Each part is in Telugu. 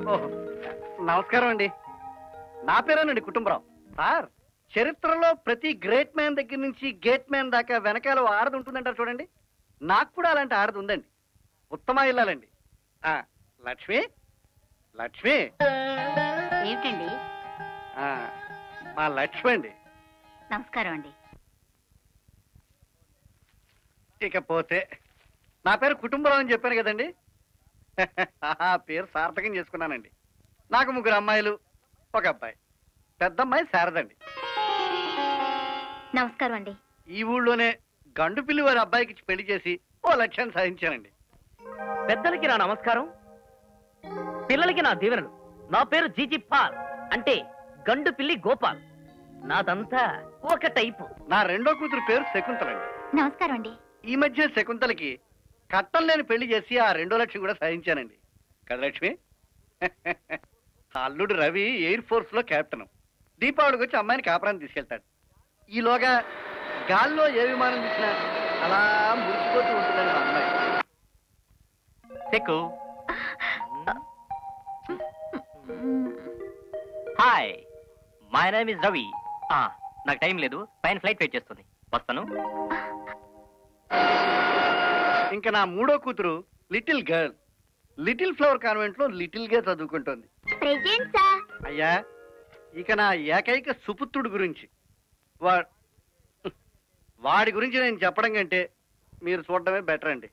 ఓహో నమస్కారం అండి నా పేరేనండి కుటుంబరావు సార్ చరిత్రలో ప్రతి గ్రేట్ మ్యాన్ దగ్గర నుంచి గేట్ మ్యాన్ దాకా వెనకాల ఓ ఆడది ఉంటుందంటారు చూడండి నాకు కూడా అలాంటి ఆడది ఉందండి ఉత్తమ ఇల్లాలండి ఆ, లక్ష్మి లక్ష్మి ఏమిటండి ఆ, మా లక్ష్మి అండి నమస్కారం అండి ఇకపోతే నా పేరు కుటుంబరావు అని చెప్పాను కదండి ఆ పేరు సార్థకం చేసుకున్నానండి నాకు ముగ్గురు అమ్మాయిలు ఒక అబ్బాయి పెద్ద అమ్మాయి శారదండి నమస్కారం అండి ఈ ఊళ్ళోనే గండు పిల్లి వారి అబ్బాయికి ఇచ్చి పెళ్లి చేసి ఓ లక్ష్యాన్ని సాధించానండి పెద్దలకి నా నమస్కారం పిల్లలకి నా దీవెనలు నా పేరు జీజీ పాల్ అంటే గండు పిల్లి గోపాల్ నాదంతా ఒక టైపు నా రెండో కూతురు పేరు శకుంతలండి నమస్కారం అండి ఈ మధ్య శకుంతలకి కట్టం లేని పెళ్లి చేసి ఆ రెండో లక్ష్యం కూడా సాధించానండి కదా లక్ష్మి అల్లుడు రవి ఎయిర్ ఫోర్స్ లో కెప్టెన్ దీపావళికి వచ్చి అమ్మాయిని కాపురాన్ని తీసుకెళ్తాడు ఈలోగా గాల్లో ఏ విమానం తీసినా అలా మురిసిపోతూ ఉంటుందండి మా అమ్మాయి సెక్కు hi my name is Ravi ఆ, నాకు టైం లేదు పైన ఫ్లైట్ వెయిట్ చేస్తుంది వస్తాను ఇంకా నా మూడో కూతురు little girl little flower convent లో లిటిల్ గా చదువుకుంటోంది ప్రెజెంట్సా అయ్యా ఇక నా ఏకైక సుపుత్రుడు గురించి వా వాడి గురించి నేను చెప్పడం కంటే మీరు చూడడమే బెటర్ అండి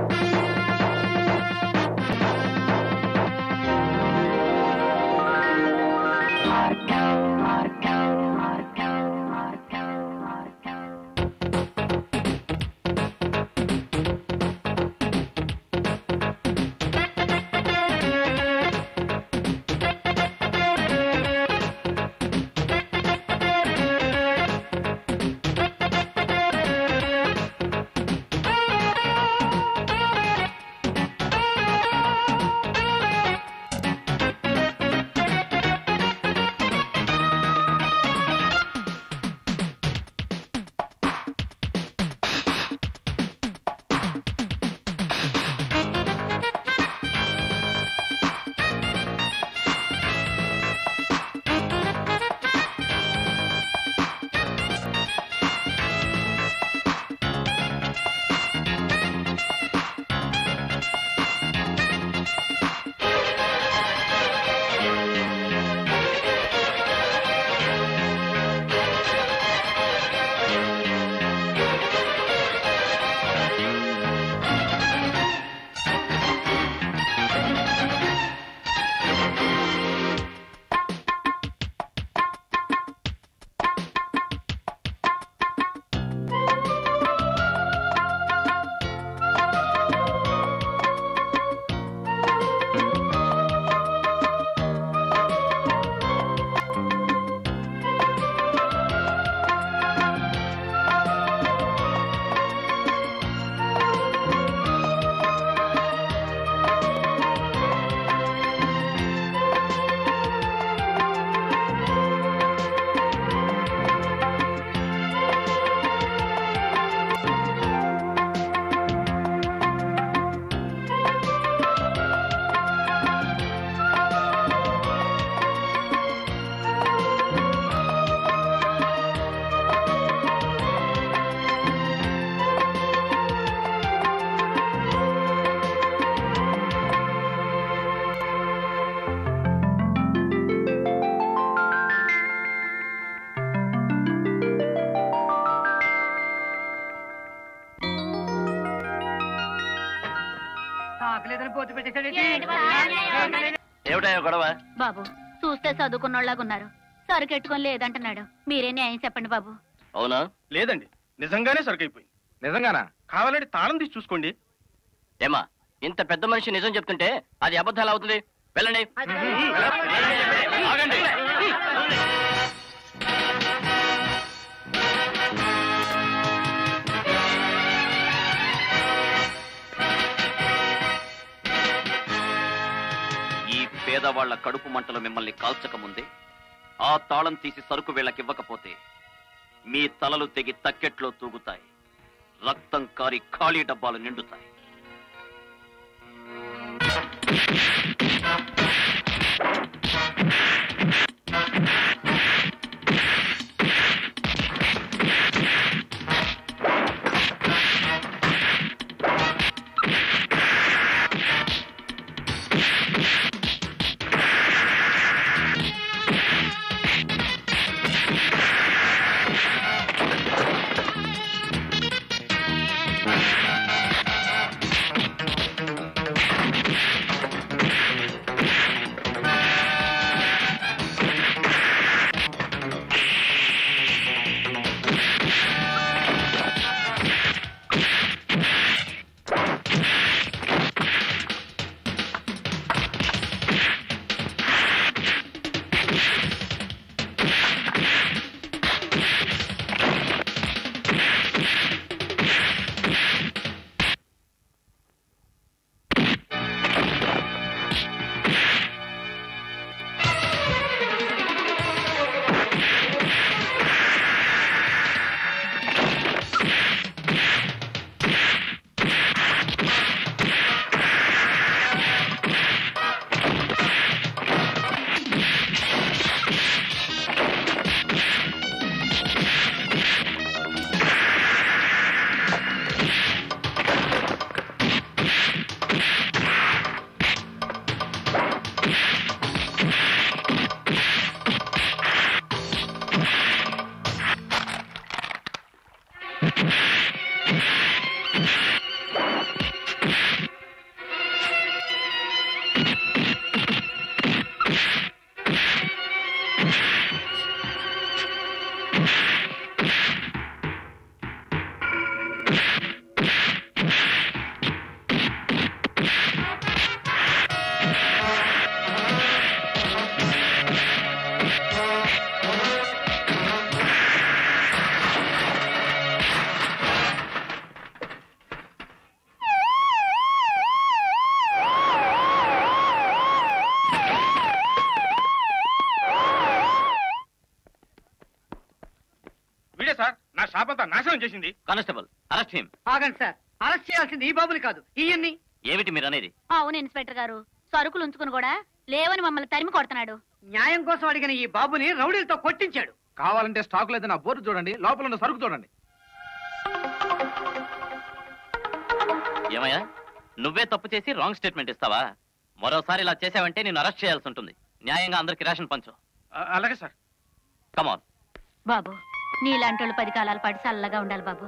ఏమిటా గొడవ బాబు చూస్తే చదువుకున్నోళ్ళగా ఉన్నారు సరుకెట్టుకొని లేదంటున్నాడు మీరే న్యాయం చెప్పండి బాబు అవునా లేదండి నిజంగానే సరుకైపోయింది నిజంగానా కావాలంటే తాళం తీసి చూసుకోండి ఏమా ఇంత పెద్ద మనిషి నిజం చెప్తుంటే అది అబద్ధాలు అవుతుంది వెళ్ళండి ఆగండి. ఈ పేదవాళ్ల కడుపు మంటలు మిమ్మల్ని కాల్చక ముందే ఆ తాళం తీసి సరుకు వీళ్ళకివ్వకపోతే మీ తలలు తెగి తక్కెట్లో తూగుతాయి రక్తం కారి ఖాళీ డబ్బాలు నిండుతాయి వీడే సార్ నా షాప్ అంతా నాశనం చేసింది కానిస్టేబుల్ అరెస్ట్ హిమ్ ఆగండి సార్ అరెస్ట్ చేయాల్సింది ఈ బాబుని కాదు ఈయన్ని ఏమిటి మీరు అనేది అవును ఇన్స్పెక్టర్ గారు సరుకులు ఉంచుకుని కూడా లేవని మమ్మల్ని తరిమి కొడుతున్నాడు న్యాయం కోసం అడిగిన ఈ బాబుని రౌడీలతో కొట్టించాడు కావాలంటే స్టాక్ లేదని ఆ బోర్డు చూడండి లోపల ఉన్న సరుకు చూడండి ఏమయ్యా నువ్వే తప్పు చేసి రాంగ్ స్టేట్మెంట్ ఇస్తావా మరోసారి ఇలా చేసావంటే నేను అరెస్ట్ చేయాల్సి ఉంటుంది న్యాయంగా అందరికి రేషన్ పంచు ఆ- అలాగే సార్ కమాన్ బాబు నీలాంటి వాళ్ళు పది కాలాల పాటు చల్లగా ఉండాలి బాబు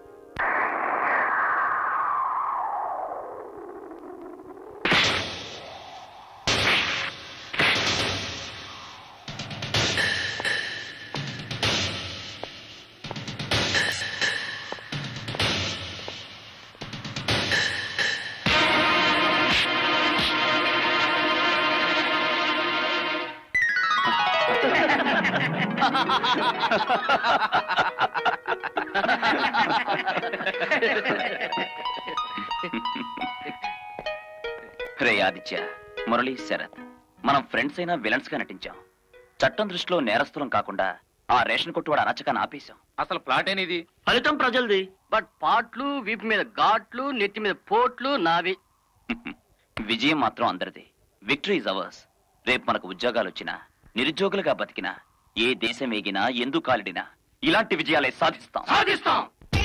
రే ఆదిత్య మురళి శరత్ మనం ఫ్రెండ్స్ అయినా విలన్స్ గా నటించాం చట్టం దృష్టిలో నేరస్తులం కాకుండా ఆ రేషన్ కొట్టువాడు అనచకాన్ని ఆపేశాం అసలు ప్లాట్ ఏనిది ఫలితం ప్రజలది బట్ పాట్లు వీపు మీద ఘాట్లు నెత్తి మీద పోట్లు నావి విజయం మాత్రం అందరిది విక్టరీ ఇస్ అవర్స్ రేపు మనకు ఉద్యోగాలు వచ్చినా నిరుద్యోగులుగా బతికినా ఏ దేశం ఏగినా ఎందు కాలిడినా ఇలాంటి విజయాలే సాధిస్తాం సాధిస్తాం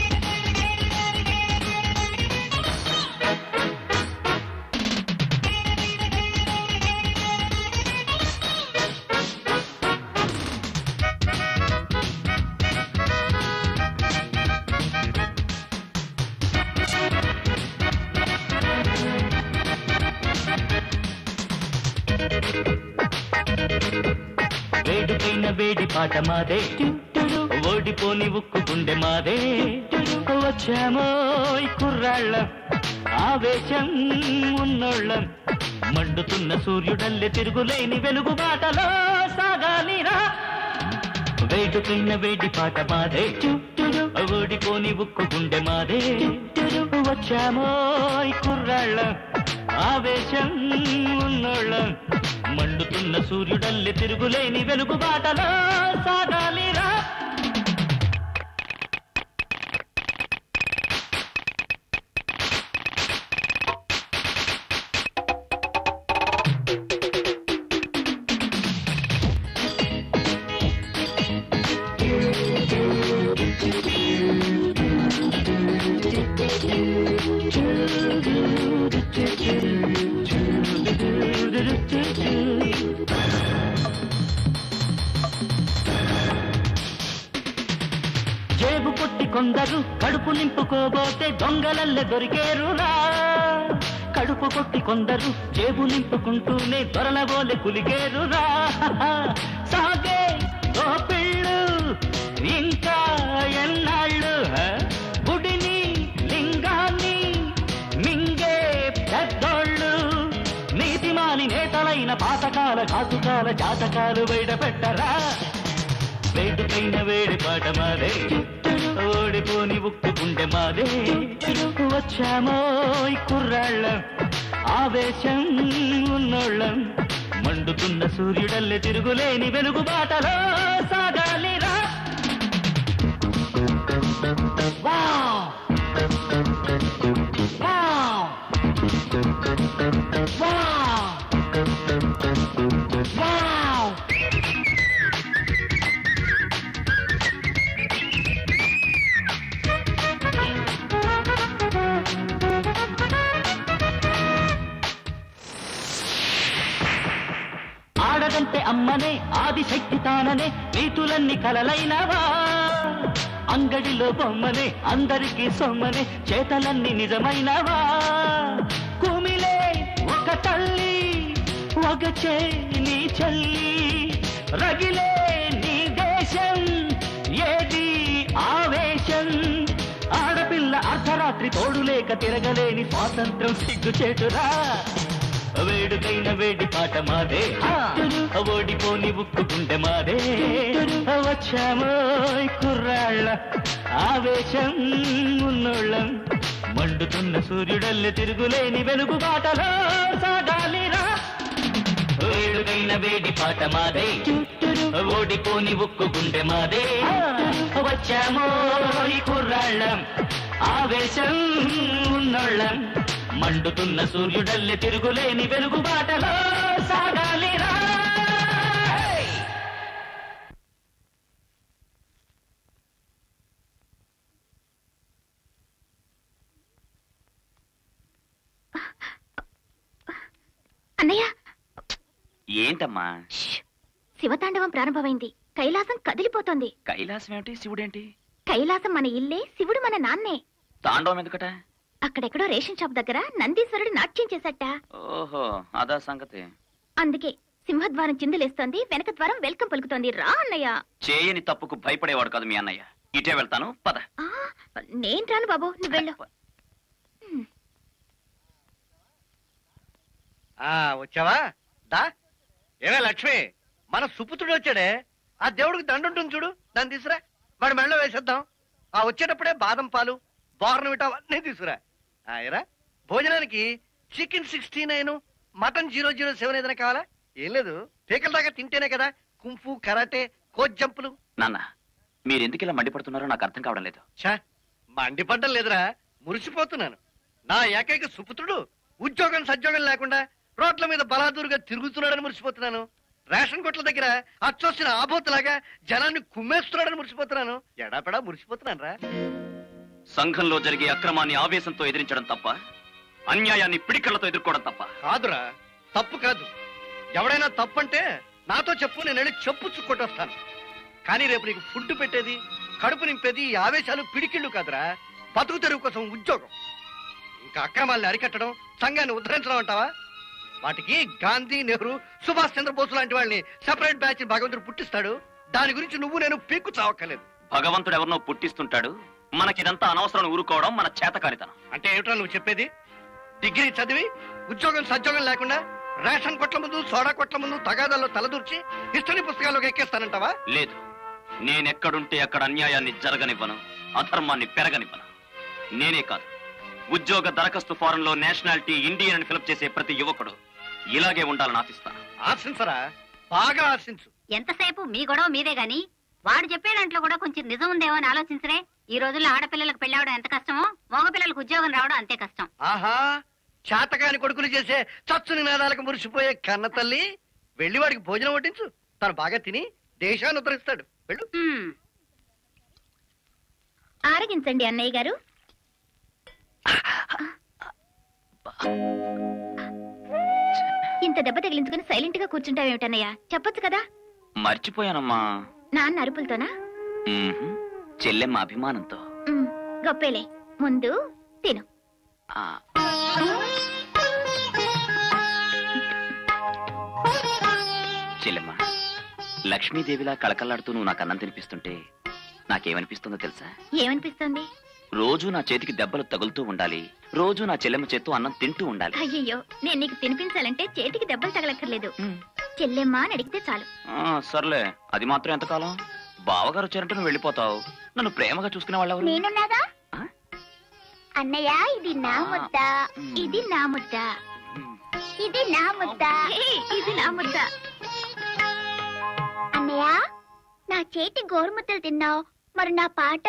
వేడుకైన వేడి పాట మాదే ఓడిపోని ఉక్కు గుండె మాదే వచ్చామోయ్ కుర్రాళ్ళం ఆవేశం ఉన్నోళ్ళం మండుతున్న సూర్యుడల్లె తిరుగులేని వెలుగు బాటలో సాగాలిరా వేడుకైన వేడి పాట మాదే ఓడిపోని ఉక్కు గుండె మాదే వచ్చామోయ్ కుర్రాళ్ళం ఆవేశం ఉన్నోళ్ళం మండుతున్న సూర్యుడల్లె తిరుగులేని వెలుగు బాటలో సాగాలిరా కొందరు కడుపు నింపుకోబోతే దొంగలల్లె దొరికేరురా కడుపు కొట్టి కొందరు జేబు నింపుకుంటూనే దొరలబోలే కులిగేరురా సాగే ఓ పిళ్ళు ఇంకా ఎన్నాళ్ళు హ? గుడిని లింగాన్ని మింగే పెద్దోళ్ళు నీతిమాని నేతలైన పాతకాల ఘాతుకాల జాతకాలు బయట పెట్టరా వేడుకైన వేడి పాట మాదే ఓడిపోని ఉక్కు గుండె మాదే వచ్చామోయ్ కుర్రాళ్ళ ఆవేశం ఉన్నోళ్ళం మండుతున్న సూర్యుడల్లె తిరుగులేని వెలుగు బాటలో సాగాలిరా వావ్! వావ్! వావ్! వావ్! ఆడదంటే అమ్మనే ఆదిశక్తి తాననే నీతులన్నీ కలలైనవా అంగడిలో బొమ్మనే అందరికీ సొమ్మనే చేతలన్నీ నిజమైనవా కుమిలే ఒక తల్లి ఒక నీ చెల్లి రగిలే నీ దేశం ఏది ఆవేశం ఆడపిల్ల అర్ధరాత్రి తోడులేక తిరగలేని స్వాతంత్రం సిగ్గుచేటురా వేడుకైన వేడి పాట మాదే ఓడిపోని ఉక్కు గుండె మాదే వచ్చామోయ్ కుర్రాళ్ళ ఆవేశం ఉన్నోళ్ళం మండుతున్న సూర్యుడల్లె తిరుగులేని వెలుగు బాటలో సాగాలిరా వేడుకైన వేడి పాట మాదే ఓడిపోని ఉక్కు గుండె మాదే వచ్చామోయ్ కుర్రాళ్ళం ఆవేశం ఉన్నోళ్ళం మండుతున్న సూర్యుడల్లె తిరుగులేని వెలుగు బాటలో సాగాలిరా అన్నయ్య ఏంటమ్మా ష్! శివతాండవం ప్రారంభమైంది కైలాసం కదిలిపోతోంది కైలాసం ఏమిటి శివుడేంటి కైలాసం మన ఇల్లే శివుడు మన నాన్నే తాండవం ఎందుకట అక్కడెక్కడో రేషన్ షాప్ దగ్గర నందీశ్వరుడు నాట్యం చేశాట ఓహో అదా సంగతి అందుకే సింహద్వారం చిందులేస్తోంది వెనక ద్వారం వెల్కమ్ పలుకుతోంది రా అన్నయ్య చేయని తప్పుకు భయపడేవాడు కాదు మీ అన్నయ్య ఇటే వెళ్తాను పద ఆ, నేను రాను బాబు నువ్వు వెళ్ళు ఆ వచ్చావా దా ఏమే లక్ష్మి మన సుపుత్రుడు వచ్చాడే ఆ దేవుడికి దండ ఉంటుంది చూడు దాన్ని తీసురా వాడి మెళ్ళలో వేసేద్దాం ఆ వచ్చేటప్పుడే బాదం పాలు బోర్నవిటా అవన్నీ తీసురా ఆ, ఏరా భోజనానికి chicken sixty nine mutton zero zero seven ఏదైనా కావాలా ఏం లేదు పీకల దాకా తింటేనే కదా కుంఫు కరాటే కోచ్ జంపులు నాన్న మీరెందుకు ఇలా మండిపడుతున్నారో నాకు అర్థం కావడం లేదు ఛా మండిపడ్డం లేదురా మురిసిపోతున్నాను నా ఏకైక సుపుత్రుడు ఉద్యోగం సద్యోగం లేకుండా రోడ్ల మీద బలాదూరుగా తిరుగుతున్నాడని మురిసిపోతున్నాను రేషన్ కొట్ల దగ్గర అచ్చొచ్చిన ఆబోతులాగా జనాన్ని కుమ్మేస్తున్నాడని మురిసిపోతున్నాను ఎడాపెడా మురిసిపోతున్నాను రా సంఘంలో జరిగే అక్రమాన్ని ఆవేశంతో ఎదిరించడం తప్ప అన్యాయాన్ని పిడికళ్లతో ఎదుర్కోవడం తప్ప కాదురా తప్పు కాదు ఎవడైనా తప్పంటే నాతో చెప్పు నేను వెళ్ళి చెప్పు చుక్కొట్టొస్తాను కానీ రేపు నీకు ఫుడ్ పెట్టేది కడుపు నింపేది ఈ ఆవేశాలు పిడికిళ్ళు కాదురా బతుకు తెరువు కోసం ఉద్యోగం ఇంకా అక్రమాల్ని అరికట్టడం సంఘాన్ని ఉద్ధరించడం అంటావా వాటికి గాంధీ నెహ్రూ సుభాష్ చంద్రబోస్ లాంటి వాళ్ళని సెపరేట్ బ్యాచ్ భగవంతుడు పుట్టిస్తాడు దాని గురించి నువ్వు నేను పీక్కు చావక్కర్లేదు భగవంతుడు ఎవరినో పుట్టిస్తుంటాడు మనకిదంతా అనవసరం ఊరుకోవడం మన చేతకారితనం అంటే ఏమిటో నువ్వు చెప్పేది డిగ్రీ చదివి ఉద్యోగం సద్యోగం లేకుండా రేషన్ కొట్ల ముందు సోడా కొట్ల ముందు తగాదాల్లో తలదూర్చి హిస్టరీ పుస్తకాల్లోకి ఎక్కేస్తానంటావా లేదు నేనెక్కడుంటే అక్కడ అన్యాయాన్ని జరగనివ్వను అధర్మాన్ని పెరగనివ్వను నేనే కాదు ఉద్యోగ దరఖాస్తు ఫారంలో నేషనాలిటీ ఇండియన్ అని ఫిలప్ చేసే ప్రతి యువకుడు ఇలాగే ఉండాలని ఆశిస్తాను ఆశించరా బాగా ఆశించు ఎంతసేపు మీ గొడవ మీదే గాని వాడు చెప్పే దాంట్లో కూడా కొంచెం నిజం ఉందేమో అని ఆలోచించరే ఈ రోజుల్లో ఆడపిల్లలకు పెళ్ళవడం ఎంత కష్టమో మగపిల్లలకు ఉద్యోగం రావడం అంతే కష్టం ఆహా చేతకాని కొడుకులు చేసే చచ్చు నినాదాలకు మురిసిపోయే కన్న తల్లి వెళ్ళి వాడికి భోజనం వడ్డించు తను బాగా తిని దేశాన్ని ఉద్ధరిస్తాడు వెళ్ళు హ్మ్. ఆరగించండి అన్నయ్య గారు ఇంత దెబ్బ తగిలించుకుని సైలెంట్ గా కూర్చుంటావేమిటన్నయ్య చెప్పొచ్చు కదా మర్చిపోయానమ్మా నాన్న అరుపులతోనా మ్మ్హ్. చెల్లెమ్మ అభిమానంతో మ్, గొప్పేలే ముందు తిను ఆ, చెల్లెమ్మ లక్ష్మీదేవిలా కళకళలాడుతూ నువ్వు నాకు అన్నం తినిపిస్తుంటే నాకేమనిపిస్తుందో తెలుసా ఏమనిపిస్తుంది రోజు నా చేతికి దెబ్బలు తగులుతూ ఉండాలి రోజు నా చెల్లెమ్మ చేత్తో అన్నం తింటూ ఉండాలి అయ్యయ్యో నేను నీకు తినిపించాలంటే చేతికి దెబ్బలు తగలక్కర్లేదు చెల్లెమ్మా అని అడిగితే చాలు ఆ, సర్లే అది మాత్రం ఎంతకాలం బావగారు వచ్చారంటే నువ్వు వెళ్ళిపోతావు నన్ను ప్రేమగా చూసుకునే వాళ్ళు ఎవరు నేనున్నాగా ఆ? అన్నయ్య ఇది నా ముద్ద ఇది నా ముద్ద ఇది నా ముద్ద ఇది నా ముద్ద అన్నయ్య నా చేతి గోరుముద్దలు తిన్నావు మరి నా పాట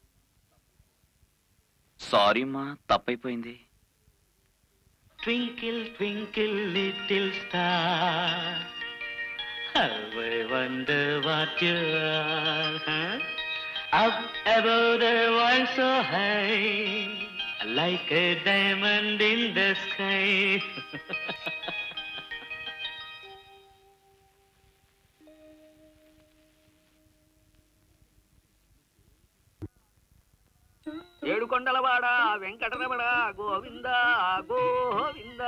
సారీ మా తప్పైపోయింది Twinkle, twinkle, little star. How I wonder what you are. Huh? Up above the world so high, like a diamond in the sky. ఏడు కొండలవాడ వెంకటరమణ గోవింద గోవింద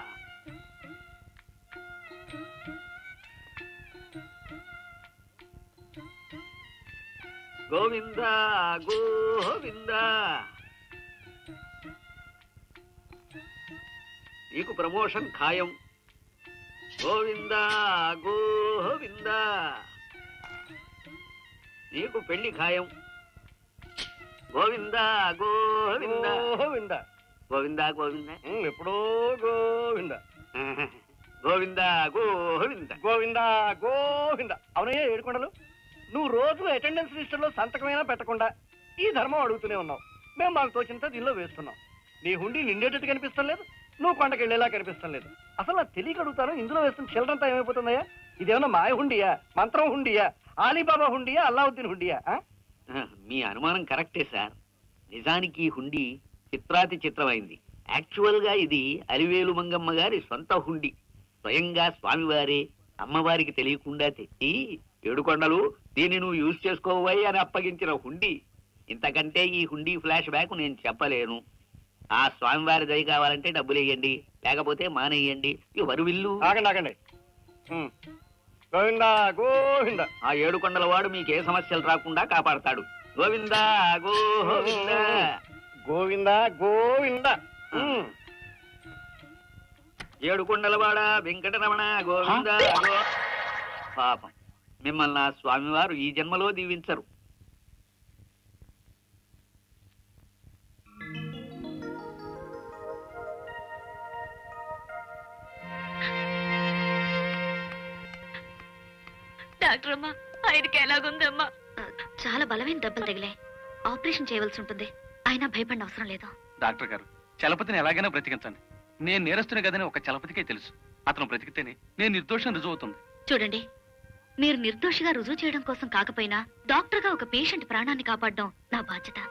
గోవింద గోవింద నీకు ప్రమోషన్ ఖాయం గోవింద గోవింద నీకు పెళ్లి ఖాయం గోవింద గోవింద గోవింద గోవింద గోవింద ఉమ్, ఎప్పుడో గోవింద గోవింద గోవింద గోవింద గోవింద అవునయ్యా ఏడుకొండలు నువ్వు రోజు అటెండెన్స్ లిస్టులో సంతకమైనా పెట్టకుండా ఈ ధర్మం అడుగుతూనే ఉన్నావు మేము మాకు తోచినంత దీనిలో వేస్తున్నాం నీ హుండీ నిండేటట్టు కనిపిస్తం లేదు నువ్వు కొండకి వెళ్ళేలా కనిపిస్తం లేదు అసలు నాకు తెలియక అడుగుతాను ఇందులో వేస్తున్న చిల్లరంతా ఏమైపోతుందయ్యా ఇదేమన్నా మాయ హుండియా మంత్రం హుండియా ఆలీబాబా హుండియా అల్లావుద్దీన్ హుండియా ఆ? మీ అనుమానం కరెక్టే సార్ నిజానికి ఈ హుండీ చిత్రాతి చిత్రమైంది యాక్చువల్ గా ఇది అలివేలు మంగమ్మ గారి సొంత హుండీ స్వయంగా స్వామివారే అమ్మవారికి తెలియకుండా తెచ్చి ఏడుకొండలు దీన్ని నువ్వు యూజ్ చేసుకోవై అని అప్పగించిన హుండీ ఇంతకంటే ఈ హుండీ ఫ్లాష్ బ్యాక్ నేను చెప్పలేను ఆ స్వామివారి దయ కావాలంటే డబ్బులు వేయండి లేకపోతే మానేయండి ఎవరు విల్లు ఆగండి ఆగండి ఉమ్. గోవింద గోవింద ఆ ఏడుకొండల వాడు మీకు ఏ సమస్యలు రాకుండా కాపాడతాడు గోవింద గోవింద గోవింద గోవింద ఉమ్. ఏడుకొండలవాడ వెంకటరమణ గోవింద గో- పాపం మిమ్మల్ని ఆ స్వామివారు ఈ జన్మలో దీవించరు డాక్టర్ అమ్మా ఆయనకి ఎలాగుందమ్మా చాలా బలమైన దెబ్బలు తగిలాయి ఆపరేషన్ చేయవలసి ఉంటుంది అయినా భయపడిన అవసరం లేదు డాక్టర్ గారు చలపతిని ఎలాగైనా బ్రతికించండి నేను నేరస్తుని కదని ఒక చలపతికే తెలుసు అతను బ్రతికితేనే నేను నిర్దోషం రుజువు అవుతుంది చూడండి మీరు నిర్దోషిగా రుజువు చేయడం కోసం కాకపోయినా డాక్టర్గా ఒక పేషెంట్ ప్రాణాన్ని కాపాడడం నా బాధ్యత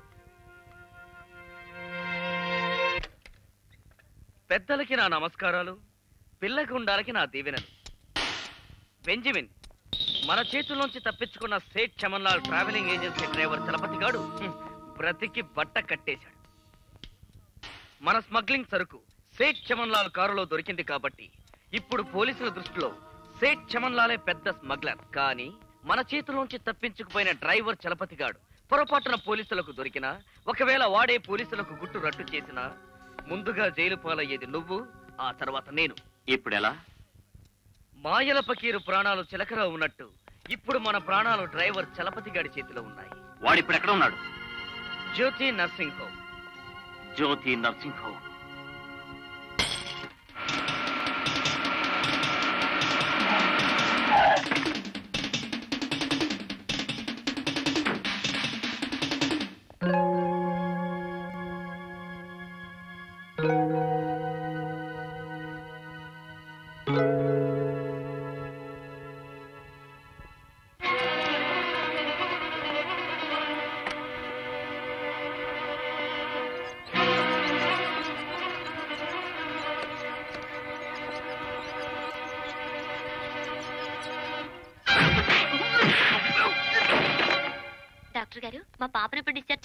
పెద్దలకి నా నమస్కారాలు పిల్లగుండాలకి నా దీవెనలు బెంజమిన్ మన చేతుల్లోంచి తప్పించుకున్న Seth Chamanlal travelling agency driver Chalapathi గాడు హ్మ్, బ్రతికి బట్ట కట్టేశాడు మన స్మగ్లింగ్ సరుకు సేట్ చమన్లాల్ కారులో దొరికింది కాబట్టి ఇప్పుడు పోలీసుల దృష్టిలో సేట్ చమన్లాలే పెద్ద స్మగ్లర్ కానీ మన చేతుల్లోంచి తప్పించుకుపోయిన డ్రైవర్ చలపతి గాడు పొరపాటున పోలీసులకు దొరికినా ఒకవేళ వాడే పోలీసులకు గుట్టు రట్టు చేసినా ముందుగా జైలు పాలయ్యేది నువ్వు ఆ తర్వాత నేను ఇప్పుడు ఎలా మాయల పకీరు ప్రాణాలు చిలకలో ఉన్నట్టు ఇప్పుడు మన ప్రాణాలు డ్రైవర్ చలపతి గాడి చేతిలో ఉన్నాయి వాడు ఇప్పుడు ఎక్కడ ఉన్నాడు Jyothi nursing home Jyothi nursing home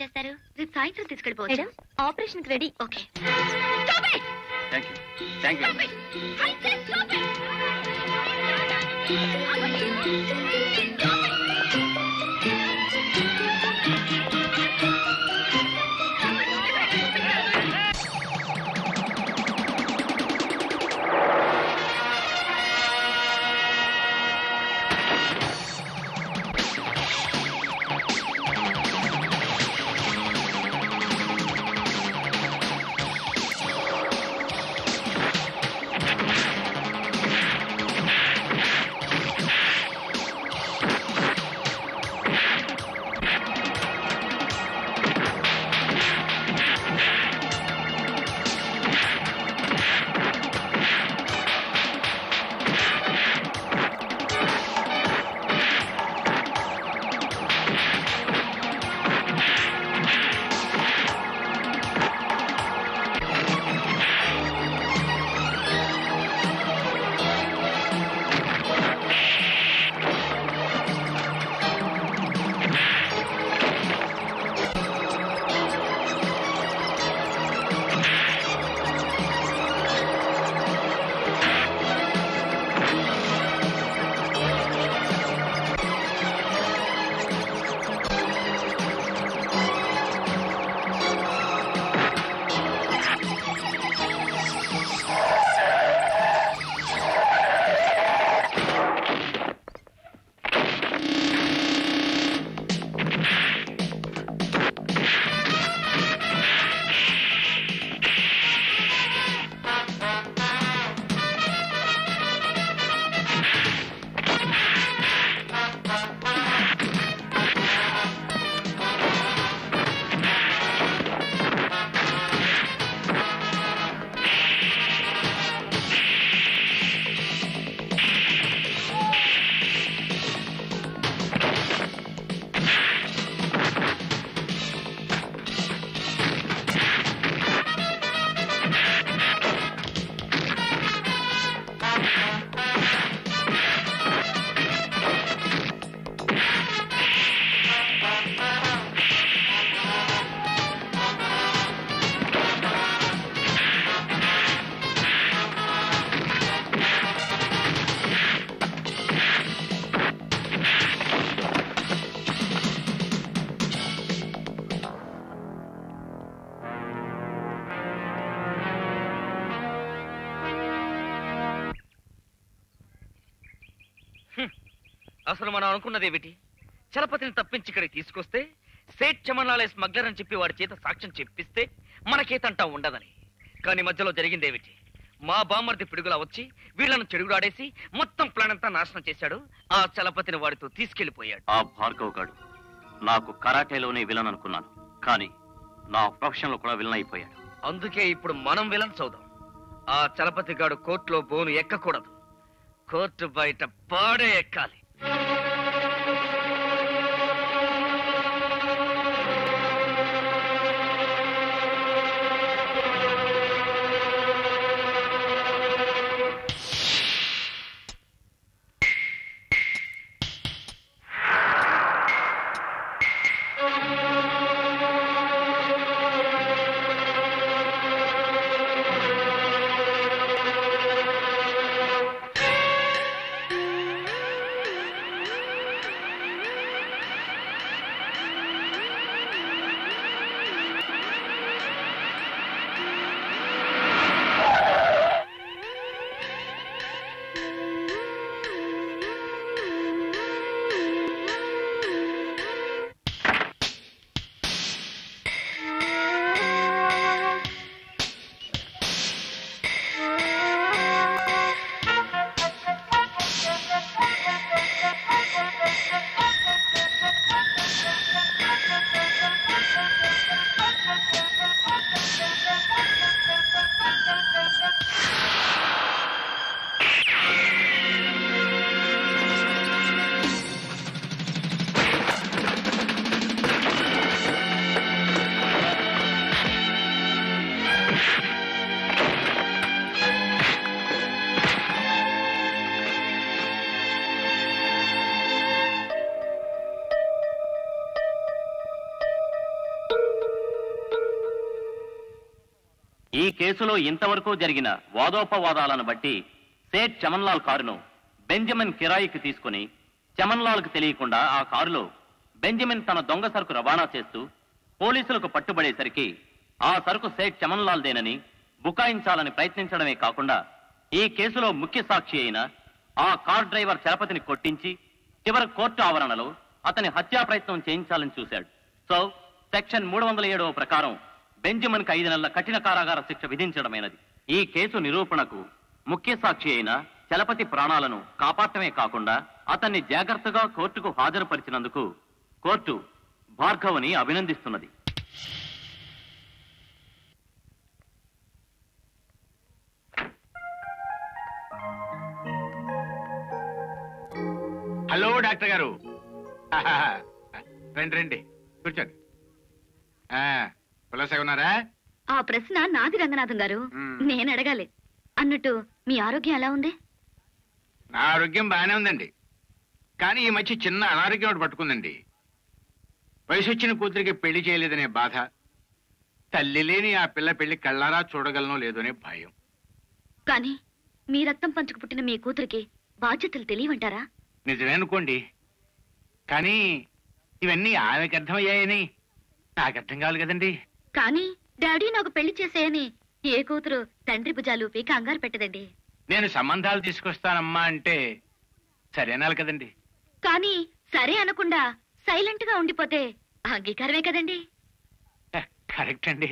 వచ్చేస్తారు రేపు సాయంత్రం తీసుకెళ్ళిపోవచ్చు operation ready okay thank you thank you అసలు మనం అనుకున్నదేమిటి చలపతిని తప్పించి ఇక్కడికి తీసుకొస్తే సేట్ చమన్లాలే స్మగ్లర్ అని చెప్పి వాడి చేత సాక్ష్యం చెప్పిస్తే మనకేతంటా ఉండదని కానీ మధ్యలో జరిగిందేమిటి మా బామ్మర్ది పిడుగులా వచ్చి వీళ్ళను చెడుగుడాడేసి మొత్తం ప్లాన్ అంతా నాశనం చేశాడు ఆ చలపతిని వాడితో తీసుకెళ్లిపోయాడు ఆ భార్గవ్ గాడు నాకు కరాటేలోనే విలన్ అనుకున్నాను కానీ నా ప్రొఫెషన్ లో కూడా విలన్ అయిపోయాడు అందుకే ఇప్పుడు మనం విలన్స్ అవుదాం ఆ చలపతి గాడు కోర్టులో బోను ఎక్కకూడదు కోర్టు బయట పాడే ఎక్కాలి ఈ కేసులో ఇంతవరకు జరిగిన వాదోపవాదాలను బట్టి సేట్ చమన్లాల్ కారును బెంజమిన్ కిరాయికి తీసుకుని చమన్లాల్కు తెలియకుండా ఆ కారులో బెంజమిన్ తన దొంగ సరుకు రవాణా చేస్తూ పోలీసులకు పట్టుబడేసరికి ఆ సరుకు సేట్ చమన్లాల్దేనని బుకాయించాలని ప్రయత్నించడమే కాకుండా ఈ కేసులో ముఖ్య సాక్షి అయిన ఆ కార్ డ్రైవర్ చలపతిని కొట్టించి చివరి కోర్టు ఆవరణలో అతని హత్యా ప్రయత్నం చేయించాలని చూశాడు సో సెక్షన్ మూడు వందల ఏడవ ప్రకారం బెంజమిన్ ఐదు నెలల కఠిన కారాగార శిక్ష విధించడమైనది ఈ కేసు నిరూపణకు ముఖ్య సాక్షి అయిన చలపతి ప్రాణాలను కాపాడటమే కాకుండా అతన్ని జాగ్రత్తగా కోర్టుకు హాజరుపరిచినందుకు కోర్టు భార్గవని అభినందిస్తున్నది హలో డాక్టర్ గారు ఆహాహా. రండి రండి కూర్చోండి ఆ, కులాసాగా ఉన్నారా ఆ ప్రశ్న నాది రంగనాథం గారు మ్మ్. నేను అడగాలి అన్నట్టు మీ ఆరోగ్యం ఎలా ఉంది నా ఆరోగ్యం బాగానే ఉందండి కానీ ఈ మధ్య చిన్న అనారోగ్యం ఒకటి పట్టుకుందండి వయసు వచ్చిన కూతురికి పెళ్లి చేయలేదనే బాధ తల్లి లేని ఆ పిల్ల పెళ్లి కళ్ళారా చూడగలనో లేదో అనే భయం కానీ మీ రక్తం పంచుకు పుట్టిన మీ కూతురికి బాధ్యతలు తెలియవంటారా నిజమే అనుకోండి కానీ ఇవన్నీ ఆమెకు అర్థమయ్యాయని నాకు అర్థం కావాలి కదండి కానీ డాడీ నాకు పెళ్లి చేసేయని ఏ కూతురు తండ్రి భుజాలు పీ కంగారు పెట్టదండి నేను సంబంధాలు తీసుకొస్తానమ్మా అంటే సరేనాలి కదండి కానీ సరే అనకుండా సైలెంట్ గా ఉండిపోతే అంగీకారమే కదండి కరెక్ట్ అండి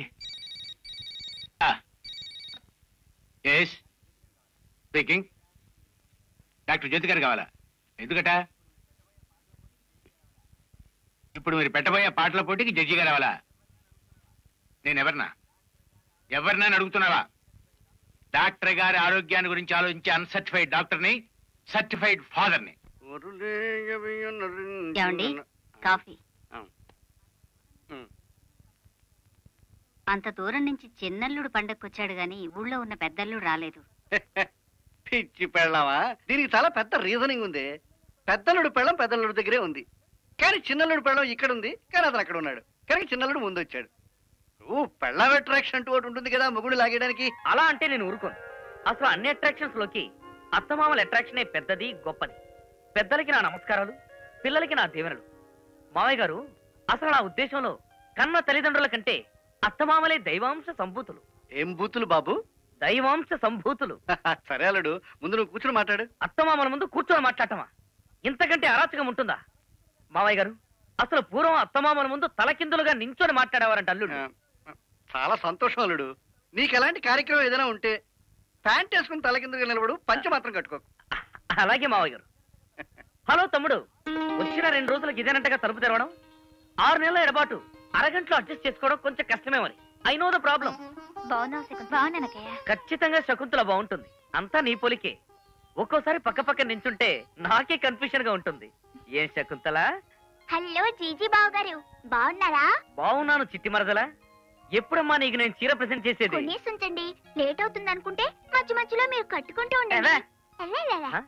ఎస్ స్పీకింగ్ డాక్టర్ జ్యోతి గారు కావాలా ఎందుకట ఇప్పుడు మీరు పెట్టబోయే పాటల పోటీకి జడ్జి గారు రావాలా నేను ఎవరినా ఎవరినా అని అడుగుతున్నావా డాక్టర్ గారి ఆరోగ్యాన్ని గురించి ఆలోచించే అన్సర్టిఫైడ్ డాక్టర్ని సర్టిఫైడ్ ఫాదర్ని ఏమండి కాఫీ ఆ. ఉమ్. అంత దూరం నుంచి చిన్నల్లుడు పండక్కొచ్చాడు గాని ఊళ్ళో ఉన్న పెద్దల్లుడు రాలేదు పిచ్చి పెళ్ళామా దీనికి చాలా పెద్ద రీజనింగ్ ఉంది పెద్దలుడు పెళ్ళం పెద్దలుడు దగ్గరే ఉంది కానీ చిన్నలుడు పెళ్ళం ఇక్కడ ఉంది కానీ అతను అక్కడ ఉన్నాడు కానీ చిన్నలుడు ముందు వచ్చాడు ఓ పెళ్ళం అట్రాక్షన్ అంటూ ఒకటి ఉంటుంది కదా మొగుడు లాగేయడానికి అలా అంటే నేను ఊరుకోను అసలు అన్ని అట్రాక్షన్స్ లోకి అత్తమామల అట్రాక్షనే పెద్దది గొప్పది పెద్దలకి నా నమస్కారాలు పిల్లలకి నా దీవెనలు మావయ్య గారు అసలు నా ఉద్దేశంలో కన్న తల్లిదండ్రుల కంటే అత్తమామలే దైవాంశ సంభూతులు ఏం బూతులు బాబు దైవాంశ సంభూతులు సరే అల్లుడు ముందు నువ్వు కూర్చుని మాట్లాడు అత్తమామల ముందు కూర్చొని మాట్లాడటమా ఇంతకంటే అరాచకం ఉంటుందా మావయ్య గారు అసలు పూర్వం అత్తమామల ముందు తలకిందులుగా నించొని మాట్లాడేవారంట అల్లుడు ఆ, చాలా సంతోషం అల్లుడు నీకు ఎలాంటి కార్యక్రమం ఏదైనా ఉంటే ప్యాంట్ వేసుకుని తల కిందకి నిలబడు పంచ మాత్రం కట్టుకోకు అలాగే మావయ్య గారు హలో తమ్ముడు వచ్చిన రెండు రోజులకి ఇదేనంటగా తలుపు తెరవడం ఆరు నెలల ఎడబాటు అరగంటలో అడ్జస్ట్ చేసుకోవడం కొంచెం కష్టమే మరి ఐ నో ద ప్రాబ్లం బాగున్నావు శకుంతల బాగున్నానక్కయ్య ఖచ్చితంగా శకుంతల బాగుంటుంది అంతా నీ పోలికే ఒక్కోసారి పక్క పక్క నించుంటే నాకే కన్ఫ్యూజన్ గా ఉంటుంది ఏం శకుంతల హలో జీజీ బావ గారు బాగున్నారా బాగున్నాను చిట్టి మరదలా ఎప్పుడమ్మా నీకు నేను చీర ప్రెసెంట్ చేసేది కొనేసి ఉంచండి లేట్ అవుతుంది అనుకుంటే మధ్య మధ్యలో మీరు కట్టుకుంటూ ఉండండి ఎలా? ఎల్లెల్లెల్ల. ఆ?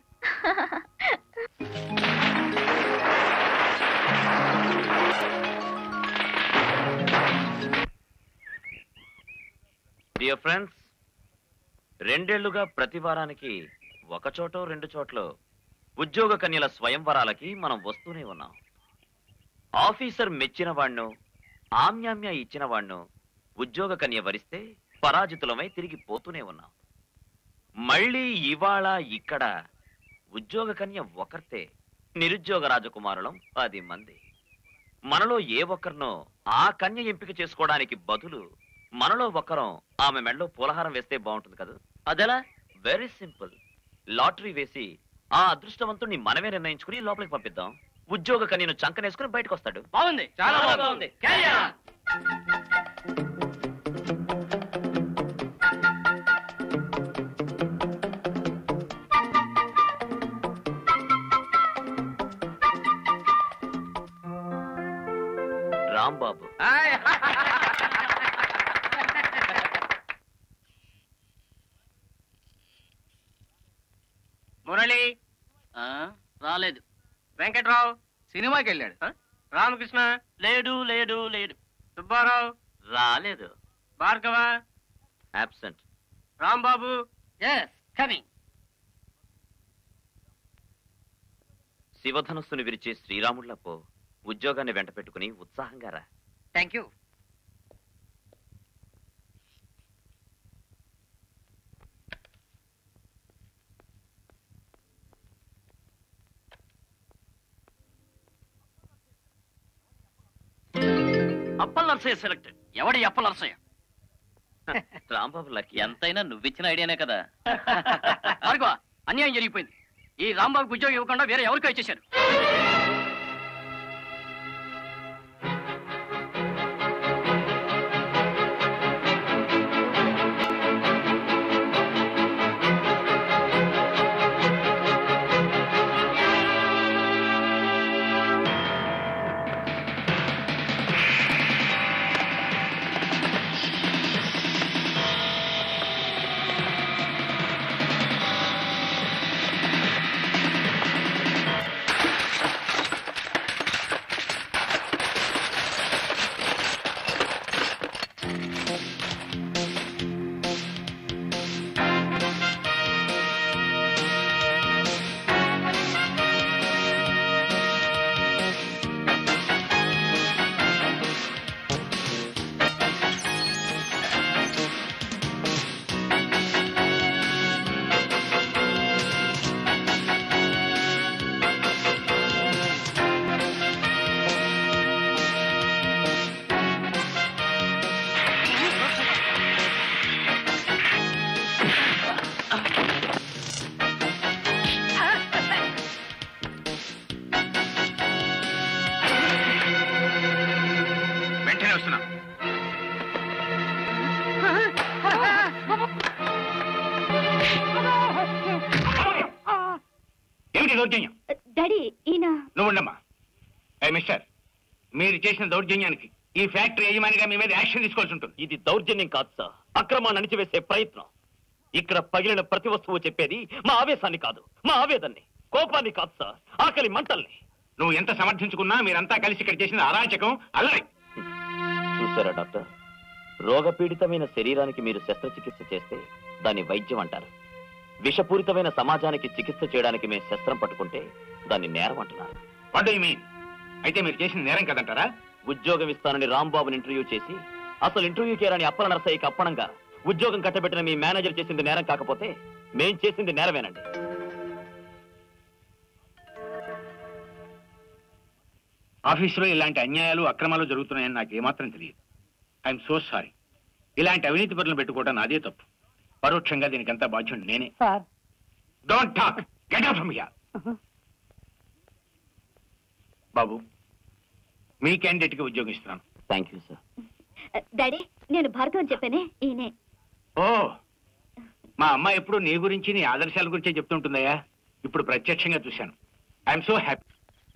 డియర్ ఫ్రెండ్స్ రెండేళ్లుగా ప్రతి వారానికి ఒక చోటో రెండు చోట్ల ఉద్యోగ కన్యల స్వయంవరాలకి మనం వస్తూనే ఉన్నాం ఆఫీసర్ మెచ్చిన వాణ్ణు ఆమ్యామ్య ఇచ్చిన వాణ్ణు ఉద్యోగ కన్య వరిస్తే పరాజితులమై తిరిగి పోతూనే ఉన్నాం మళ్ళీ ఇవాళ ఇక్కడ ఉద్యోగ కన్య ఒకర్తే నిరుద్యోగ రాజకుమారులం పది మంది మనలో ఏ ఒక్కరినో ఆ కన్య ఎంపిక చేసుకోవడానికి బదులు మనలో ఒకరం ఆమె మెడలో పూలహారం వేస్తే బాగుంటుంది కదా అదెలా వెరీ సింపుల్ లాటరీ వేసి ఆ అదృష్టవంతుడిని మనమే నిర్ణయించుకుని లోపలికి పంపిద్దాం ఉద్యోగ కన్యను చంకనేసుకుని బయటకు వస్తాడు బాగుంది చాలా బాగుంది Carry on. రాంబాబు ఆయ్. మురళి రాలేదు వెంకట్రావు సినిమాకి వెళ్ళాడు రామకృష్ణ లేడు లేడు లేడు సుబ్బారావు రాలేదు Bhargava absent Rambabu yes coming శివధనుస్సును విరిచే శ్రీరాముళ్లపో ఉద్యోగాన్ని వెంట పెట్టుకుని ఉత్సాహంగా రా thank you Appal Narsaiah selected ఎవడి అప్పల్ నర్సయ్య రాంబాబు లకి ఎంతైనా నువ్విచ్చిన ఐడియానే కదా భార్గవ అన్యాయం జరిగిపోయింది ఈ రాంబాబుకి ఉద్యోగం ఇవ్వకుండా వేరే ఎవరికో ఇచ్చేశారు వెంటనే వస్తున్నా ఏమిటి దౌర్జన్యం డాడీ ఈయన నువ్వు ఉండమ్మా ఏ మిస్టర్ మీరు చేసిన దౌర్జన్యానికి ఈ ఫ్యాక్టరీ యజమానిగా మీ మీద యాక్షన్ తీసుకోవాల్సి ఉంటుంది ఇది దౌర్జన్యం కాదు సార్ అక్రమాన్ని అణిచివేసే ప్రయత్నం ఇక్కడ పగిలిన ప్రతి వస్తువు చెప్పేది మా ఆవేశాన్ని కాదు మా ఆవేదన్ని కోపాన్ని కాదు సార్ ఆకలి మంటల్ని నువ్వు ఎంత సమర్థించుకున్నా మీరంతా కలిసి ఇక్కడ చేసిన అరాచకం అల్లరి చూసారా డాక్టర్ రోగపీడితమైన శరీరానికి మీరు శస్త్రచికిత్స చేస్తే దాన్ని వైద్యం అంటారు విషపూరితమైన సమాజానికి చికిత్స చేయడానికి మేము శస్త్రం పట్టుకుంటే దాన్ని నేరం అంటున్నారు వాట్ యు మీన్ అయితే మీరు చేసిన నేరం కదంటారా ఉద్యోగం ఇస్తానని రాంబాబుని ఇంటర్వ్యూ చేసి అసలు ఇంటర్వ్యూ చేయరని అప్పల నరసయ్యకి అప్పనంగా ఉద్యోగం కట్టబెట్టిన మీ మేనేజర్ చేసింది నేరం కాకపోతే మేం చేసింది నేరమేనండి ఆఫీసులో ఇలాంటి అన్యాయాలు అక్రమాలు జరుగుతున్నాయని నాకు ఏమాత్రం తెలియదు ఐఎమ్ సో సారీ ఇలాంటి అవినీతి పనులు పెట్టుకోవడం నాదే తప్పు పరోక్షంగా దీనికంతా బాధ్యుడు నేనే sir don't talk get out from here బాబు మీ క్యాండిడేట్ కి ఉద్యోగం ఇస్తున్నాను థ్యాంక్ యూ సార్ డాడీ నేను భార్గవన్ చెప్పానే ఈయనే ఓ మా అమ్మ ఎప్పుడు నీ గురించి నీ ఆదర్శాల గురించే చెప్తుంటుందయ్యా ఇప్పుడు ప్రత్యక్షంగా చూశాను ఐఎమ్ సో హ్యాపీ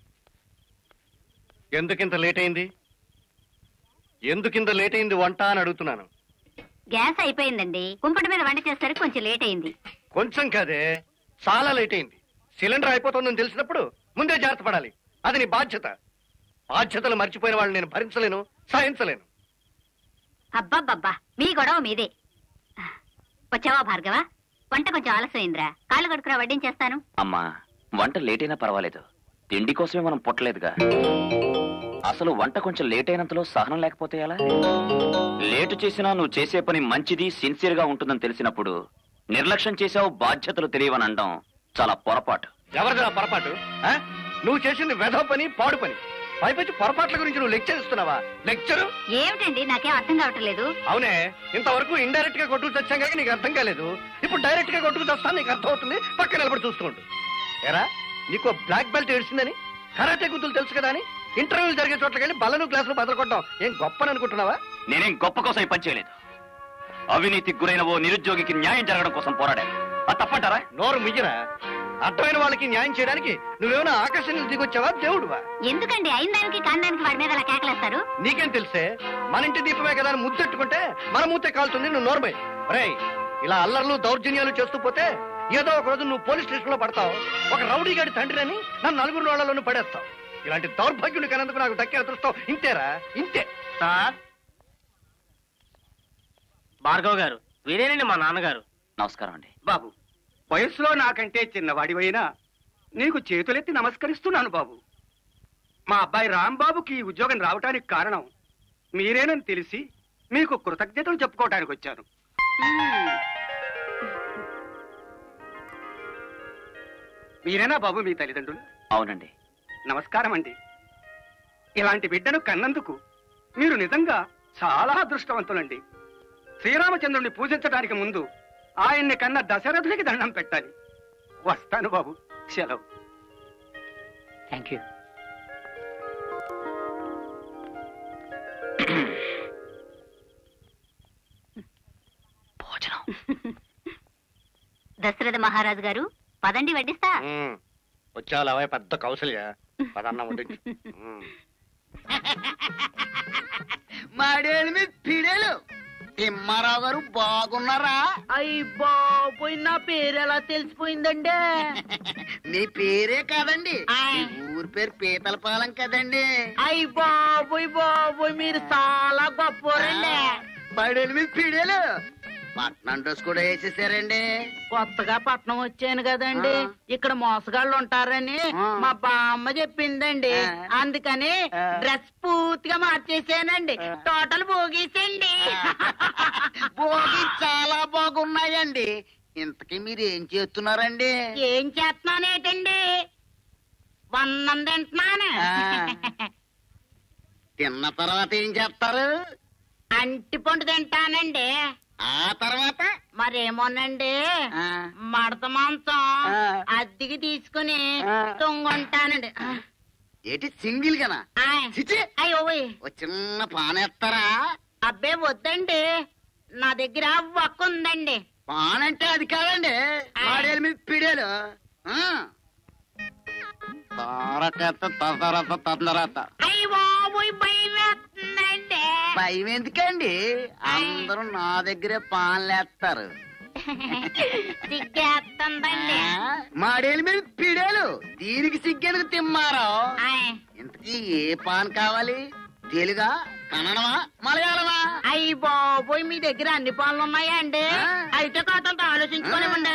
ఎందుకింత లేట్ అయింది ఎందుకింత లేట్ అయింది వంట అని అడుగుతున్నాను గ్యాస్ అయిపోయిందండి కుంపటి మీద వంట చేసరికి కొంచెం లేట్ అయింది కొంచెం కాదే చాలా లేట్ అయింది సిలిండర్ అయిపోతుందని తెలిసినప్పుడు ముందే జాగ్రత్త పడాలి అది నీ బాధ్యత బాధ్యతలు మర్చిపోయిన వాళ్ళని నేను భరించలేను సహించలేను అబ్బబ్బబ్బా మీ గొడవ మీదే వచ్చావా భార్గవ వంట కొంచెం ఆలస్యమైందిరా కాళ్ళు కడుకురా వడ్డించేస్తాను అమ్మా వంట లేట్ అయినా పర్వాలేదు తిండి కోసమే మనం పుట్టలేదుగా అసలు వంట కొంచెం లేట్ అయినంతలో సహనం లేకపోతే ఎలా లేటు చేసినా నువ్వు చేసే పని మంచిది సిన్సియర్ గా ఉంటుందని తెలిసినప్పుడు నిర్లక్ష్యం చేసావు బాధ్యతలు తెలియవని అనడం చాలా పొరపాటు ఎవరిదిరా పొరపాటు ఆ? నువ్వు చేసింది వెధవ పని పాడు పని పైపచ్చి పొరపాట్ల గురించి నువ్వు లెక్చర్ ఇస్తున్నావా లెక్చరు ఏమిటండి నాకేం అర్థం కావటం లేదు అవునే ఇంతవరకు ఇండైరెక్ట్ గా కొట్టుకు తెచ్చాం కానీ నీకు అర్థం కాలేదు ఇప్పుడు డైరెక్ట్ గా కొట్టుకు తెస్తాను నీకు అర్థం అవుతుంది పక్కన నిలబడి చూస్తుంటు ఎరా నీకు బ్లాక్ బెల్ట్ ఏడిసిందని కరాటే గుర్తులు తెలుసు కదా అని ఇంటర్వ్యూలు జరిగే చోట్లకి వెళ్ళి బలను క్లాసులు బదలకొట్టడం ఏం గొప్పని అనుకుంటున్నావా నేనేం గొప్ప కోసం ఈ పని చేయలేదు అవినీతికి గురైన ఓ నిరుద్యోగికి న్యాయం జరగడం కోసం పోరాడాను అది తప్పంటారా నోరు మియ్యరా అర్థమైన వాళ్ళకి న్యాయం చేయడానికి నువ్వేమైనా ఆకర్షణలు దిగొచ్చావా దేవుడువా ఎందుకండి అయిన దానికి కాని దానికి వాడి మీద అలా కేకలేస్తారు నీకేం తెలుసే మన ఇంటి దీపమే కదా అని ముద్దెట్టుకుంటే మన మూతే కాలుతుంది నువ్వు నోర్మై రేయ్ ఇలా అల్లర్లు దౌర్జన్యాలు చేస్తూ పోతే ఏదో ఒక రోజు నువ్వు పోలీస్ స్టేషన్ లో పడతావు ఒక రౌడీ గాడి తండ్రి అని నన్ను నలుగురు వాళ్ళలోనూ పడేస్తావు ఇలాంటి దౌర్భాగ్యుని కనేందుకు నాకు దక్కే అదృష్టం ఇంతేరా ఇంతే సార్ భార్గవ్ గారు వీరేనండి మా నాన్నగారు నమస్కారం అండి బాబు వయస్సులో నాకంటే చిన్నవాడివైనా నీకు చేతులెత్తి నమస్కరిస్తున్నాను బాబు మా అబ్బాయి రాంబాబుకి ఈ ఉద్యోగం రావటానికి కారణం మీరేనని తెలిసి మీకు కృతజ్ఞతలు చెప్పుకోవటానికి వచ్చాను మీరేనా బాబు మీ తల్లిదండ్రులు అవునండి నమస్కారం అండి ఇలాంటి బిడ్డను కన్నందుకు మీరు నిజంగా చాలా అదృష్టవంతులండి శ్రీరామచంద్రుని పూజించడానికి ముందు ఆయన్ని కన్న దశరథుడికి దండం పెట్టాలి వస్తాను బాబు సెలవు థ్యాంక్ యూ దశరథ మహారాజు గారు పదండి వడ్డిస్తా వచ్చావు అవే పెద్ద కౌశల్య పదన్న వడ్డించు మాడేళ్ళు మీ పిడేలు తిమ్మారావు గారు బాగున్నారా అయ్యి బాబోయ్ నా పేరు ఎలా తెలిసిపోయిందండి మీ పేరే కాదండి మీ ఊరి పేరు పీతలపాలెం కదండి అయ్యి బాబోయ్ బాబోయ్ మీరు చాలా గొప్పవారండి మాడేళ్ళు మీ పిడేలు పట్నం డ్రెస్ కూడా వేసేసారండి కొత్తగా పట్నం వచ్చాను కదండి ఇక్కడ మోసగాళ్ళు ఉంటారని మా బామ్మ చెప్పిందండి అందుకని డ్రెస్ పూర్తిగా మార్చేసానండి టోటల్ పోగేసండి భోగి చాలా బాగున్నాయండి ఇంతకీ మీరు ఏం చేస్తున్నారండి ఏం చేస్తున్నానేటండి వన్నం తింటున్నాను తిన్న తర్వాత ఏం చేస్తారు అంటి పండు తింటానండి ఆ తర్వాత మరేమోనండి మడత మాంసం అద్దెకి తీసుకుని తొంగుంటానండి ఏంటి సింగిల్ గానా చిచి అయ్యో ఓ చిన్న పానేస్తారా అబ్బే వద్దండి నా దగ్గర ఒక్క ఉందండి పానంటే అది కాదండి మాడేలు మీ పిడేలు ఆ. తారకత్త తతరత తొందరత అయ్యి బాబోయ్ భయం వేస్తుందండి భయం ఎందుకండి అందరూ నా దగ్గరే పాన్లేస్తారు సిగ్గేస్తుందండి మాడేలు మీద పిడేలు దీనికి సిగ్గెనకు తిమ్మారో ఇంతకీ ఏ పాన్ కావాలి తెలుగా కన్నడమా మలయాళమా అయ్యి బాబోయ్ మీ దగ్గర అన్ని పాలు ఉన్నాయా అండి అయితే కాదంత ఆలోచించుకోనివ్వండి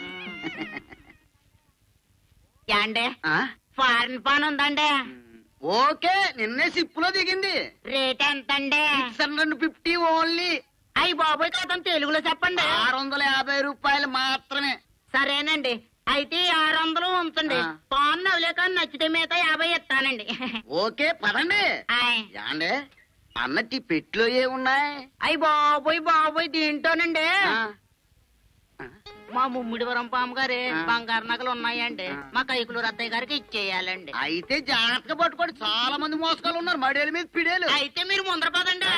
యాండే ఫారెన్ పాన్ ఉందండి ఓకే నిన్నే సిప్పులో దిగింది రేట్ ఎంతండి సిక్స్ హండ్రెడ్ ఫిఫ్టీ ఓన్లీ అయ్యి బాబోయ్ కాదని తెలుగులో చెప్పండి ఆరు వందల యాభై రూపాయలు మాత్రమే సరేనండి అయితే ఆరు వందలు ఉంచండి పాన్ నవ్వులేక నచ్చితే మిగతా యాభై ఇస్తానండి ఓకే పదండి యాండే అన్నట్టు ఈ పెట్టులో ఏ ఉన్నాయి అయ్యి బాబోయ్ బాబోయ్ దీంట్లోనండి మా ముమ్మిడివరం పాము గారి బంగారు నగలు ఉన్నాయండి మా కైకులు రత్తయ్య గారికి ఇచ్చేయాలండి అయితే జాగ్రత్తగా పట్టుకోండి చాలా మంది మోసగాళ్ళు ఉన్నారు మడేల మీద పిడేలు అయితే మీరు ముందర పదండి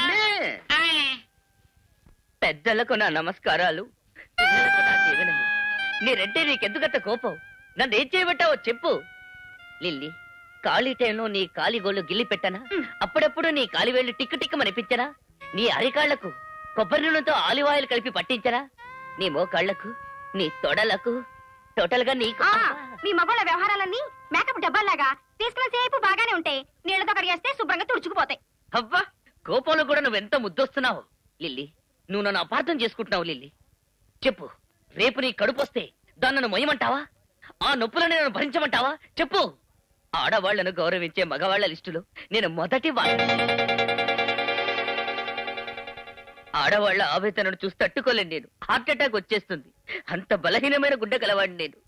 పెద్దలకు నా నమస్కారాలు పిల్లలకు నా దీవెనలు నీరంటే నీకెందుకంత కోపం నన్ను ఏం చేయబట్టావో చెప్పు లిల్లీ ఖాళీ టైంలో నీ కాలి గోళ్ళు గిల్లి పెట్టనా అప్పుడప్పుడు నీ కాలి వేళ్ళు టిక్కు టిక్కమనిపించనా నీ అరికాళ్లకు కొబ్బరి నూనెతో ఆలివ్ ఆయిల్ కలిపి పట్టించనా నీ మోకాళ్లకు నీ తొడలకు టోటల్ గా నీకు మీ మగవాళ్ళ వ్యవహారాలన్నీ మేకప్ డబ్బాల్లాగా తీసుకున్న సేపు బాగానే ఉంటాయి నీళ్లతో కడిగేస్తే శుభ్రంగా తుడుచుకుపోతాయి అవ్వా కోపంలో కూడా నువ్వెంత ముద్దొస్తున్నావు లిల్లీ నువ్వు నన్ను అపార్థం చేసుకుంటున్నావు లిల్లీ చెప్పు రేపు నీ కడుపు వస్తే దాన్ని నన్ను మొయ్యమంటావా ఆ నొప్పులను నేను భరించమంటావా చెప్పు ఆడవాళ్లను గౌరవించే మగవాళ్ల లిస్టులో నేను మొదటి వా ఆడవాళ్ల ఆవేదనను చూసి తట్టుకోలేను నేను హార్ట్ అటాక్ వచ్చేస్తుంది అంత బలహీనమైన గుడ్డ కలవాడిని నేను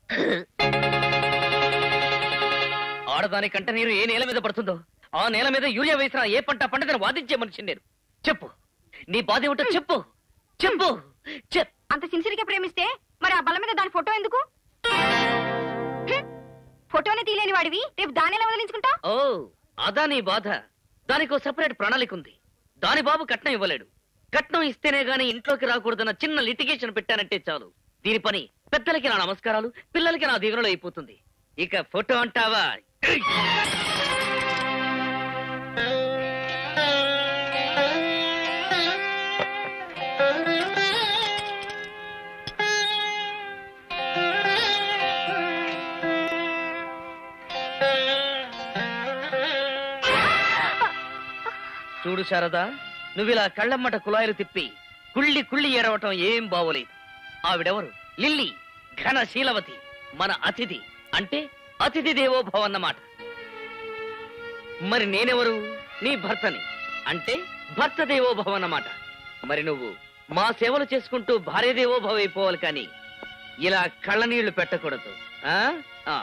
ఆడదాని కంట నీరు ఏ నేల మీద పడుతుందో ఆ నేల మీద యూరియా వేసిన ఏ పంట పండదని వాదించే మనిషి నేను చెప్పు నీ బాధ ఏమిటో చెప్పు చెప్పు చెప్ అంత సిన్సియర్గా ప్రేమిస్తే మరి ఆ బల్ల మీద దాని ఫోటో ఎందుకు హ్మ్. ఫోటోనే తీయలేని వాడివి రేపు దాని ఎలా వదిలించుకుంటా ఓ అదా నీ బాధ దానికి ఓ సెపరేట్ ప్రణాళిక ఉంది దాని బాబు కట్నం ఇవ్వలేడు కట్నం ఇస్తేనే గాని ఇంట్లోకి రాకూడదన్న చిన్న లిటిగేషన్ పెట్టానంటే చాలు దీని పని పెద్దలకి నా నమస్కారాలు పిల్లలకి నా దీవెనలో అయిపోతుంది ఇక ఫోటో అంటావా చూడు శారదా నువ్విలా కళ్ళమ్మట కుళాయిలు తిప్పి కుళ్ళి కుళ్ళి ఏడవటం ఏం బాగోలేదు ఆవిడెవరు లిల్లీ ఘనశీలవతి మన అతిథి అంటే అతిథి దేవోభవ అన్నమాట మరి నేనెవరు నీ భర్తని అంటే భర్త దేవోభవ అన్నమాట మరి నువ్వు మా సేవలు చేసుకుంటూ భార్య దేవోభవ అయిపోవాలి కానీ ఇలా కళ్ళనీళ్లు పెట్టకూడదు ఆ? ఆ.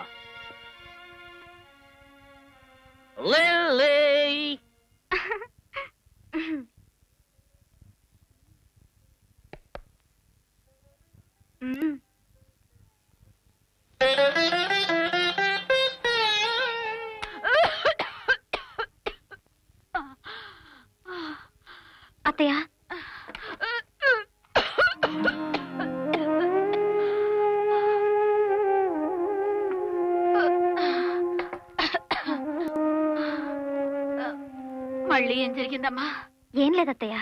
లిల్లీ అత్తయ్య మళ్ళీ ఏం జరిగిందమ్మా ఏం లేదత్తయ్య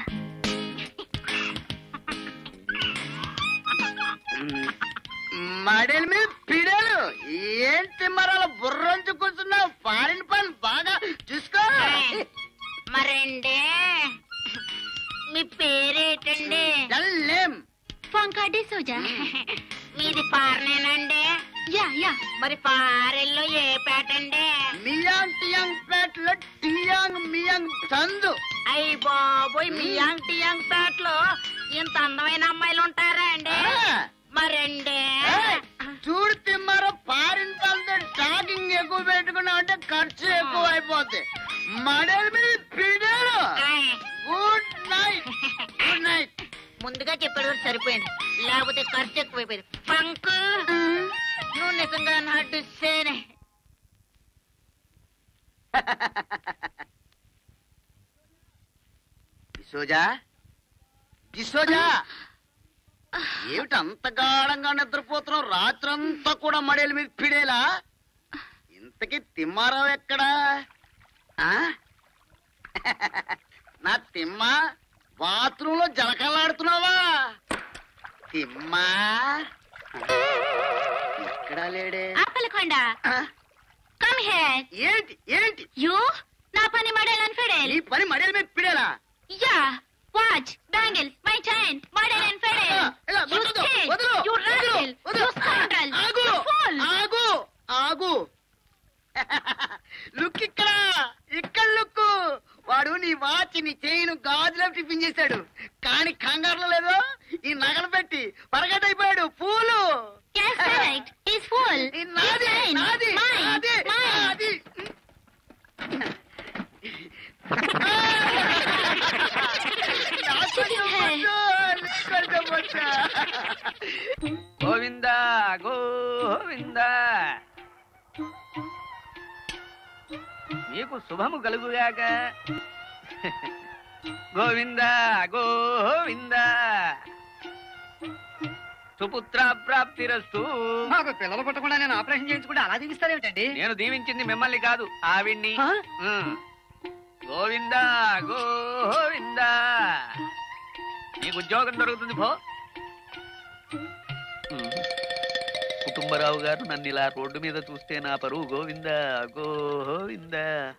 మడల మీద పిడలు ఏంటి మరల బుర్రంచు కూర్చున్నావు ఫారిన్ పని బాగా చూసుకో మరండి మీ పేరేటండి లేం పంకాడి సోజా మీది పారనేనండి యా యా మరి పారెల్లో ఏ పేటండి మియాంగ్ టియాంగ్ పేటలో టియాంగ్ మియాంగ్ చందు అయ్యి బాబోయ్ మీ యాంగ్ టియాంగ్ పేటలో ఇంత అందమైన అమ్మాయిలు ఉంటారా అండి మరండి చూడు తిమ్మారో ఫారిన్ పనితో టాకింగ్ ఎక్కువ పెట్టుకున్నావు అంటే ఖర్చు ఎక్కువ అయిపోద్ది మడల మీద పిడలు గుడ్ నైట్ గుడ్ నైట్ ముందుగా చెప్పాడు కూడా సరిపోయింది లేకపోతే ఖర్చు ఎక్కువైపోయింది పంకు నువ్వు నిజంగా నడుస్తేనే దిశోజా దిశోజా ఏమిటి అంత గాఢంగా నిద్రపోతున్నావు రాత్రంతా కూడా మడేల మీద పిడేలా ఇంతకీ తిమ్మారావు ఎక్కడా ఆ? నా తిమ్మ బాత్రూమ్ లో జలకలాడుతున్నావా తిమ్మా ఎక్కడా లేడే ఆపలకొండ కమ్ హియర్ ఏంటి ఏంటి యు నా పని మడేలని ఫెడేల్ నీ పని మడేల మీద పిడేలా యా వాచ్ బ్యాంగిల్స్ మై చైన్ మడేల్ అండ్ ఫెడేల్ ఇలా, యు వదలు, kid, వదలు, you వదలు, rascal, వదలు. you scoundrel, ఆగు you fool. ఆగు ఆగు లుక్ ఇక్కడ ఇక్కడ లుక్ వాడు నీ వాచ్ నీ చైన్ గాజులో టిఫిన్ చేశాడు కానీ కంగారులో లేదో ఈ నగలు పెట్టి పరగటైపోయాడు పూలు Yes, correct. He's full. ఈ నాది He's mine. నాది Mine. నాది Mine. నాది గోవింద గోవింద మీకు శుభము కలుగుగాక గోవింద గోవింద సుపుత్ర ప్రాప్తిరస్తు మాకు పిల్లలు పుట్టకుండా నేను ఆపరేషన్ చేయించుకుంటే అలా దీవిస్తారేమిటండి నేను దీవించింది మిమ్మల్ని కాదు ఆవిడ్ని ఉమ్. గోవింద గోవింద నీకు ఉద్యోగం దొరుకుతుంది పో ఉమ్. కుటుంబరావు గారు నన్ను ఇలా రోడ్డు మీద చూస్తే నా పరువు గోవింద గోవింద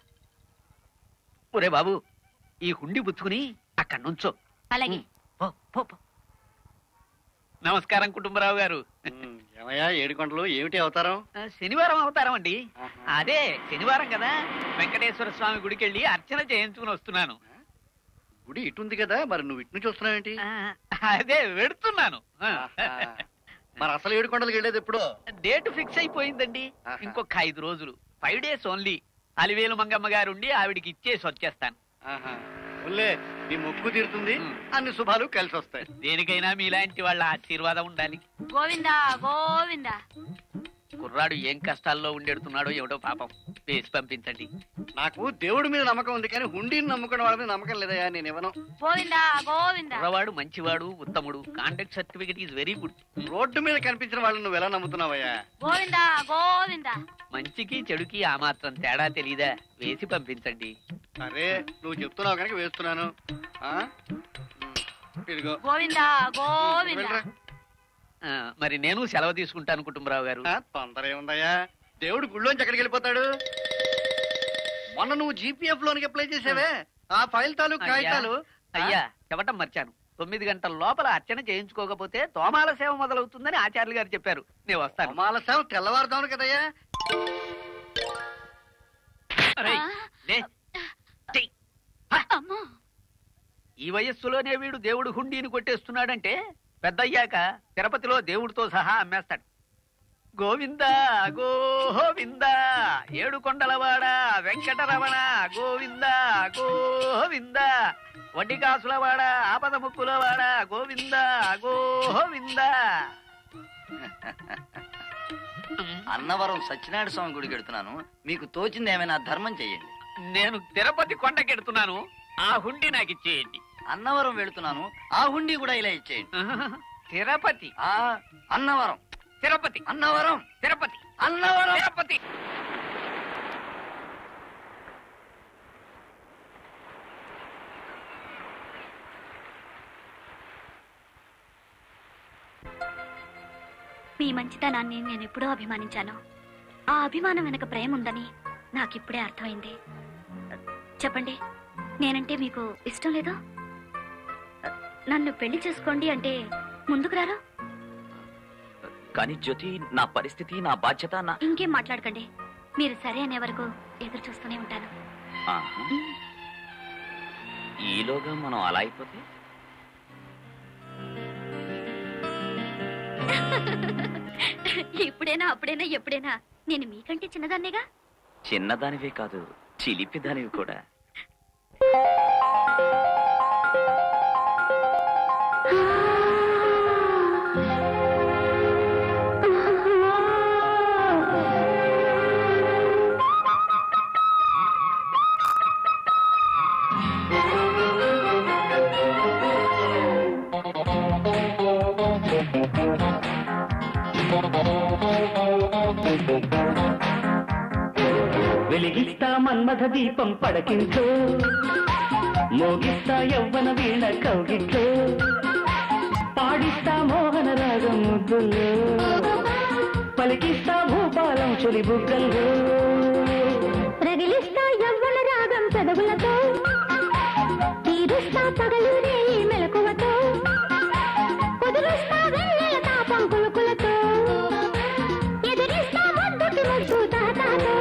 ఒరే బాబు ఈ హుండి పుచ్చుకుని అక్కడ నుంచో అలాగే పో, పో, పో. నమస్కారం కుటుంబరావు గారు ఏమయ్యా ఏడుకొండలు ఏమిటి అవతారం ఆ, శనివారం అవతారం అండి అదే శనివారం కదా వెంకటేశ్వర స్వామి గుడికి వెళ్ళి అర్చన చేయించుకుని వస్తున్నాను గుడి ఇటుంది కదా మరి నువ్వు ఇటు నుంచి వస్తున్నావేంటి అదే వెడుతున్నాను ఆ. మరి అసలు ఏడుకొండలకు వెళ్ళేది ఎప్పుడు డేట్ ఫిక్స్ అయిపోయిందండి ఇంకొక ఐదు రోజులు five days only Alivelu Mangamma గారు ఉండి ఆవిడికి ఇచ్చేసి వచ్చేస్తాను ఉల్లే నీ మొక్కు తీరుతుంది అన్ని శుభాలు కలిసి వస్తాయి దేనికైనా మీలాంటి వాళ్ళ ఆశీర్వాదం ఉండాలి గోవిందా గోవిందా కుర్రాడు ఏం కష్టాల్లో ఉండెడుతున్నాడో ఏమిటో పాపం వేసి పంపించండి నాకు దేవుడి మీద నమ్మకం ఉంది కానీ హుండీని నమ్ముకున్న వాళ్ళ మీద నమ్మకం లేదయ్యా నేను ఇవ్వను గోవిందా గోవిందా కుర్రవాడు మంచివాడు ఉత్తముడు conduct certificate is very good road మీద కనిపించిన వాళ్ళని నువ్వు ఎలా నమ్ముతున్నావయ్యా గోవిందా గోవిందా మంచికి చెడుకి ఆ మాత్రం తేడా తెలీదా వేసి పంపించండి సరే నువ్వు చెప్తున్నావు కనుక వేస్తున్నాను ఆ? ఇదిగో గోవిందా గోవిందా వెళ్ళరా. ఆ, మరి నేను సెలవు తీసుకుంటాను కుటుంబరావు గారు ఆ, తొందర ఏముందయ్యా దేవుడు గుళ్ళోంచి ఎక్కడికి వెళ్ళిపోతాడు మొన్న నువ్వు జీపీఎఫ్ లోనికి అప్లై చేసావే ఆ ఫైల్ తాలూకు అయ్యా, కాగితాలు అయ్యా చెప్పటం మర్చాను తొమ్మిది గంటల లోపల అర్చన చేయించుకోకపోతే తోమాల సేవ మొదలవుతుందని ఆచార్యులు గారు చెప్పారు నేను వస్తాను తోమాల సేవ తెల్లవారుదాం కదయ్యా అరేయ్, లే. చెయ్. హ. ఈ వయస్సులోనే వీడు దేవుడు హుండీని కొట్టేస్తున్నాడంటే పెద్దయ్యాక తిరుపతిలో దేవుడితో సహా అమ్మేస్తాడు గోవింద గోవింద ఏడు కొండలవాడ వెంకటరమణ గోవింద గోవింద వడ్డీ కాసులవాడ ఆపద ముక్కులవాడ గోవింద గోవింద అన్నవరం సత్యనారాయణ స్వామి గుడికి వెడుతున్నాను మీకు తోచింది ఏమైనా ధర్మం చెయ్యండి నేను తిరుపతి కొండకెడుతున్నాను ఆ హుండీ నాకు ఇచ్చేయండి అన్నవరం వెళుతున్నాను ఆ హుండీ కూడా ఇలా ఇచ్చేయండి తిరుపతి ఆ అన్నవరం తిరుపతి అన్నవరం తిరుపతి అన్నవరం తిరుపతి మీ మంచితనాన్ని నేను ఎప్పుడూ అభిమానించాను ఆ అభిమానం వెనక ప్రేమ ఉందని నాకిప్పుడే అర్థమైంది చెప్పండి నేనంటే మీకు ఇష్టం లేదు నన్ను పెళ్లి చేసుకోండి అంటే ముందుకు రారా కానీ జ్యోతి నా పరిస్థితి నా బాధ్యత నా ఇంకేం మాట్లాడకండి మీరు సరే అనే వరకు ఎదురు చూస్తూనే ఉంటాను ఆహా. ఈలోగా మనం అలా అయిపోతే ఇప్పుడైనా అప్పుడైనా ఎప్పుడైనా నేను మీకంటే చిన్నదాన్నేగా చిన్నదానివే కాదు చిలిపిదానివి కూడా వెలిగిస్తా మన్మథ దీపం పడకించు మోగిస్తా యవ్వన వీణ కౌగిట్లో పాడిస్తా మోహన రాగం ముద్దుల్లో పలికిస్తా భూపాలం చొలి బుగ్గల్లో రగిలిస్తా యవ్వన రాగం చదువులతో తీరుస్తా పగలు రేయి మెలకువతో కుదురుస్తా వెన్నెల తాపం కులుకులతో ఎదిరిస్తా ముద్దుకి ముద్దు తాతాతో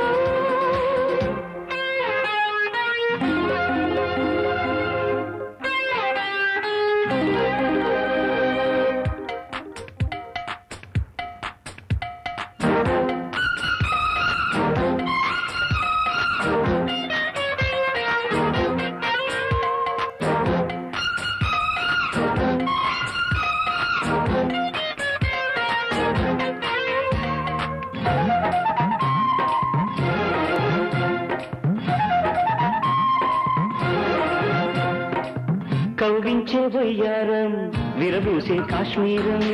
కౌగించే వయ్యారం విరబూసే కాశ్మీరం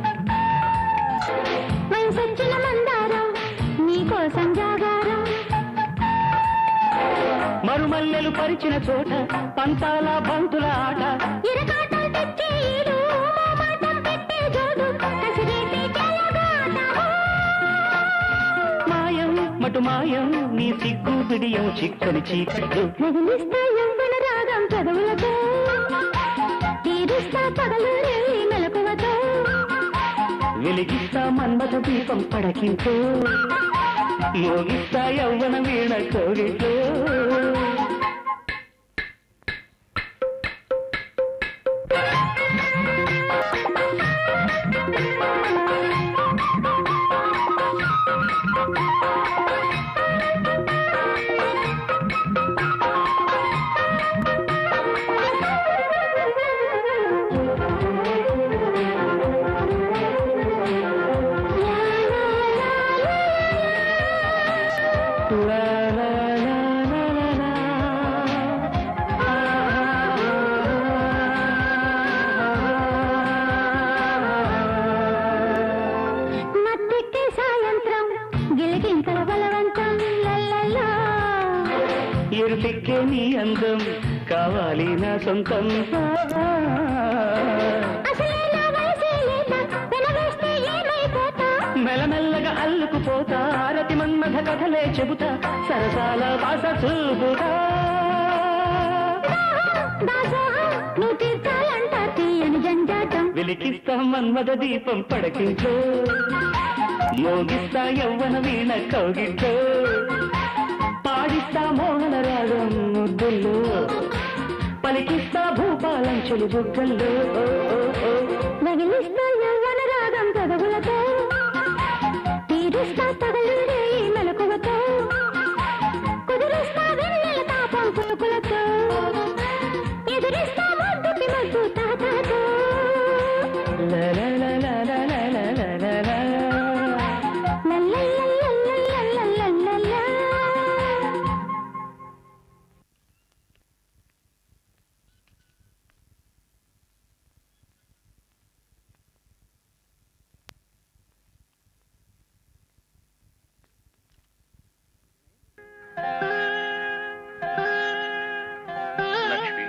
వయసొచ్చిన మందారం నీకోసం జాగారం మరుమల్లెలు పరిచిన చోట పంతాల బంతుల ఆట ఇరకాటం తెచ్చే ఈడు మోమాటం పెట్టే జోడు కసిరేసే చెలగాట మాయం మటు మాయం నీ సిగ్గు బిడియం చిక్కని చీకట్లు రగిలిస్తా యవ్వన రాగం చదువులతో తీరుస్తా పగలు రేయి మెలకువతో వెలిగిస్తా మన్మథ దీపం పడకించు మోగిస్తా యవ్వన వీణ కోగితో లా లా లా లా లా లా. మత్తెక్కే సాయంత్రం గిలిగింతల బలవంతం లల్లల్లా ఎరుపెక్కే నీ అందం కావాలి నా సొంతం అసలే నా వయసే లేదా వెనవేస్తే ఏమైపోతా మెల్లమెల్లగా అల్లుకుపోతా రతి మన్మథ కథలే చెబుతా సరసాల వాస చూపుతా దాసోహం నువ్వు తీర్చాలంట తీయ వెలికిస్తా మన్మద దీపం పడకింట్లో మోగిస్తా యవ్వన వీణ కౌగిట్లో పాడిస్తా మోహన రాగం ముద్దుల్లో పలికిస్తా భూపాలం చెలి బుగ్గల్లో మగిలిస్తా యవ్వన రాగం చదువులతో తీరుస్తా తగలుడే మెలకువతో కుదిరిస్తా వెన్నెల తాపం పులుకులతో ఎదురిస్తా ముద్దుకి ముద్దు తాతాతో లా లా లా లా లా లా లా లా లా లా. లల్లల్లల్లల్లల్లల్లల్లల్లా. లక్ష్మి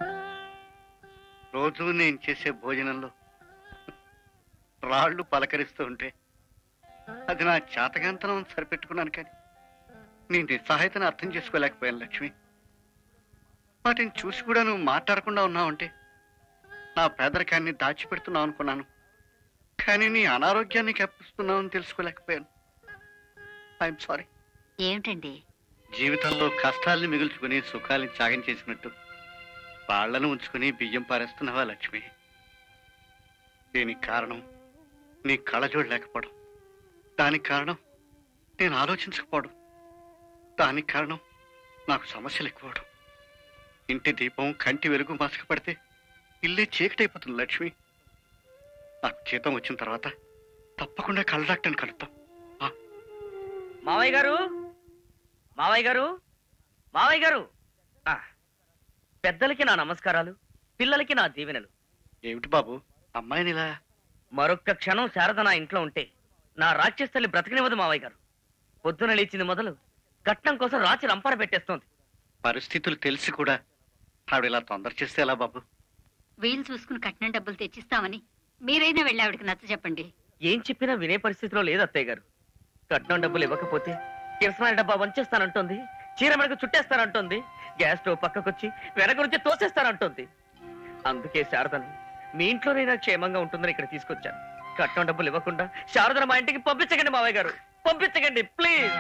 రోజు నేను చేసే భోజనంలో రాళ్ళు పలకరిస్తూ ఉంటే అది నా చేతగాంతనం సరిపెట్టుకున్నాను కానీ నీ నిస్సహాయతను అర్థం చేసుకోలేకపోయాను లక్ష్మి వాటిని చూసి కూడా నువ్వు మాట్లాడకుండా ఉన్నావంటే నా పేదరికాన్ని దాచిపెడుతున్నావు అనుకున్నాను కానీ నీ అనారోగ్యాన్ని కప్పిస్తున్నావు అని తెలుసుకోలేకపోయాను ఐఎమ్ సారీ ఏమిటండి జీవితంలో కష్టాల్ని మిగుల్చుకుని సుఖాల్ని త్యాగం చేసినట్టు వాళ్ళను ఉంచుకుని బియ్యం పారేస్తున్నావా లక్ష్మి దీనికి కారణం నీ కళ్ళజోడు లేకపోవడం దానికి కారణం నేను ఆలోచించకపోవడం దానికి కారణం నాకు సమస్యలు ఎక్కువడం ఇంటి దీపం కంటి వెలుగు మసక పడితే ఇల్లే చీకటైపోతుంది లక్ష్మి నాకు జీతం వచ్చిన తర్వాత తప్పకుండా కళ్ళ డాక్టర్ని కలుద్దాం మావయ్య గారు మావయ్య గారు మావయ్య గారు ఆ, పెద్దలకి నా నమస్కారాలు పిల్లలకి నా దీవెనలు ఏమిటి బాబు అమ్మాయిని ఇలా మరొక్క క్షణం శారద నా ఇంట్లో ఉంటే నా రాక్షస్తల్లి బ్రతకనివ్వదు మావయ్య గారు పొద్దున లేచింది మొదలు కట్నం కోసం రాచి రంపార పెట్టేస్తోంది పరిస్థితులు తెలిసి కూడా ఆవిడ ఇలా తొందర చేస్తే ఎలా బాబు వీలు చూసుకుని కట్నం డబ్బులు తెచ్చిస్తామని మీరైనా వెళ్ళి ఆవిడకి నచ్చ చెప్పండి ఏం చెప్పినా వినే పరిస్థితిలో లేదు అత్తయ్య గారు కట్నం డబ్బులు ఇవ్వకపోతే కిరసనాయి డబ్బా వంచేస్తానంటోంది చీర మెడకు చుట్టేస్తానంటోంది గ్యాస్ స్టవ్ పక్కకొచ్చి వెనక నుంచి తోసేస్తానంటోంది అందుకే శారదను మీ ఇంట్లోనైనా క్షేమంగా ఉంటుందని ఇక్కడ తీసుకొచ్చాను కట్నం డబ్బులు ఇవ్వకుండా శారదను మా ఇంటికి పంపించకండి మావయ్య గారు పంపించకండి ప్లీజ్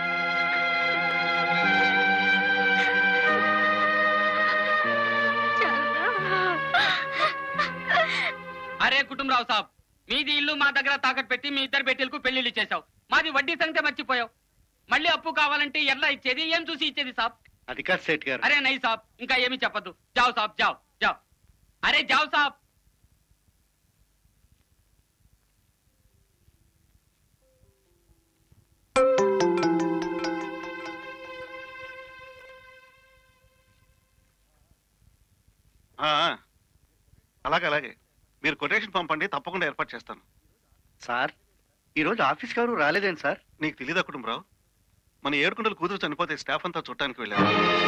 అరే కుటుంబరావు సాబ్ మీది ఇల్లు మా దగ్గర తాకట్టు పెట్టి మీ ఇద్దరు బెట్టిలకు పెళ్లిళ్ళు చేశావు మాది వడ్డీ సంగతే మర్చిపోయావు మళ్ళీ అప్పు కావాలంటే ఎలా ఇచ్చేది ఏం చూసి ఇచ్చేది సాబ్ అది కాదు సేట్ గారు అరే నై సాబ్ ఇంకా ఏమీ చెప్పదు జావ్ సాబ్ జావ్ జావ్ అరే జావ్ సాబ్ ఆ, ఆ. అలాగే అలాగే మీరు కొటేషన్ పంపండి తప్పకుండా ఏర్పాటు చేస్తాను సార్ ఈరోజు ఆఫీస్కి ఎవరు రాలేదేంటి సార్ నీకు తెలియదా కుటుంబరావు మన ఏడుకుంటలు కూతురు చనిపోతే స్టాఫ్ అంతా చుట్టానికి వెళ్ళారు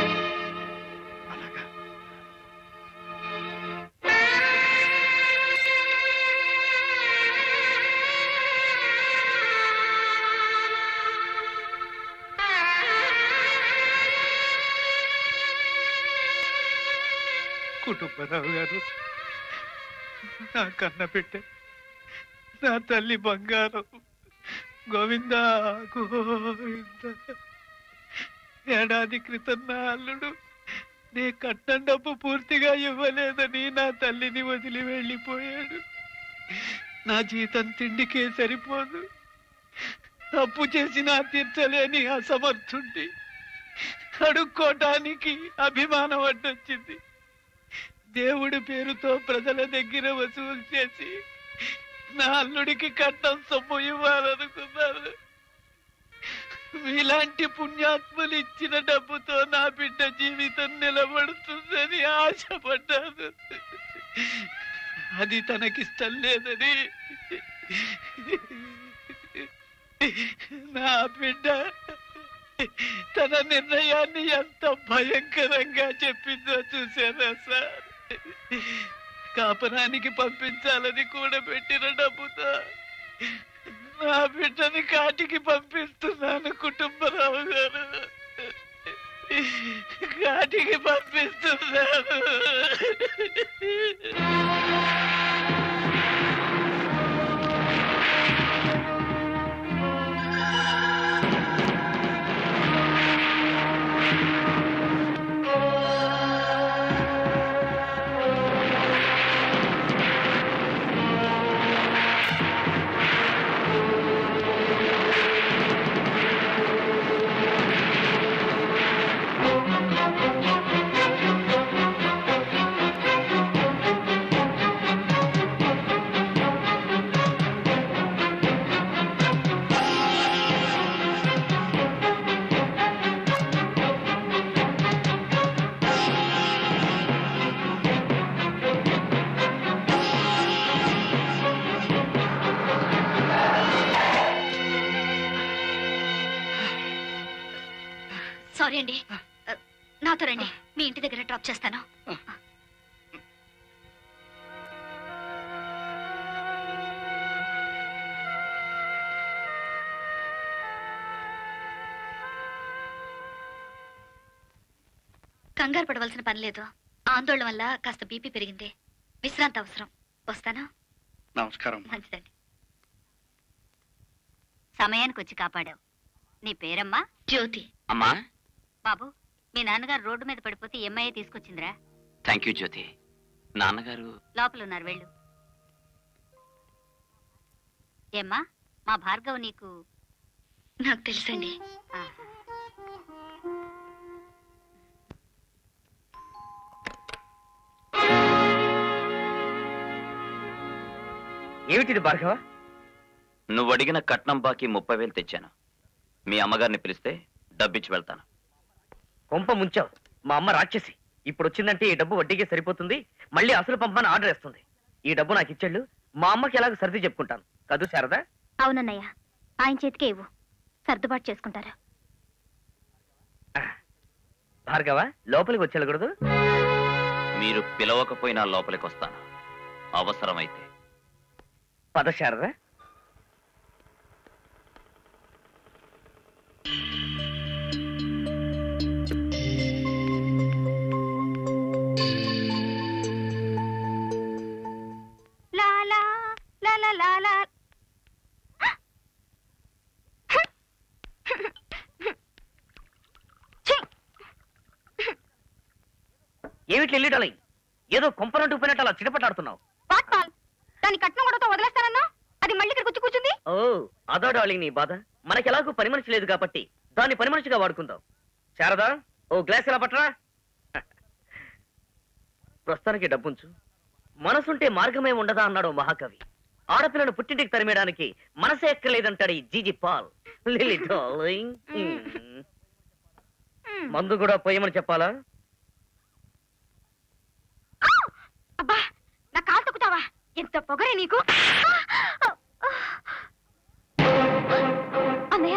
కుటుంబరావు గారు నా కన్న పెట్టే నా తల్లి బంగారం గోవింద గోవింద ఏడాది క్రితం నా అల్లుడు నీ కట్నం డబ్బు పూర్తిగా ఇవ్వలేదని నా తల్లిని వదిలి వెళ్ళిపోయాడు నా జీతం తిండికే సరిపోదు అప్పు చేసి నా తీర్చలేని అసమర్థుండి అడుక్కోటానికి అభిమానం అడ్డొచ్చింది దేవుడి పేరుతో ప్రజల దగ్గర వసూలు చేసి నా అల్లుడికి కట్నం సొమ్ము ఇవ్వాలనుకున్నారు మీలాంటి పుణ్యాత్ములు ఇచ్చిన డబ్బుతో నా బిడ్డ జీవితం నిలబడుతుందని ఆశపడ్డాను అది తనకిష్టం లేదని నా బిడ్డ తన నిర్ణయాన్ని ఎంత భయంకరంగా చెప్పిందో చూసారా సార్ కాపరానికి పంపించాలని కూడా పెట్టిన డబ్బుతో నా బిడ్డని కాటికి పంపిస్తున్నాను కుటుంబరావు గారు కాటికి పంపిస్తున్నాను సారీ అండి నాతో రండి మీ ఇంటి దగ్గర డ్రాప్ చేస్తాను కంగారు పడవలసిన పని లేదు ఆందోళన వల్ల కాస్త బీపీ పెరిగింది విశ్రాంతి అవసరం వస్తాను నమస్కారం మంచిదండి సమయానికి వచ్చి కాపాడావు నీ పేరమ్మా జ్యోతి అమ్మా బాబు మీ నాన్నగారు రోడ్డు మీద పడిపోతే ఎంఐఏ తీసుకొచ్చిందిరా థ్యాంక్ యూ జ్యోతి నాన్నగారు లోపల ఉన్నారు వెళ్ళు ఏమ్మా మా భార్గవ్ నీకు నాకు తెలుసండి ఏమిటిది భార్గవ నువ్వు అడిగిన కట్నం బాకీ ముప్పై వేలు తెచ్చాను మీ అమ్మగారిని పిలిస్తే డబ్బిచ్చి వెళ్తాను కొంప ముంచావు మా అమ్మ రాక్షసి ఇప్పుడు వచ్చిందంటే ఈ డబ్బు వడ్డీకి సరిపోతుంది మళ్ళీ అసలు పంపని ఆర్డర్ వేస్తుంది ఈ డబ్బు నాకు ఇచ్చాళ్ళు మా అమ్మకి ఎలాగ సర్ది చెప్పుకుంటాను కదూ శారదా అవునన్నయ్య ఆయన చేతికే ఇవ్వు సర్దుబాటు చేసుకుంటారు భార్గవ లోపలికి వచ్చేయకూడదు మీరు పిలవకపోయినా లోపలికి వస్తాను అవసరమైతే పద శారదా లా లా లా లా లా లా ఏమిటి వెళ్ళి ఏదో కొంపరంటూ పోయినట్టు అలా చిటపటాడుతున్నావు వాట్ పాల్ దాని కట్నం కూడా వదిలేస్తానన్నా అది మళ్ళీ ఇక్కడికి వచ్చి కూర్చుంది ఓ అదో డార్లింగ్ నీ బాధ మనకి ఎలాగో పని మనిషి లేదు కాబట్టి దాన్ని పని మనిషిగా వాడుకుందాం శారదా ఓ గ్లాస్ ఎలా పట్టరా ప్రస్తుతానికి డబ్బుంచు మనసుంటే మార్గమే ఉండదా అన్నాడు ఓ మహాకవి ఆడపిల్లను పుట్టింటికి తరిమేయడానికి మనసే ఎక్కలేదంటాడు ఈ జీజీ పాల్ లిలీ డార్లింగ్ మ్మ్. మందు కూడా పోయమని చెప్పాలా అబ్బా నా కాలు తొక్కుతావా ఎంత పొగరే నీకు అన్నయ్య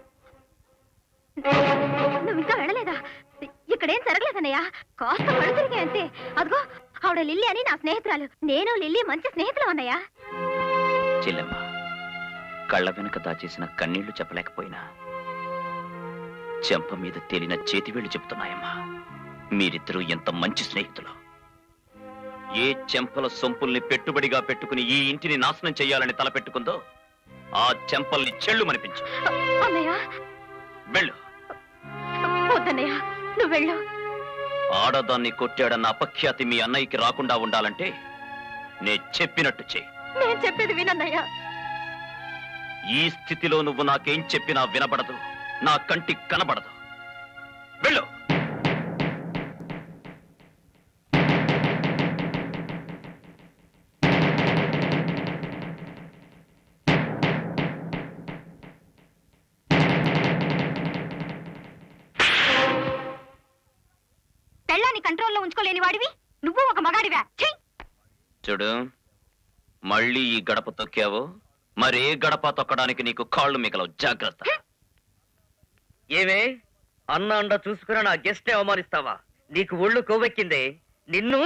నువ్వు ఇంకా వెళ్ళలేదా ఇక్కడేం జరగలేదన్నయ్య కాస్త కళ్ళు తిరిగాయి అంతే అదిగో ఆవిడ లిల్లీ అని నా స్నేహితురాలు నేను లిల్లీ మంచి స్నేహితులు అన్నయ్య చెల్లెమ్మ కళ్ళ వెనుక దాచేసిన కన్నీళ్లు చెప్పలేకపోయినా చెంప మీద తేలిన చేతివేళ్లు చెబుతున్నాయమ్మా మీరిద్దరూ ఎంత మంచి స్నేహితులు ఏ చెంపల సొంపుల్ని పెట్టుబడిగా పెట్టుకుని ఈ ఇంటిని నాశనం చెయ్యాలని తలపెట్టుకుందో ఆ చెంపల్ని చెళ్ళు మనిపించు అన్నయ్య వెళ్ళు వద్దన్నయ్య నువ్వు వెళ్ళు ఆడదాన్ని కొట్టాడన్న అపఖ్యాతి మీ అన్నయ్యకి రాకుండా ఉండాలంటే నే చెప్పినట్టు చెయ్యి నేను చెప్పేది వినన్నయ్య ఈ స్థితిలో నువ్వు నాకేం చెప్పినా వినబడదు నా కంటికి కనబడదు వెళ్ళు పెళ్ళాన్ని కంట్రోల్లో ఉంచుకోలేని వాడివి నువ్వు ఒక మగాడివా ఛీ! చూడు మళ్ళీ ఈ గడప తొక్కావు మరే గడప తొక్కడానికి నీకు కాళ్ళు మిగలవు జాగ్రత్త ఏమే అన్న అండ చూసుకుని నా గెస్టే అవమానిస్తావా నీకు ఒళ్ళు కొవ్వెక్కిందే నిన్ను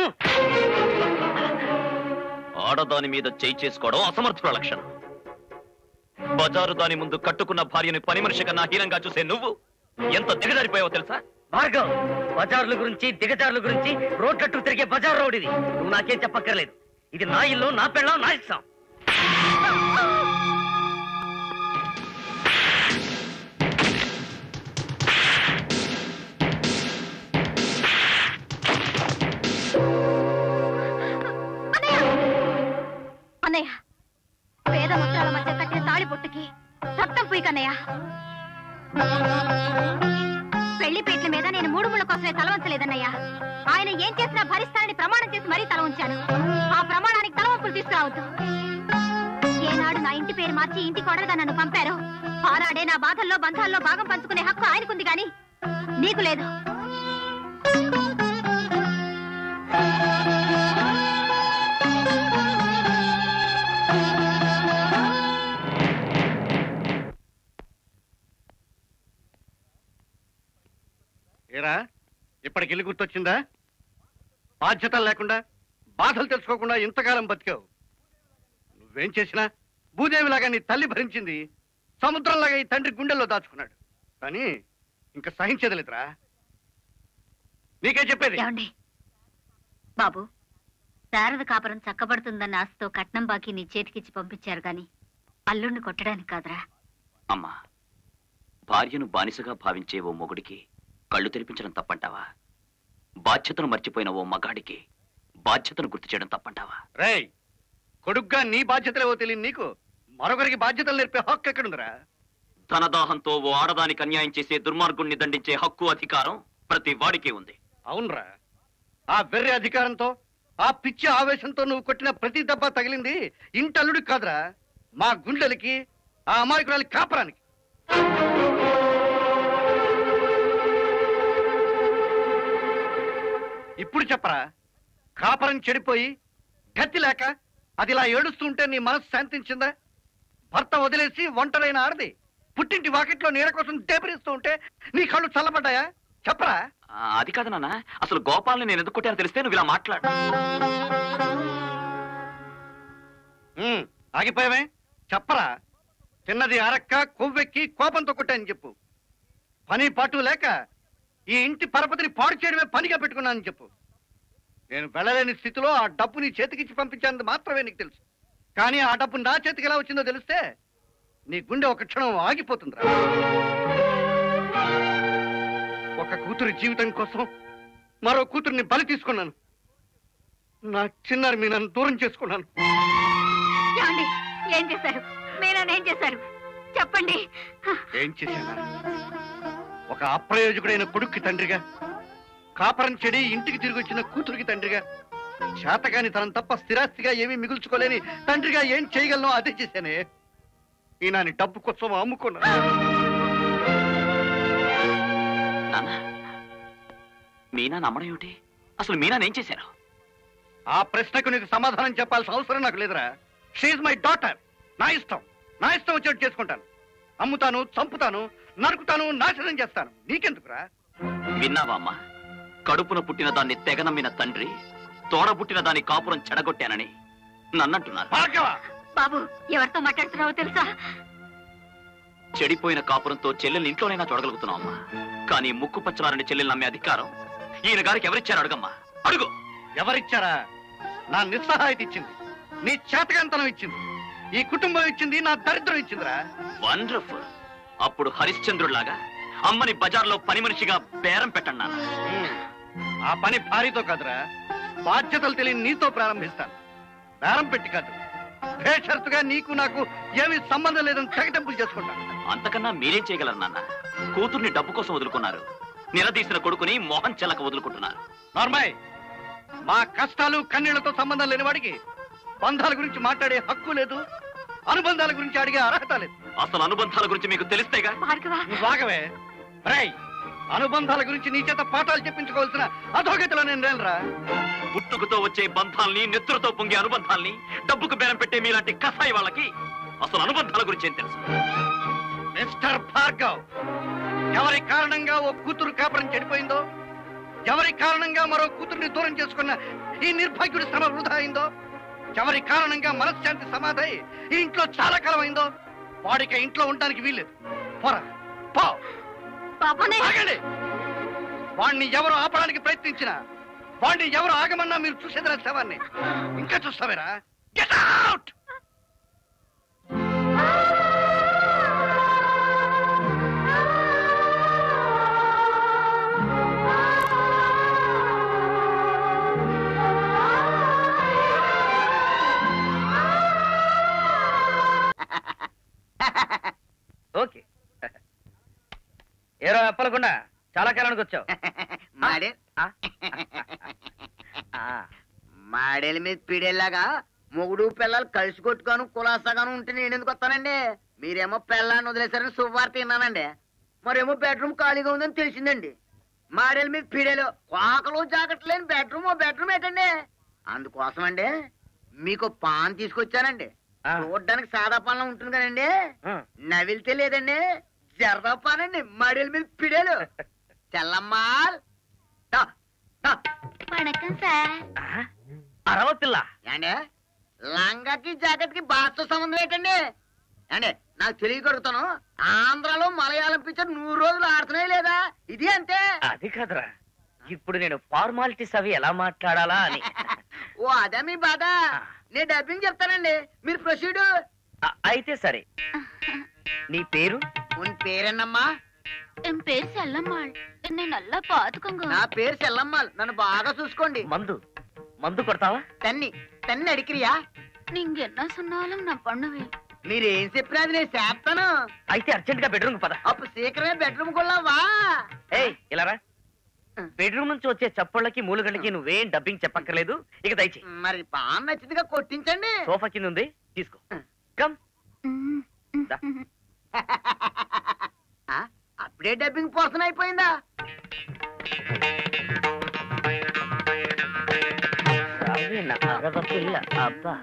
ఆడదాని మీద చేయి చేసుకోవడం అసమర్థుల లక్షణం బజారు దాని ముందు కట్టుకున్న భార్యని పని మనిషి కన్నా హీనంగా చూసే నువ్వు ఎంత దిగజారిపోయావో తెలుసా భార్గవ్ బజార్ల గురించి దిగజార్ల గురించి రోడ్లట్టు తిరిగే బజార్ రోడ్ ఇది నువ్వు నాకేం చెప్పక్కర్లేదు ఇది నా ఇల్లు నా పెళ్ళం నా ఇష్టం అన్నయ్య వేద మంత్రాల మధ్య కట్టిన తాళి పొట్టుకి రక్తం పోయి కన్నయ్య పెళ్లి పీట్ల మీద నేను మూడు ముళ్ళ కోసమే తల వంచలేదన్నయ్య ఆయన ఏం చేసినా భరిస్తానని ప్రమాణం చేసి మరీ తల ఉంచాను ఆ ప్రమాణానికి తలవంపులు తీసుకురావద్దు ఏనాడు నా ఇంటి పేరు మార్చి ఇంటి కొడలుగా నన్ను పంపారో ఆనాడే నా బాధల్లో బంధాల్లో భాగం పంచుకునే హక్కు ఆయనకుంది గాని నీకు లేదు ఇప్పటికి ఇల్లు గుర్తొచ్చిందా బాధ్యతలు లేకుండా బాధలు తెలుసుకోకుండా ఇంతకాలం బతికావు నువ్వేం చేసినా భూదేవిలాగా నీ తల్లి భరించింది సముద్రంలాగా ఈ తండ్రి గుండెల్లో దాచుకున్నాడు కానీ ఇంకా సహించేది లేదురా నీకే చెప్పేది ఏమండి బాబు శారద కాపురం చక్కబడుతుందన్న ఆశతో కట్నం బాకీ నీ చేతికిచ్చి పంపించారు గాని అల్లుణ్ణి కొట్టడానికి కాదురా అమ్మా భార్యను బానిసగా భావించే ఓ మొగుడికి కళ్ళు తెరిపించడం తప్పంటావా బాధ్యతను మర్చిపోయిన ఓ మగాడికి బాధ్యతను గుర్తు చేయడం తప్పంటావా రేయ్ కొడుగ్గా నీ బాధ్యతలేవో తెలియదు నీకు మరొకరికి బాధ్యతలు నేర్పే హక్కు ఎక్కడుందిరా ధనదాహంతో ఓ ఆడదానికి అన్యాయం చేసే దుర్మార్గుణ్ణి దండించే హక్కు అధికారం ప్రతి వాడికి ఉంది అవునరా ఆ వెర్రి అధికారంతో ఆ పిచ్చి ఆవేశంతో నువ్వు కొట్టిన ప్రతి దెబ్బ తగిలింది ఇంటల్లుడికి కాదురా మా గుండెలకి ఆ అమాయకురాలి కాపరానికి ఇప్పుడు చెప్పరా కాపరం చెడిపోయి గతి లేక అది ఇలా ఏడుస్తుంటే నీ మనసు శాంతించిందా భర్త వదిలేసి ఒంటరైన ఆడది పుట్టింటి వాకిట్లో నీడ కోసం దేపరిస్తూ ఉంటే నీ కళ్ళు చల్లబడ్డాయా చెప్పరా ఆ, అది కాదు నాన్న అసలు గోపాల్ని నేను ఎందుకు కొట్టానో తెలిస్తే నువ్వు ఇలా మాట్లాడు ఉమ్, ఆగిపోయావే చెప్పరా తిన్నది అరక్క కొవ్వెక్కి కోపంతో కొట్టాను చెప్పు పని పాటు లేక ఈ ఇంటి పరపతిని పాడు చేయడమే పనిగా పెట్టుకున్నానని చెప్పు నేను వెళ్ళలేని స్థితిలో ఆ డబ్బు నీ చేతికిచ్చి పంపించానది మాత్రమే నీకు తెలుసు కానీ ఆ డబ్బు నా చేతికి ఎలా వచ్చిందో తెలిస్తే నీ గుండె ఒక క్షణం ఆగిపోతుందిరా ఒక కూతురి జీవితం కోసం మరో కూతుర్ని బలి తీసుకున్నాను నా చిన్నారి మీ నన్ను దూరం చేసుకున్నాను ఏమండి ఏం చేశారు మీనా ఏం చేశారు చెప్పండి ఏం చేశానా ఒక అప్రయోజకుడైన కొడుక్కి తండ్రిగా కాపరం చెడి ఇంటికి తిరిగి వచ్చిన కూతురికి తండ్రిగా చేతగాని తనం తప్ప స్థిరాస్తిగా ఏమీ మిగుల్చుకోలేని తండ్రిగా ఏం చేయగలను అదే చేశానే ఈనాని డబ్బు కోసం అమ్ముకున్నా నాన్న మీనా నమ్మడం ఏమిటి అసలు మీనా ఏం చేశారు ఆ ప్రశ్నకు నీకు సమాధానం చెప్పాల్సిన అవసరం నాకు లేదురా షీఈ్ మై డాటర్ నా ఇష్టం నా ఇష్టం వచ్చేట్టు చేసుకుంటాను అమ్ముతాను చంపుతాను నరుకుతాను నాశనం చేస్తాను నీకెందుకురా విన్నావా అమ్మా కడుపున పుట్టిన దాన్ని తెగనమ్మిన తండ్రి తోడబుట్టిన దాని కాపురం చెడగొట్టానని నన్నంటున్నారు బాబు ఎవరితో మాట్లాడుతున్నావో తెలుసా చెడిపోయిన కాపురంతో చెల్లెల్ని ఇంట్లోనైనా చూడగలుగుతున్నాం అమ్మా కానీ ముక్కు పచ్చలారని చెల్లెల్ని నమ్మే అధికారం ఈయన గారికి ఎవరిచ్చారు అడుగమ్మా అడుగు ఎవరిచ్చారా నా నిస్సహాయత ఇచ్చింది నీ చేతకంతనం ఇచ్చింది ఈ కుటుంబం ఇచ్చింది నా దరిద్రం ఇచ్చిందిరా వండర్ఫుల్ అప్పుడు హరిశ్చంద్రుడిలాగా అమ్మని బజార్లో పని మనిషిగా బేరం పెట్టండి నాన్న ఆ పని భార్యతో కాదురా బాధ్యతలు తెలియని నీతో ప్రారంభిస్తాను బేరం పెట్టి కాదు బేషరతుగా నీకు నాకు ఏమీ సంబంధం లేదని తెగటెంపులు చేసుకుంటాను అంతకన్నా మీరేం చేయగలరు నాన్న కూతుర్ని డబ్బు కోసం వదులుకున్నారు నిలదీసిన కొడుకుని మోహన్ చెలక వదులుకుంటున్నారు నార్మయ్ మా కష్టాలు కన్నీళ్లతో సంబంధం లేని వాడికి బంధాల గురించి మాట్లాడే హక్కు లేదు అనుబంధాల గురించి అడిగే అర్హత లేదు అసలు అనుబంధాల గురించి మీకు తెలిస్తేగా నువ్వు ఆగవే రేయ్ అనుబంధాల గురించి నీ చేత పాఠాలు చెప్పించుకోవాల్సిన అధోగతిలో నేను లేనురా పుట్టుకతో వచ్చే బంధాల్ని నెత్తురుతో పొంగే అనుబంధాల్ని డబ్బుకు బేరం పెట్టే మీలాంటి కసాయి వాళ్ళకి అసలు అనుబంధాల గురించి ఏం తెలుసు మిస్టర్ భార్గవ్ ఎవరి కారణంగా ఓ కూతురు కాపురం చెడిపోయిందో ఎవరి కారణంగా మరో కూతుర్ని దూరం చేసుకున్న ఈ నిర్భాగ్యుడి శ్రమ వృధా అయిందో ఎవరి కారణంగా మనశ్శాంతి సమాధై ఈ ఇంట్లో చాలా కాలం అయిందో వాడికి ఆ ఇంట్లో ఉండడానికి వీల్లేదు పోరా పో ఆగండి వాణ్ణి ఎవరు ఆపడానికి ప్రయత్నించినా వాణ్ణి ఎవరు ఆగమన్నా మీరు చూసేదిరా శవాన్ని ఇంకా చూస్తావేరా గెట్ అవుట్ ఓకే ఏరో అప్పలకుండా చాలా కాలానికి వచ్చావు మాడే మాడేల మీద పీడేలాగా మొగుడు పిల్లలు కలిసి కొట్టుగాను కులాసాగాను ఉంటే నేను ఎందుకు వస్తానండి మీరేమో పిల్లాన్ని వదిలేశారని శుభవార్త విన్నానండి మరేమో బెడ్రూమ్ ఖాళీగా ఉందని తెలిసిందండి మాడేల మీద పీడేలు కోకలు జాకెట్ లేని బెడ్రూమ్ ఓ బెడ్రూమ్ ఏంటండి అందుకోసం అండి మీకు పాన్ తీసుకొచ్చానండి చూడడానికి సాదా పాలన ఉంటుంది కదండి నవిలితే లేదండి జరదా పానండి మడేల మీద పిడేలు తెల్లమ్మాల్ దా, వణకం సార్ అరవ పిల్ల ఏండే లంగాకి జాకెట్ కి బాస్తో సంబంధం ఏంటండి ఏండి నాకు తెలియగలుగుతాను ఆంధ్రాలో మలయాళం పిక్చర్ నూరు రోజులు ఆడుతున్నాయి లేదా ఇది అంతే అది కదరా ఇప్పుడు నేను ఫార్మాలిటీస్ అవి ఎలా మాట్లాడాలా అని ఓ అదే మీ బాధ నేను డబ్బింగ్ చెప్తానండి మీరు ప్రొసీడ్ అ- అయితే సరే నీ పేరు ఉన్ పేరేనమ్మా என் பேர் செல்லம்மாள் என்னை நல்லா பாத்துக்கோங்க నా పేరు సెల్లమ్మాల్ నన్ను బాగా చూసుకోండి మందు మందు కొడతావా తన్ని తన్ని అడిగిరియా நீங்க என்ன சொன்னாலும் நான் பண்ணுவேன் మీరేం చెప్పినా అది నేను చేస్తాను అయితే అర్జెంట్ గా బెడ్రూమ్ పద అప్పుడు శీఘ్రమే బెడ్రూమ్ కూడా వా ఏయ్ ఇలా రా బెడ్రూమ్ నుంచి వచ్చే చప్పళ్ళకి మూలుగళ్ళకి నువ్వేం డబ్బింగ్ చెప్పక్కర్లేదు ఇక దయచేయి మరి బాగా నచ్చిందిగా కొట్టించండి సోఫా కింద ఉంది తీసుకో కమ్ దా. ఆ, అప్పుడే డబ్బింగ్ పోర్షన్ అయిపోయిందా రావే నా అరవ పిల్ల అబ్బా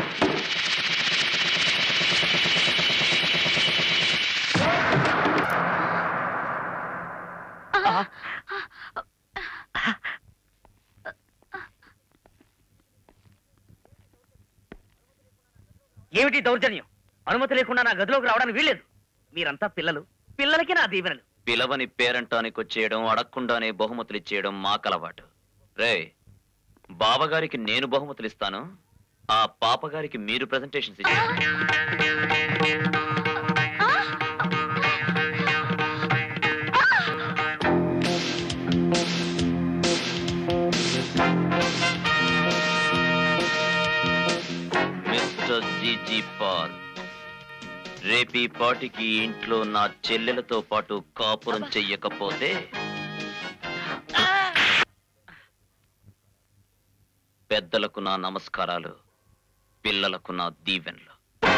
ఏమిటి దౌర్జన్యం అనుమతి లేకుండా నా గదిలోకి రావడానికి వీల్లేదు మీరంతా పిల్లలు పిల్లలకి నా దీవెనలు పిలవని పేరంటానికి వచ్చేయడం అడగకుండానే బహుమతులు ఇచ్చేయడం మాకలవాటు రే బావగారికి నేను బహుమతులు ఇస్తాను ఆ పాపగారికి మీరు ప్రెజెంటేషన్స్ ఇచ్చారు మిస్టర్ జీజీ పాల్ రేపీ పాటికి ఇంట్లో నా చెల్లెలతో పాటు కాపురం చెయ్యకపోతే పెద్దలకు నా నమస్కారాలు పిల్లలకు నా దీవెనలు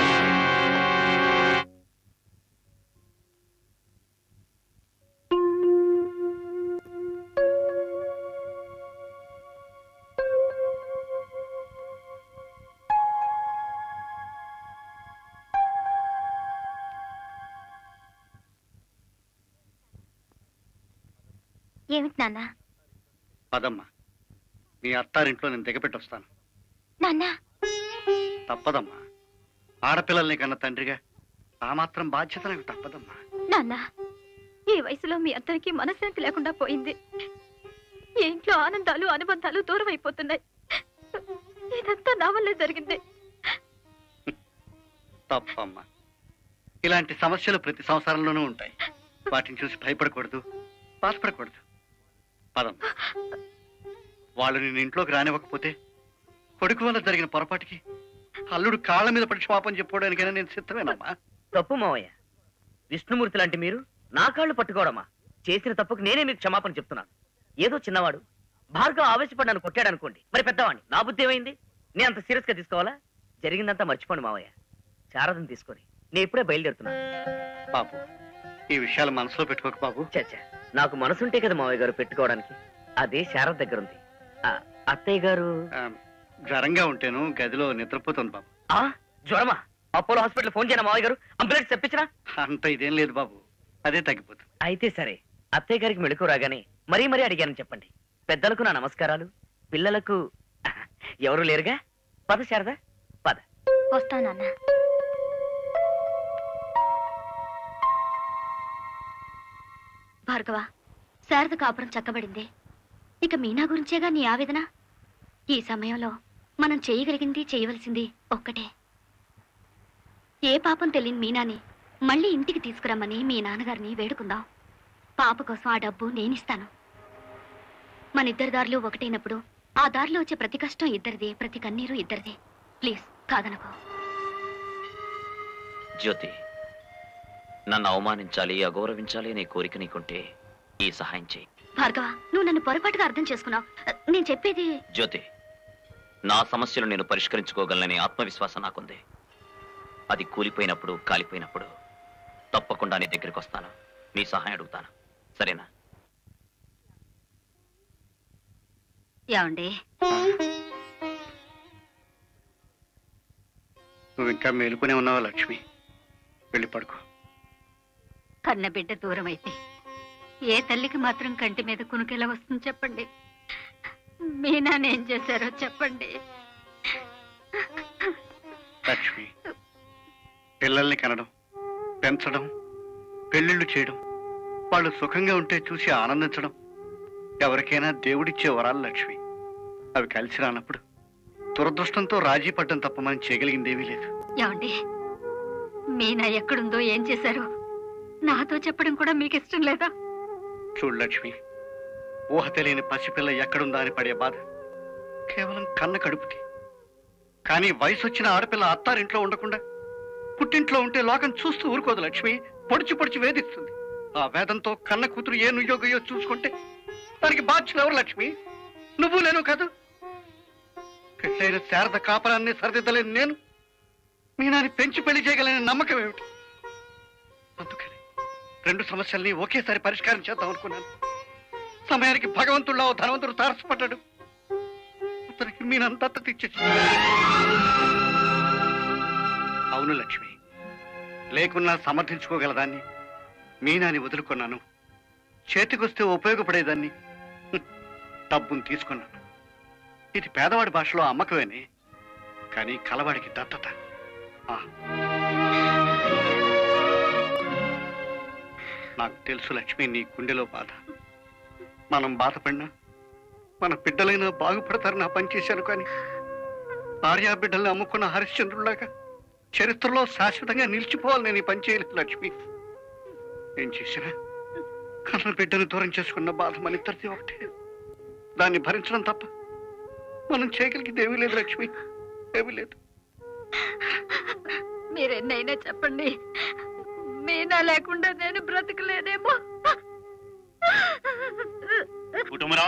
ఏమిటి నాన్న పదమ్మా మీ అత్తారింట్లో నేను దిగపెట్టి వస్తాను నాన్న తప్పదమ్మా ఆడపిల్లల్ని కన్న తండ్రిగా ఆ మాత్రం బాధ్యత నాకు తప్పదమ్మా నాన్న ఈ వయసులో మీ అందరికీ మనశ్శాంతి లేకుండా పోయింది ఈ ఇంట్లో ఆనందాలు అనుబంధాలు దూరం అయిపోతున్నాయి ఇదంతా నా వల్లే జరిగింది తప్పమ్మా ఇలాంటి సమస్యలు ప్రతి సంవత్సరంలోనూ ఉంటాయి వాటిని చూసి భయపడకూడదు బాధపడకూడదు పదమ్మా వాళ్ళు నేను ఇంట్లోకి రానివ్వకపోతే కొడుకు వల్ల జరిగిన పొరపాటుకి అల్లుడు కాళ్ళ మీద పడి క్షమాపణ చెప్పుకోవడానికైనా నేను సిద్ధమేనమ్మా తప్పు మావయ్య విష్ణుమూర్తి లాంటి మీరు నా కాళ్ళు పట్టుకోవడమా చేసిన తప్పుకు నేనే మీకు క్షమాపణ చెప్తున్నాను ఏదో చిన్నవాడు భార్గవ ఆవేశపడి నన్ను కొట్టాడు అనుకోండి మరి పెద్దవాడిని నా బుద్ధి ఏమైంది నేను అంత సీరియస్ గా తీసుకోవాలా జరిగిందంతా మర్చిపోండి మావయ్య శారదను తీసుకొని నేను ఇప్పుడే బయలుదేరుతున్నాను బాబు ఈ విషయాలు మనసులో పెట్టుకోక బాబు చచ్చా నాకు మనసుంటే కదా మావయ్య గారు పెట్టుకోవడానికి అదే శారద దగ్గర ఉంది ఆ, అత్తయ్య గారు జ్వరంగా ఉంటేను గదిలో నిద్రపోతుంది బాబు ఆ జ్వరమా అపోలో హాస్పిటల్ ఫోన్ చేయనా మావయ్య గారు అంబులెన్స్ తెప్పించరా అంత ఇదేం లేదు బాబు అదే తగ్గిపోతుంది అయితే సరే అత్తయ్య గారికి మెళుకు రాగానే మరీ మరీ అడిగానని చెప్పండి పెద్దలకు నా నమస్కారాలు పిల్లలకు ఎవరు లేరుగా పద శారదా పద వస్తా నాన్న భార్గవ శారద కాపురం చక్కబడింది ఇక మీనా గురించేగా నీ ఆవేదన ఈ సమయంలో మనం చేయగలిగింది చేయవలసింది ఒక్కటే ఏ పాపం తెలియని మీనాని మళ్ళీ ఇంటికి తీసుకురమ్మని మీ నాన్నగారిని వేడుకుందాం పాప కోసం ఆ డబ్బు నేనిస్తాను మన ఇద్దరి దారులు ఒకటైనప్పుడు ఆ దారిలో వచ్చే ప్రతి కష్టం ఇద్దరిది ప్రతి కన్నీరు ఇద్దరిది ప్లీజ్ కాదనుకో జ్యోతి నన్ను అవమానించాలి అగౌరవించాలి అనే కోరిక నీకుంటే ఈ సహాయం చేయి భార్గవ నువ్వు నన్ను పొరపాటుగా అర్థం చేసుకున్నావు నేను చెప్పేది జ్యోతి నా సమస్యలు నేను పరిష్కరించుకోగలనని ఆత్మవిశ్వాసం నాకుంది అది కూలిపోయినప్పుడు కాలిపోయినప్పుడు తప్పకుండా నీ దగ్గరికి వస్తాను నీ సహాయం అడుగుతాను సరేనా ఏమండి నువ్వు ఇంకా మేలుకునే ఉన్నావా లక్ష్మి వెళ్ళి పడుకో కన్న బిడ్డ దూరం అయితే ఏ తల్లికి మాత్రం కంటి మీద కునుకెలా వస్తుంది చెప్పండి మీనానేం చేశారో చెప్పండి లక్ష్మి పిల్లల్ని కనడం పెంచడం పెళ్లిళ్ళు చేయడం వాళ్ళు సుఖంగా ఉంటే చూసి ఆనందించడం ఎవరికైనా దేవుడిచ్చే వరాలు లక్ష్మి అవి కలిసి రానప్పుడు దురదృష్టంతో రాజీ పడ్డం తప్ప మనం చేయగలిగిందేమీ లేదు ఏమండి మీనా ఎక్కడుందో ఏం చేశారో నాతో చెప్పడం కూడా మీకు ఇష్టం లేదా చూడు లక్ష్మి ఊహ తెలియని పసిపిల్ల ఎక్కడుందా అని పడే బాధ కేవలం కన్న కడుపుకి కానీ వయసు వచ్చిన ఆడపిల్ల అత్తారింట్లో ఉండకుండా పుట్టింట్లో ఉంటే లోకం చూస్తూ ఊరుకోదు లక్ష్మి పొడిచి పొడిచి వేధిస్తుంది ఆ వేదంతో కన్న కూతురు ఏ నుయ్యోగయో చూసుకుంటే దానికి బాధ్యులు ఎవరు లక్ష్మి నువ్వు లేను కాదు పెళ్ళైన శారద కాపరాన్ని సరిదిద్దలేని నేను మీనాని పెంచి పెళ్లి చేయగలని నమ్మకం ఏమిటి అందుకని రెండు సమస్యల్ని ఒకేసారి పరిష్కారం చేద్దాం అనుకున్నాను సమయానికి భగవంతుల్లో ఓ ధనవంతుడు తారసపడ్డాడు అతనికి మీనంత తెచ్చేసి అవును లక్ష్మి లేకున్నా సమర్థించుకోగలదాన్ని మీనాని వదులుకున్నాను చేతికొస్తే ఉపయోగపడేదాన్ని హ్మ్, డబ్బును తీసుకున్నాను ఇది పేదవాడి భాషలో అమ్మకమేనే కానీ కలవాడికి దత్తత ఆ. నాకు తెలుసు లక్ష్మి నీ గుండెలో బాధ మనం బాధపడినా మన బిడ్డలైనా బాగుపడతారు నా పని చేశాను కానీ భార్యా బిడ్డల్ని అమ్ముకున్న హరిశ్చంద్రులాగా చరిత్రలో శాశ్వతంగా నిలిచిపోవాలి నేను ఈ పని చేయలేదు లక్ష్మి ఏం చేసినా కన్న బిడ్డను దూరం చేసుకున్న బాధ మన ఇద్దరిది ఒకటే దాన్ని భరించడం తప్ప మనం చేయగలిగింది ఏమీ లేదు లక్ష్మి ఏమీ లేదు మీరెన్నైనా చెప్పండి మీనా లేకుండా నేను బ్రతకలేనేమో కుటుంబరా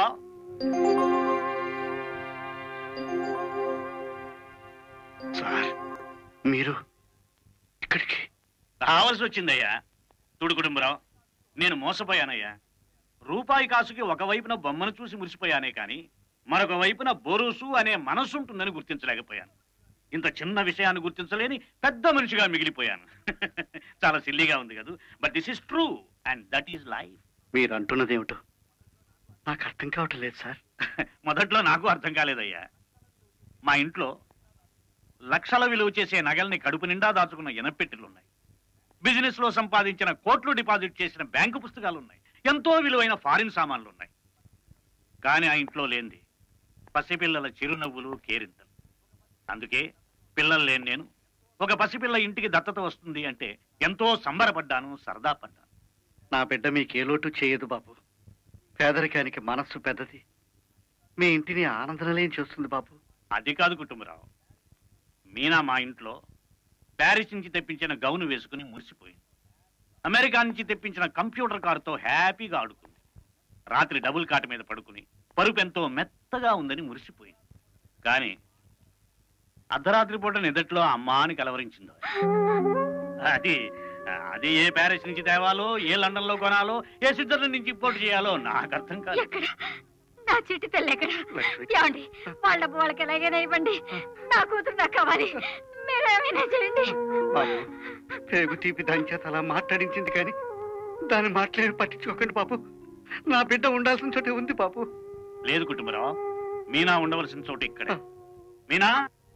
సార్ మీరు ఇక్కడికి రావాల్సి వచ్చిందయ్యా చూడు కుటుంబరావు నేను మోసపోయానయ్యా రూపాయి కాసుకి ఒకవైపున బొమ్మను చూసి మురిసిపోయానే కానీ మరొక వైపున బోరుసు అనే మనసు ఉంటుందని గుర్తించలేకపోయాను ఇంత చిన్న విషయాన్ని గుర్తించలేని పెద్ద మనిషిగా మిగిలిపోయాను చాలా సిల్లీగా ఉంది కదా but this is true and that is life మీరు అంటున్నది ఏమిటో నాకు అర్థం కావటం లేదు సార్ మొదట్లో నాకు అర్థం కాలేదయ్యా మా ఇంట్లో లక్షల విలువ చేసే నగల్ని కడుపు నిండా దాచుకున్న ఎనపెట్టెలున్నాయి బిజినెస్ లో సంపాదించిన కోట్లు డిపాజిట్ చేసిన బ్యాంకు పుస్తకాలు ఉన్నాయి ఎంతో విలువైన ఫారిన్ సామాన్లు ఉన్నాయి కానీ ఆ ఇంట్లో లేనిది పసిపిల్లల చిరునవ్వులు కేరింతలు అందుకే పిల్లలు లేని నేను ఒక పసిపిల్ల ఇంటికి దత్తత వస్తుంది అంటే ఎంతో సంబరపడ్డాను సరదా పడ్డాను నా బిడ్డ మీకు ఏ లోటు చేయదు బాబు పేదరికానికి మనస్సు పెద్దది మీ ఇంటిని ఆనందనలేం చేస్తుంది బాబు అది కాదు కుటుంబరావు మీనా మా ఇంట్లో ప్యారిస్ నుంచి తెప్పించిన గౌను వేసుకుని మురిసిపోయింది అమెరికా నుంచి తెప్పించిన కంప్యూటర్ కారుతో హ్యాపీగా ఆడుకుంది రాత్రి డబుల్ కాట్ మీద పడుకుని పరుపు ఎంతో మెత్తగా ఉందని మురిసిపోయింది కానీ అర్ధరాత్రి పూట నిదట్లో అమ్మా అని కలవరించింది అది అది ఏ ప్యారిస్ నుంచి తేవాలో ఏ లండన్ లో కొనాలో ఏ స్విట్జర్లాండ్ నుంచి ఇంపోర్ట్ చేయాలో నాకు అర్థం కాదు ఎక్కడ నా చిట్టి తల్లి ఎక్కడ ఏమండి వాళ్ళ డబ్బు వాళ్ళకి ఎలాగైనా ఇవ్వండి నా కూతురు నాకు కావాలి మీరేమైనా చేయండి బాబు పేగు తీపి దాని చేత అలా మాట్లాడించింది కానీ దాని మాటలేమి పట్టించుకోకండి బాబు నా బిడ్డ ఉండాల్సిన చోటే ఉంది బాబు లేదు కుటుంబరావు మీనా ఉండవలసిన చోటు ఇక్కడే మీనా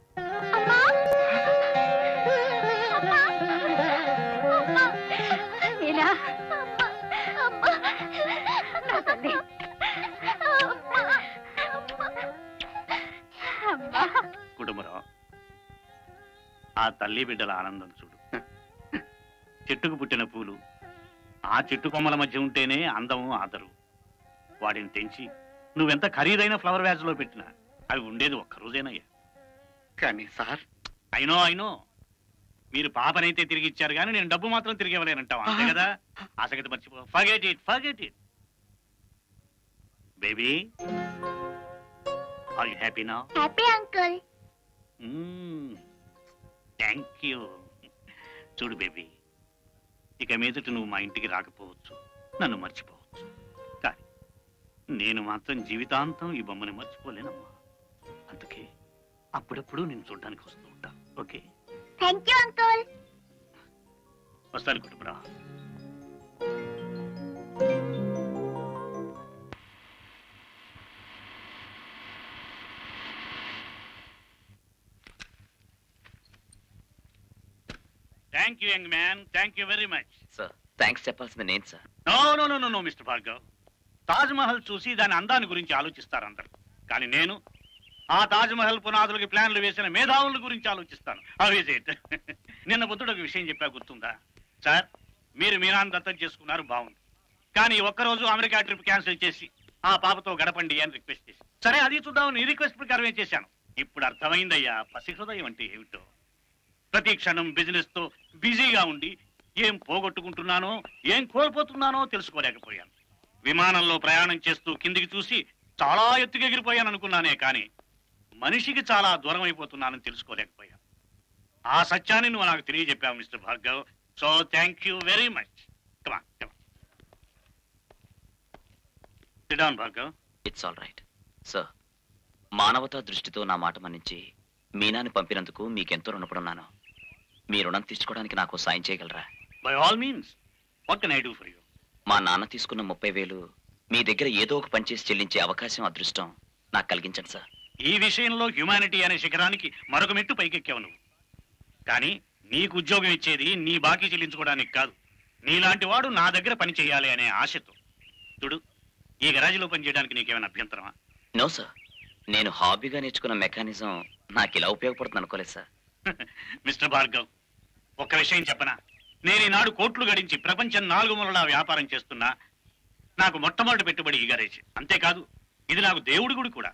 మీనా నా తల్లి అమ్మా కుటుంబరావు ఆ తల్లి బిడ్డల ఆనందం చూడు చెట్టుకు పుట్టిన పూలు ఆ చెట్టు కొమ్మల మధ్య ఉంటేనే అందము ఆదరు వాటిని తెంచి నువ్వెంత ఖరీదైన ఫ్లవర్ వ్యాజ్ లో పెట్టినా అవి ఉండేది ఒక్క రోజేనయ్యా కానీ సార్ అయినో అయినో మీరు పాపనైతే తిరిగి ఇచ్చారు కానీ నేను డబ్బు మాత్రం తిరిగి ఇవ్వలేనంటావు అంతే కదా ఆ సంగతి మర్చిపో forget it forget it baby are you happy నా హ్యాపీ అంకుల్ థ్యాంక్ యూ చూడు బేబీ ఇక మీదట నువ్వు మా ఇంటికి రాకపోవచ్చు నన్ను మర్చిపోవచ్చు కానీ నేను మాత్రం జీవితాంతం ఈ బొమ్మని మర్చిపోలేనమ్మా అందుకే అప్పుడప్పుడు నేను చూడడానికి వస్తూ ఉంటా ఓకే థ్యాంక్ యూ అంకుల్ వస్తాను కుటుంబరా thank you young man thank you very much sir thanks చెప్పాల్సింది నేను sir no no no no no mister Bhargav Taj Mahal చూసి దాని అందాన్ని గురించి ఆలోచిస్తారు అందరు కానీ నేను ఆ తాజ్ మహల్ పునాదులకి ప్లాన్లు వేసిన మేధావుల గురించి ఆలోచిస్తాను ఆవేజ్ ఇట్ నిన్న బుద్ధుడు ఒక విషయం చెప్పా గుర్తుందా సార్ మీరు మీనాన్ని దత్తం చేసుకున్నారు బాగుంది కానీ ఒక్కరోజు అమెరికా ట్రిప్ క్యాన్సిల్ చేసి ఆ పాపతో గడపండి అని రిక్వెస్ట్ చేసి సరే అది చూద్దాం నీ రిక్వెస్ట్ ప్రకారమే చేశాను ఇప్పుడు అర్థమైందయ్యా పసి హృదయం అంటే ఏమిటో ప్రతి క్షణం బిజినెస్ తో బిజీగా ఉండి ఏం పోగొట్టుకుంటున్నానో ఏం కోల్పోతున్నానో తెలుసుకోలేకపోయాను విమానంలో ప్రయాణం చేస్తూ కిందికి చూసి చాలా ఎత్తుకు ఎగిరిపోయాను అనుకున్నానే కానీ మనిషికి చాలా దూరం అయిపోతున్నానని తెలుసుకోలేకపోయాను ఆ సత్యాన్ని నువ్వు నాకు తెలియజెప్పావు mister Bhargav so thank you very much calm down Bhargav it's all right sir మానవతా దృష్టితో నా మాట మన్నించి మీనాని పంపినందుకు మీకెంతో రుణపడున్నాను మీ రుణం తీర్చుకోవడానికి నాకు సాయం చేయగలరా by all means what can I do for you మా నాన్న తీసుకున్న ముప్పై వేలు మీ దగ్గర ఏదో ఒక పని చేసి చెల్లించే అవకాశం అదృష్టం నాకు కలిగించండి సార్ ఈ విషయంలో హ్యుమానిటీ అనే శిఖరానికి మరొక మెట్టు పైకెక్కావు నువ్వు కానీ నీకు ఉద్యోగం ఇచ్చేది నీ బాకీ చెల్లించుకోవడానికి కాదు నీలాంటి వాడు నా దగ్గర పని చేయాలి అనే ఆశతో చూడు ఈ గరాజీలో పని చేయడానికి నీకేమైనా అభ్యంతరమా నో సార్ నేను హాబీగా నేర్చుకున్న మెకానిజం నాకు ఇలా ఉపయోగపడుతుంది అనుకోలేదు సార్ మిస్టర్ భార్గవ్ ఒక్క విషయం చెప్పనా నేను ఈనాడు కోట్లు గడించి ప్రపంచం నాలుగు మూలలా వ్యాపారం చేస్తున్నా నాకు మొట్టమొదటి పెట్టుబడి ఈ గరేజ్ అంతేకాదు ఇది నాకు దేవుడి గుడి కూడా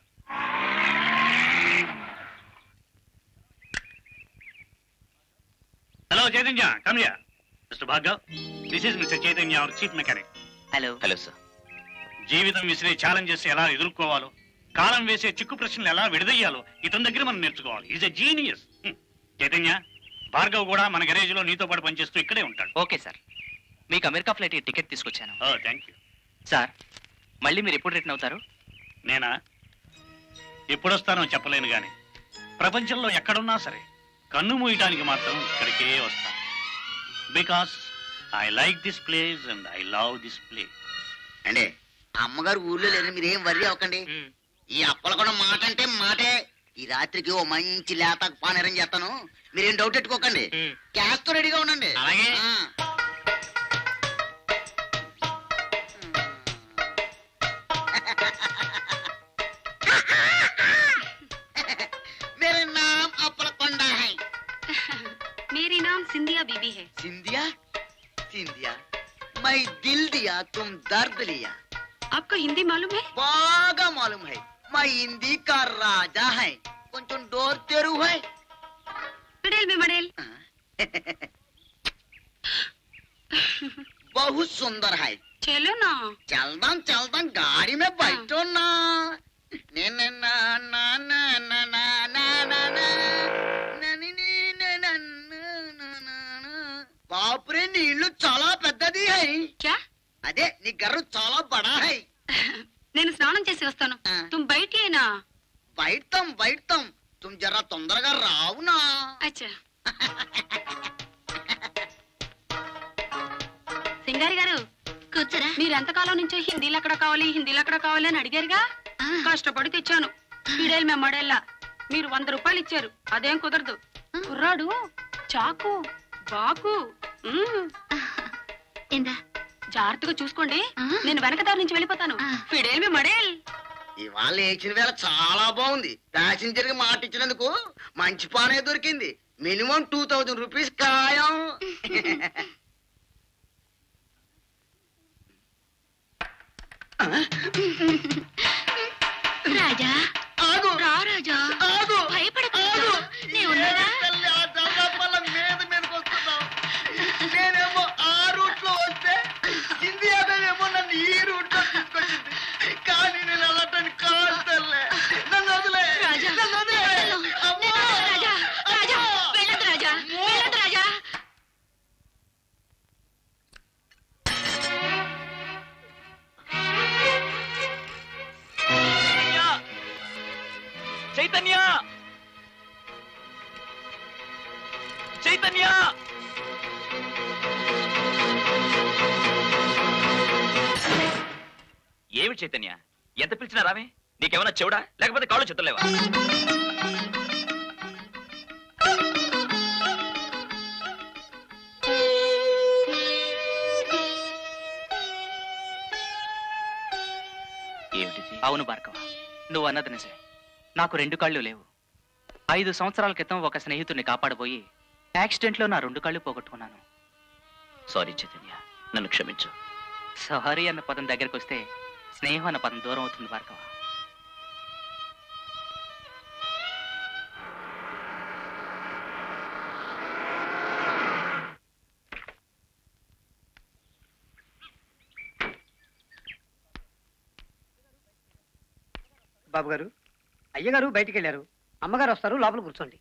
హలో చైతన్య కమ్యా mister Bhargav this is mister Chaitanya our chief mechanic hello hello sir జీవితం విసిరే ఛాలెంజెస్ ఎలా ఎదుర్కోవాలో కాలం వేసే చిక్కు ప్రశ్నలు ఎలా విడదయ్యాలో ఇతని దగ్గర మనం నేర్చుకోవాలి is a genius Chaitanya Bhargav కూడా మన గరేజ్ లో నీతో పాటు పనిచేస్తూ ఇక్కడే ఉంటాడు ఓకే సార్ మీకు అమెరికా ఫ్లైట్ టికెట్ తీసుకొచ్చాను ఓ థ్యాంక్ యూ సార్ మళ్ళీ మీరు ఎప్పుడు రిటర్న్ అవుతారు నేనా ఎప్పుడొస్తానో చెప్పలేను గాని ప్రపంచంలో ఎక్కడున్నా సరే కన్ను మూయటానికి మాత్రం ఇక్కడికే వస్తాను because I like this place and I love this place అండి అమ్మగారు ఊర్లో లేదు మీరేం వర్రీ అవ్వకండి ఈ అప్పలకొండ మాట అంటే మాటే ఈ రాత్రికి ఓ మంచి లేత పానీరం చేస్తాను మీరేం డౌట్ పెట్టుకోకండి క్యాష్ తో రెడీగా ఉండండి అలాగే. ఆ. मेरा नाम अपलकोंडा है मेरी नाम सिंधिया बीबी है सिंधिया सिंधिया मैं दिल दिया तुम दर्द लिया आपको हिंदी मालूम है బాగా मालूम है मैं हिंदी का राजा है కొంచెం డోర్ తెరువు है मडेल में मडेल बहुत सुंदर है चलो ना चलदां चलदां गाड़ी में बैठो ना ने ने ना ना ना ना ना ना ना ना నా ని ని న న న న న న. బాపురే నీ ఇల్లు చాలా పెద్దది హై క్యా అదే నీ గర్రు చాలా బడా హై నేను స్నానం చేసి వస్తాను తుమ్ బయటి అయినా బయటం బయటం తుమ్ జరా తొందరగా రావునా అచ్చా సింగారి గారు కూర్చోరా మీరు ఎంతకాలం నుంచో హిందీలో ఎక్కడ కావాలి హిందీలో ఎక్కడ కావాలి అని అడిగారుగా కష్టపడి తెచ్చాను ఫిడేల్ మెమ్మడేల్లా మీరు వంద రూపాయలు ఇచ్చారు అదేం కుదరదు కుర్రాడు చాకు బాకు జాగ్రత్తగా చూసుకోండి నేను వెనకదారి నుంచి వెళ్ళిపోతాను ఫిడేల్ మెమ్మడేల్ ఇవాళ లేచిన వేళ చాలా బాగుంది ప్యాసింజర్ కి మాట ఇచ్చినందుకు మంచి పానే దొరికింది మినిమం టూ థౌజండ్ రూపీస్ ఖాయం రాజా ఆగు రా రాజా ఆగు భయపడకు రాజా. నేను ఉన్నాగా తల్లి, ఆ జగపల్ల మీద మీదకి వస్తున్నావు నేనేమో ఆ రూట్ లో వస్తే హిందీ అదేమో నన్ను ఈ రూట్ లో తీసుకొచ్చింది కానీ నేను అలాంటి కాదు తల్లే నన్ను వదిలే రాజా నన్ను వదిలే అమ్మా! రాజా రాజా వెళ్ళదు రాజా వెళ్ళదు రాజా చైతన్య చైతన్య ఏమి చైతన్య ఎంత పిలిచినా రావే నీకేమైనా చెవుడా లేకపోతే కాళ్ళు చెత్తలేవా అవును భార్గవ నువ్వు అన్నది నిజమే నాకు రెండు కళ్ళు లేవు ఐదు సంవత్సరాల క్రితం ఒక స్నేహితుడిని కాపాడబోయి యాక్సిడెంట్లో నా రెండు కళ్ళు పోగొట్టుకున్నాను సారీ చైతన్య నన్ను క్షమించు సారీ అన్న పదం దగ్గరికి వస్తే స్నేహం అన్న పదం దూరం అవుతుంది భార్గవ బాబు గారు అయ్యగారు బయటికి వెళ్ళారు అమ్మగారు వస్తారు లోపల కూర్చోండి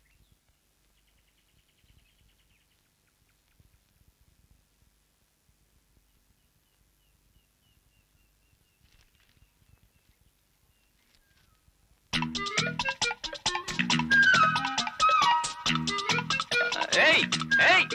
ఏయ్ ఏయ్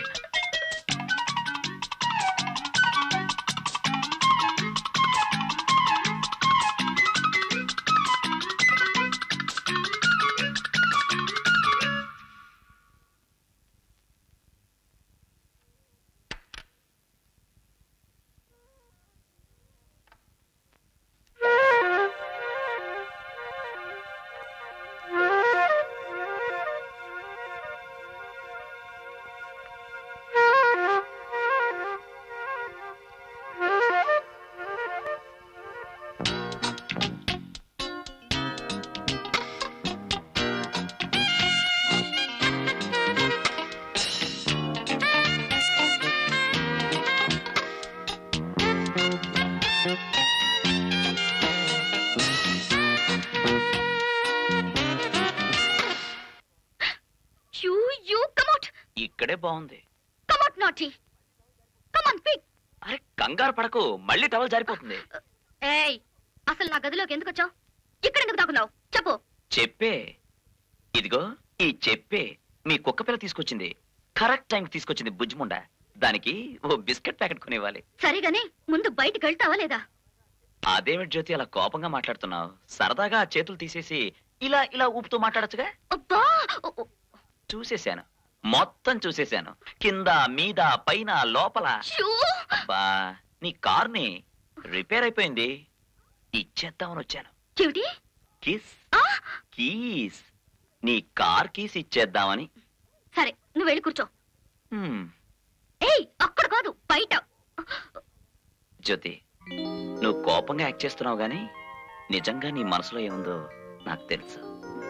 యూ యూ కమౌట్ ఇక్కడే బాగుంది కమౌట్ నాటి కమాన్ పిక్ అరే కంగారు పడకు మళ్ళీ టవల్ జారిపోతుంది ఏయ్ అసలు నా గదిలోకి ఎందుకు వచ్చావు ఇక్కడ ఎందుకు దాక్కున్నావు చెప్పు చెప్పే ఇదిగో ఈ చెప్పే మీ కుక్క పిల్ల తీసుకొచ్చింది కరెక్ట్ టైంకి తీసుకొచ్చింది బుజ్జిముండ దానికి ఓ బిస్కెట్ ప్యాకెట్ కొనివ్వాలి సరిగానే ముందు బయటికి వెళ్తావా లేదా అదేమిటి జ్యోతి అలా కోపంగా మాట్లాడుతున్నావు సరదాగా ఆ చేతులు తీసేసి ఇలా ఇలా ఊపుతూ మాట్లాడొచ్చుగా అబ్బా చూసేశాను మొత్తం చూసేశాను కింద మీద పైన లోపల అబ్బా నీ కార్ని రిపేర్ అయిపోయింది ఇచ్చేద్దామని వచ్చాను ఏమిటి కిస్ కీస్ నీ కార్ కీస్ ఇచ్చేద్దామని సరే నువ్వు వెళ్ళి కూర్చో హ్మ్, ఏయ్ అక్కడ కాదు బయట జ్యోతి నువ్వు కోపంగా యాక్ట్ చేస్తున్నావు గాని నిజంగా నీ మనసులో ఏముందో నాకు తెలుసు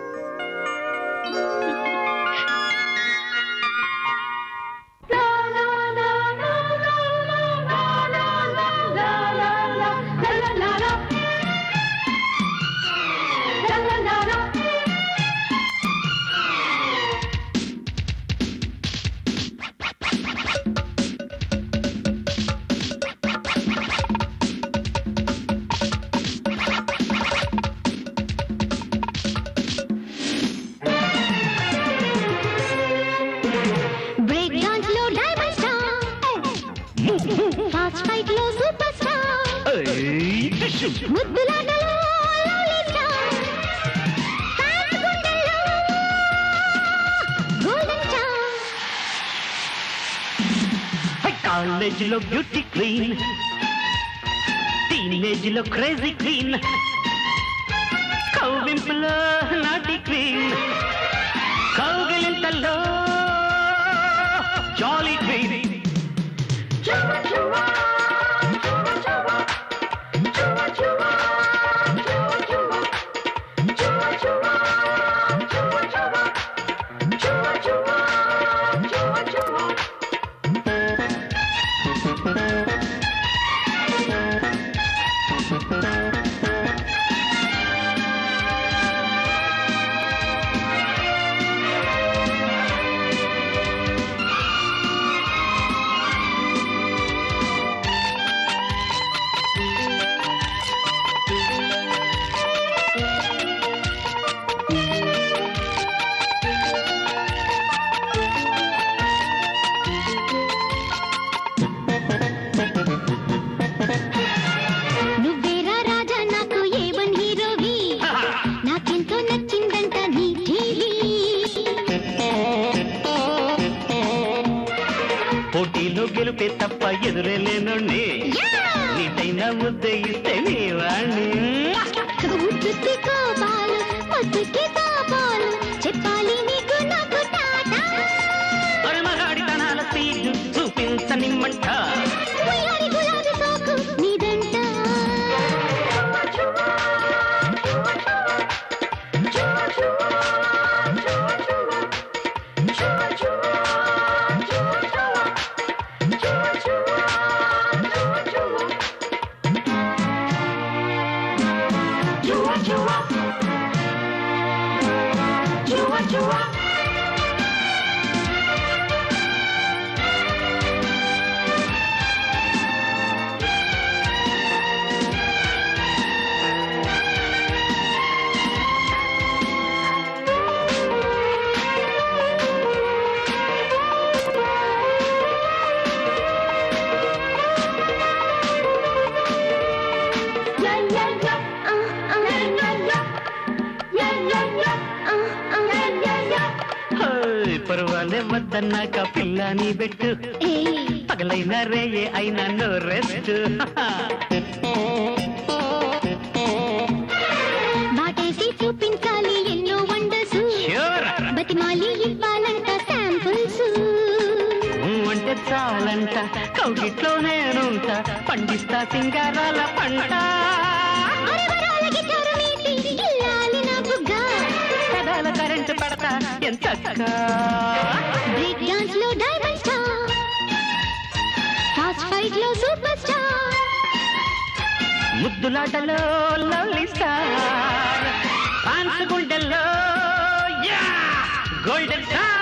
బ్రేక్ డాన్స్ లో డైమండ్ స్టార్ ఫాస్ట్ ఫైట్ లో సూపర్ స్టార్ ముద్దులాటలో లవ్లీ స్టార్ ఫ్యాన్స్ గుండెల్లో గోల్డెన్ స్టార్ కాలేజీలో బ్యూటీ క్వీన్ టీనేజ్ లో క్రేజీ క్వీన్ కౌవింపులో నాటి క్వీన్ కౌగిలింతల్లో జాలీ క్వీన్ నువ్వేరా రాజా నాకు ఏవన్ హీరోవి నాకెంతో నచ్చిందంట నీ టీవీ పోటీలో గెలుపే తప్ప ఎదురే లేనుండి నీటైన ముద్ద ఇస్తే నీ వాణ్ణి ఉత్తుత్తి కోపాలు ముద్దుకి తాపాలు చెప్పాలి నీకు నాకు టాటా మగాడితనాల సీడు చూపించనిమ్మంట ఉయ్యారి గులాబీ సోకు నీదంట హోయ్, పర్వాలే వద్దన్నాక పిల్లని పెట్టు పగలైన రేయే అయినా నో రెస్ట్ వాటేసి చూపించాలి ఎన్నో వండర్స్ Sure. బతిమాలి ఇవ్వాలంట శాంపుల్స్ అంటే చాలంట కౌగిట్లో నేనుంటా పండిస్తా సింగారాల పంట అరవరాలకి చరమేసి ఇల్లాలి నా బుగ్గ పెదాల కరెంటు పడతా ఎంత బ్రేక్ డాన్స్ లో డైమండ్ స్టార్ ఫాస్ట్ ఫైట్ లో సూపర్ స్టార్ ముద్దులాటలో లవ్లీ స్టార్ పాన్స్ గుండెల్లో గోల్డెన్ స్టార్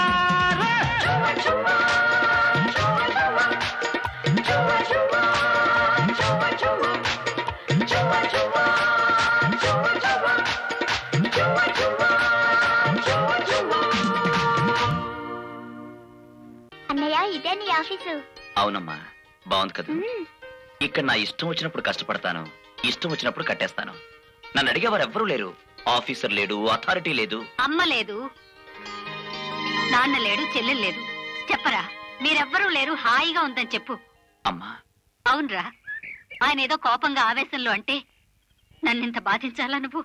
అన్నయ్య ఇదే నీ ఆఫీసు అవునమ్మా బాగుంది కదా ఇక్కడ నా ఇష్టం వచ్చినప్పుడు కష్టపడతాను ఇష్టం వచ్చినప్పుడు కట్టేస్తాను నన్ను అడిగేవారు ఎవ్వరూ లేరు ఆఫీసర్ లేడు అథారిటీ లేదు అమ్మ లేదు నాన్న లేడు చెల్లెలు లేదు చెప్పరా మీరెవ్వరూ లేరు హాయిగా ఉందని చెప్పు అమ్మా అవునరా ఆయన ఏదో కోపంగా ఆవేశంలో అంటే నన్నింత బాధించాలా నువ్వు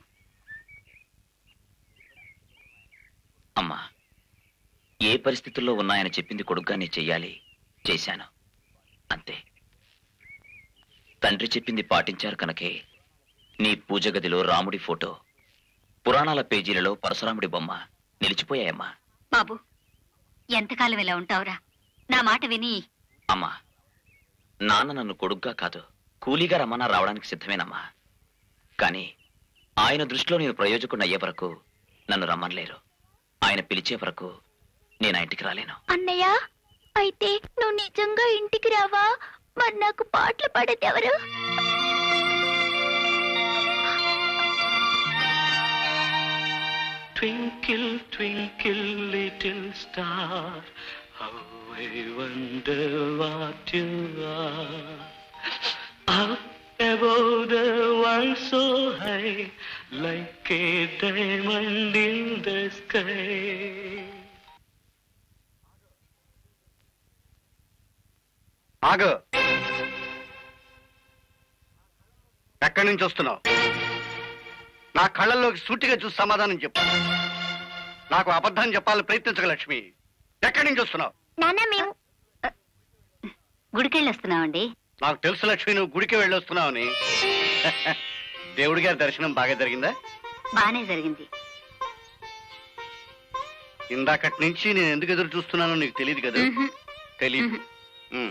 అమ్మా ఏ పరిస్థితుల్లో ఉన్నాయని చెప్పింది కొడుగ్గా నేను చెయ్యాలి చేశాను అంతే తండ్రి చెప్పింది పాటించారు కనుకే నీ పూజ గదిలో రాముడి ఫోటో పురాణాల పేజీలలో పరశురాముడి బొమ్మ నిలిచిపోయాయమ్మా బాబు ఎంతకాలం ఇలా ఉంటావురా నా మాట విని అమ్మా నాన్న నన్ను కొడుగ్గా కాదు కూలీగా రమ్మన్నా రావడానికి సిద్ధమేనమ్మా కానీ ఆయన దృష్టిలో నేను ప్రయోజకుడిని అయ్యే వరకు నన్ను రమ్మనలేరు ఆయన పిలిచే వరకు నేను ఆ ఇంటికి రాలేను అన్నయ్య అయితే నువ్వు నిజంగా ఇంటికి రావా మరి నాకు పాటలు పాడేదెవరు Twinkle, twinkle, little star, how I wonder what you are. Up above the world so high, like a diamond in the sky. ఆగు ఎక్కడి నుంచి వస్తున్నావు నా కళ్ళల్లోకి సూటిగా చూసి సమాధానం చెప్పు నాకు అబద్ధం చెప్పాలని ప్రయత్నించక లక్ష్మి ఎక్కడి నుంచి వస్తున్నావు నాన్న మేము గుడికెళ్ళొస్తున్నామండి నాకు తెలుసు లక్ష్మి నువ్వు గుడికి వెళ్ళొస్తున్నావని దేవుడి గారి దర్శనం బాగా జరిగిందా బానే జరిగింది ఇందాకటి నుంచి నేను ఎందుకు ఎదురు చూస్తున్నానో నీకు తెలియదు కదా తెలియదు ఉమ్.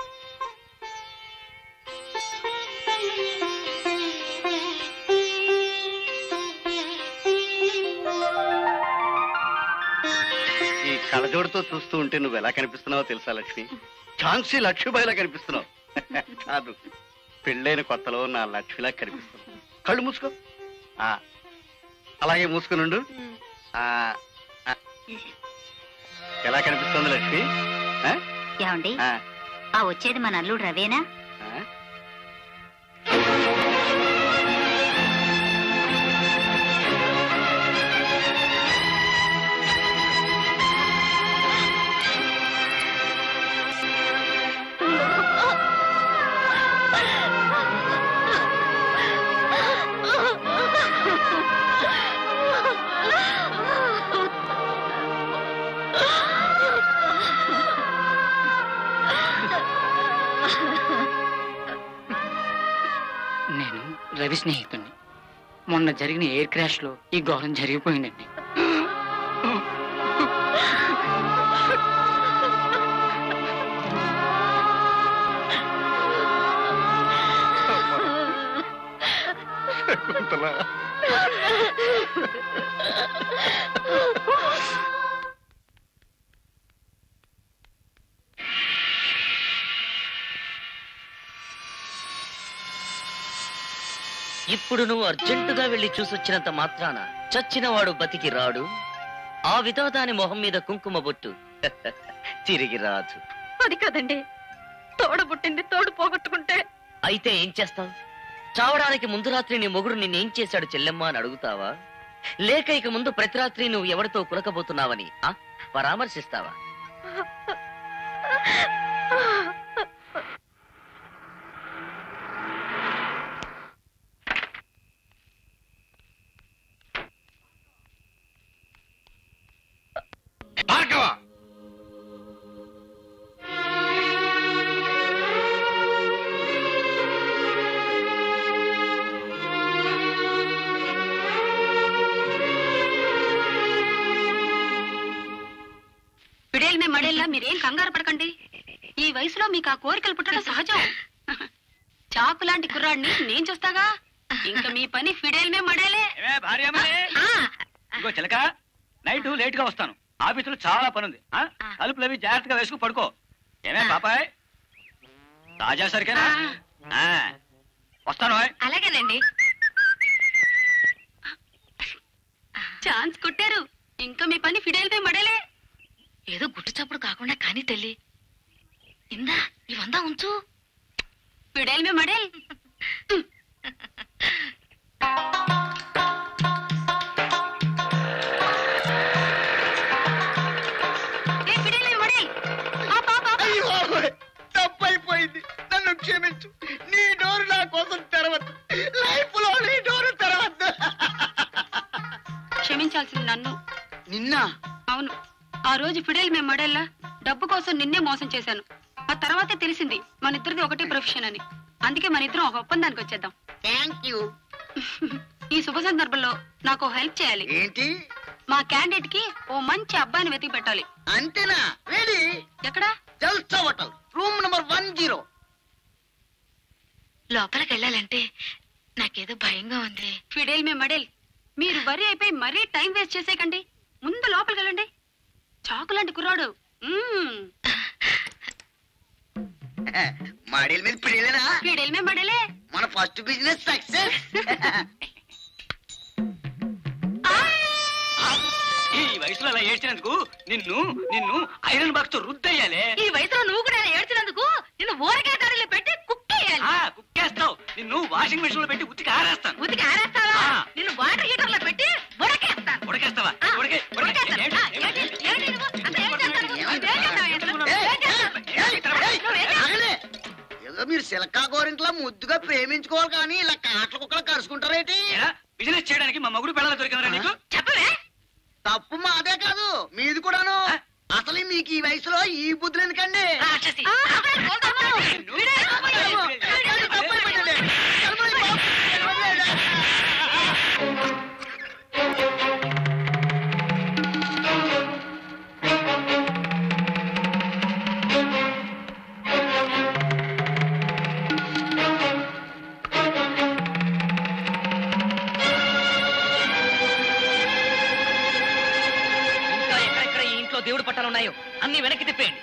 ఈ కళ్ళజోడుతో చూస్తూ ఉంటే నువ్వు ఎలా కనిపిస్తున్నావో తెలుసా లక్ష్మి ఝాన్సీ లక్ష్మీబాయిలా కనిపిస్తున్నావు కాదు పెళ్ళైన కొత్తలో నా లక్ష్మిలా కనిపిస్తున్నావు కళ్ళు మూసుకో ఆ, అలాగే మూసుకునుండు ఆ, ఆ. ఎలా కనిపిస్తుంది లక్ష్మి ఆ? ఏమండి ఆ, ఆ వచ్చేది మన అల్లుడు రవేనా ఆ? ఆ రవి స్నేహితుడిని మొన్న జరిగిన ఎయిర్ క్రాష్ లో ఈ ఘోరం జరిగిపోయిందండి శకుంతల ఇప్పుడు నువ్వు అర్జెంటుగా వెళ్లి చూసొచ్చినంత మాత్రాన చచ్చినవాడు బతికి రాడు ఆ విధవదాని మొహం మీద కుంకుమ బొట్టు తిరిగి రాదు అది కదండి తోడ పుట్టింది తోడు పోగొట్టుకుంటే అయితే ఏం చేస్తావు చావడానికి ముందు రాత్రి నీ మొగుడు నిన్నేం చేశాడు చెల్లెమ్మ అని అడుగుతావా లేక ఇక ముందు ప్రతి రాత్రి నువ్వు ఎవరితో కులకబోతున్నావని ఆ పరామర్శిస్తావా భార్గవ పిడేలు మేము మడేలా మీరేం కంగారు పడకండి ఈ వయసులో మీకు ఆ కోరికలు పుట్టడం సహజం చాకు లాంటి కుర్రాడిని నేను చూస్తాగా ఇంకా మీ పని ఫిడేల్ మే మడేలే ఇంకో చిలక నైట్ లేట్ గా వస్తాను ఆఫీసులో చాలా పనుంది ఆ? తలుపులు అవి జాగ్రత్తగా వేసుకు పడుకో ఏమే పాపాయ్ తాజా సరికేనా ఆ, వస్తాను ఓయ్. అలాగేనండి ఛాన్స్ కొట్టారు ఇంకా మీ పని ఫిడేల్ మే మడేలే ఏదో గుట్టు చప్పుడు కాకుండా కానీ తల్లి ఇందా ఇవందా ఉంచు ఫిడేల్ మే మడేల్ ఏ ఫిడేల్ మే మడేల్ ఆప్ ఆప్ ఆప్ అయ్యో తప్పైపోయింది నన్ను క్షమించు నీ డోరు నా కోసం తెరవద్దు లైఫ్ లో నీ డోరు తెరవద్దు క్షమించాల్సింది నన్ను నిన్న అవును ఆ రోజు ఫిడేల్ మేము మడేల్లా డబ్బు కోసం నిన్నే మోసం చేశాను ఆ తర్వాతే తెలిసింది మన ఇద్దరిది ఒకటే ప్రొఫెషన్ అని అందుకే మన ఇద్దరం ఒక ఒప్పందానికి వచ్చేద్దాం థ్యాంక్ యూ ఈ శుభ సందర్భంలో నాకు హెల్ప్ చేయాలి ఏంటి మా క్యాండిడేట్ కి ఓ మంచి అబ్బాయిని వెతికి పెట్టాలి అంతేనా రెడీ ఎక్కడ Jalsa hotel room number one zero లోపలికి వెళ్ళాలంటే నాకేదో భయంగా ఉంది ఫిడేల్ మే మడేల్ మీరు వరి అయిపోయి మరీ టైం వేస్ట్ చేసేకండి ముందు లోపలికి వెళ్ళండి చాకు లాంటి కుర్రాడు మ్మ్. మాడేల మీద పిడేలేనా ఫిడేల్ మే మడేలే మన ఫస్ట్ బిజినెస్ సక్సెస్ ఈ వయసులో అలా ఏడ్చినందుకు నిన్ను నిన్ను ఐరన్ బాక్స్ తో రుద్దయ్యాలే ఈ వయసులో నువ్వు కూడా ఏడ్చినందుకు నిన్ను ఊరకే కర్రలు పెట్టి కుక్కేయాలి ఆ, కుక్కేస్తావు నిన్ను వాషింగ్ మెషిన్ లో పెట్టి ఉతికి ఆరేస్తాను ఉతికి ఆరేస్తావా ఆ. నిన్ను వాటర్ హీటర్ లో పెట్టి ఉడకేస్తాను ఉడకేస్తావా ఉడకే ఉడకే ఏంటి? ఏంటి? ఏదో మీరు సిలకా గోరింట్లా ముద్దుగా ప్రేమించుకోవాలి కానీ ఇలా కాట్ల కుక్కలు కరుచుకుంటారేటి బిజినెస్ చేయడానికి మా మగుడు పిల్లలు దొరికిందిరా నీకు తప్పు మాదే కాదు మీది కూడాను అసలు మీకు ఈ వయసులో ఈ బుద్ధులు ఎందుకండి ఇంకా ఎక్కడెక్కడ ఈ ఇంట్లో దేవుడు పట్టాలు ఉన్నాయో అన్ని వెనక్కి తిప్పేయండి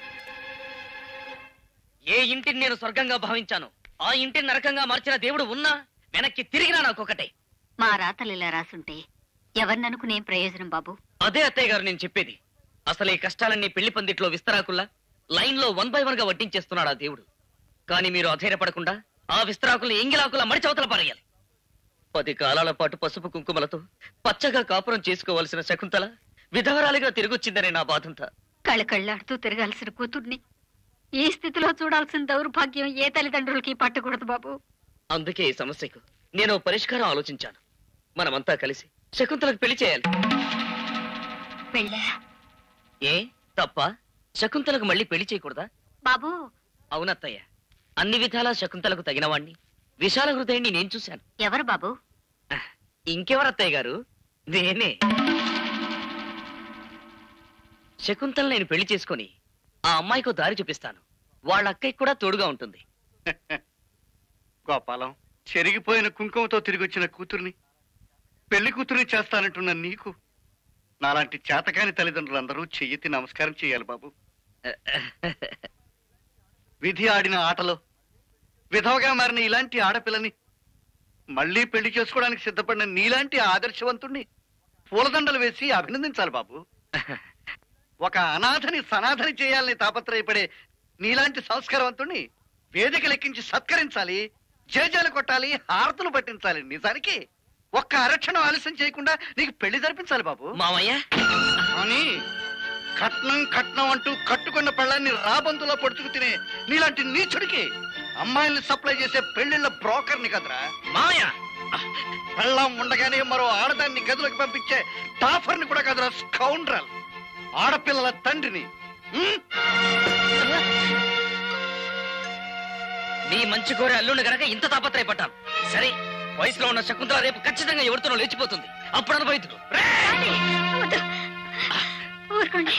ఏ ఇంటిని నేను స్వర్గంగా భావించాను ఆ ఇంటిని నరకంగా మార్చిన దేవుడు ఉన్నా వెనక్కి తిరిగినా నాకొకటే మా రాతలు ఇలా రాసుంటే ఎవరిని అనుకునేం ప్రయోజనం బాబు అదే అత్తయ్య గారు నేను చెప్పేది అసలు ఈ కష్టాలన్నీ పెళ్లి పందిట్లో విస్తరాకుల్లా లైన్ లో వన్ బై వన్ గా వడ్డించేస్తున్నాడు ఆ దేవుడు కానీ మీరు అధైర్యపడకుండా ఆ విస్తరాకుల్ని ఎంగిలాకుల మడిచవతల పారేయాలి పది కాలాల పాటు పసుపు కుంకుమలతో పచ్చగా కాపురం చేసుకోవాల్సిన శకుంతల విధవరాలిగా తిరిగొచ్చిందనే నా బాధంతా కళకళ్ళాడుతూ తిరగాల్సిన కూతుర్ని ఈ స్థితిలో చూడాల్సిన దౌర్భాగ్యం ఏ తల్లిదండ్రులకి పట్టకూడదు బాబు అందుకే ఈ సమస్యకు నేను ఓ పరిష్కారం ఆలోచించాను మనమంతా కలిసి శకుంతలకు పెళ్లి చేయాలి పెళ్ళా ఏ తప్ప శకుంతలకు మళ్ళీ పెళ్లి చేయకూడదా బాబు అవునత్తయ్య అన్ని విధాలా శకుంతలకు తగినవాణ్ణి విశాల హృదయాన్ని నేను చూశాను ఎవరు బాబు ఇంకెవరు అత్తయ్య గారు నేనే శకుంతల నేను పెళ్లి చేసుకొని ఆ అమ్మాయికో దారి చూపిస్తాను వాళ్ళ అక్కయ్య కూడా తోడుగా ఉంటుంది గోపాలం చెరిగిపోయిన కుంకుమతో తిరిగి వచ్చిన కూతుర్ని పెళ్లి కూతుర్ని చేస్తానంటున్న నీకు నాలాంటి చేతకాని తల్లిదండ్రులందరూ చెయ్యెత్తి నమస్కారం చేయాలి బాబు విధి ఆడిన ఆటలో విధవగా మారిన ఇలాంటి ఆడపిల్లని మళ్ళీ పెళ్లి చేసుకోవడానికి సిద్ధపడిన నీలాంటి ఆదర్శవంతుణ్ణి పూలదండలు వేసి అభినందించాలి బాబు ఒక అనాథని సనాథని చేయాలని తాపత్రయపడే నీలాంటి సంస్కారవంతుణ్ణి వేదిక లెక్కించి సత్కరించాలి జేజాలు కొట్టాలి హారతులు పట్టించాలి నిజానికి ఒక్క అరక్షణం ఆలస్యం చేయకుండా నీకు పెళ్లి జరిపించాలి బాబు మామయ్య కానీ కట్నం కట్నం అంటూ కట్టుకున్న పెళ్ళాన్ని రాబందులో పొడుచుకు తినే నీలాంటి నీచుడికి అమ్మాయిల్ని సప్లై చేసే పెళ్లిళ్ళ బ్రోకర్ని కదరా మామయ్య పెళ్ళం ఉండగానే మరో ఆడదాన్ని గదిలోకి పంపించే టాఫర్ని కూడా కదరా స్కౌండ్రల్ ఆడపిల్లల తండ్రిని ఉం? నీ మంచి కోరే అల్లుండి గనక ఇంత తాపత్రయపడ్డాను సరే వయసులో ఉన్న శకుంతల రేపు ఖచ్చితంగా ఎవరితోనో లేచిపోతుంది అప్పుడు అనుభవితుడు ఊరుకోండి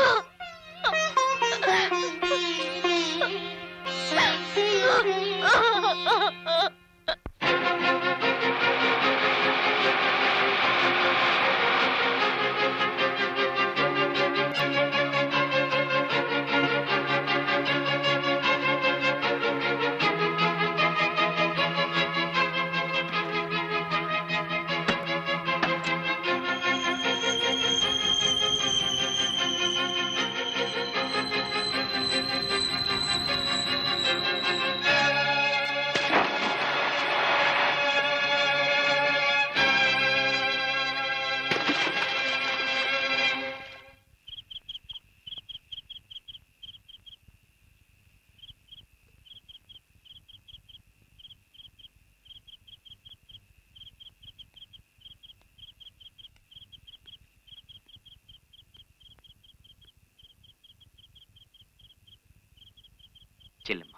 చెల్లెమ్మ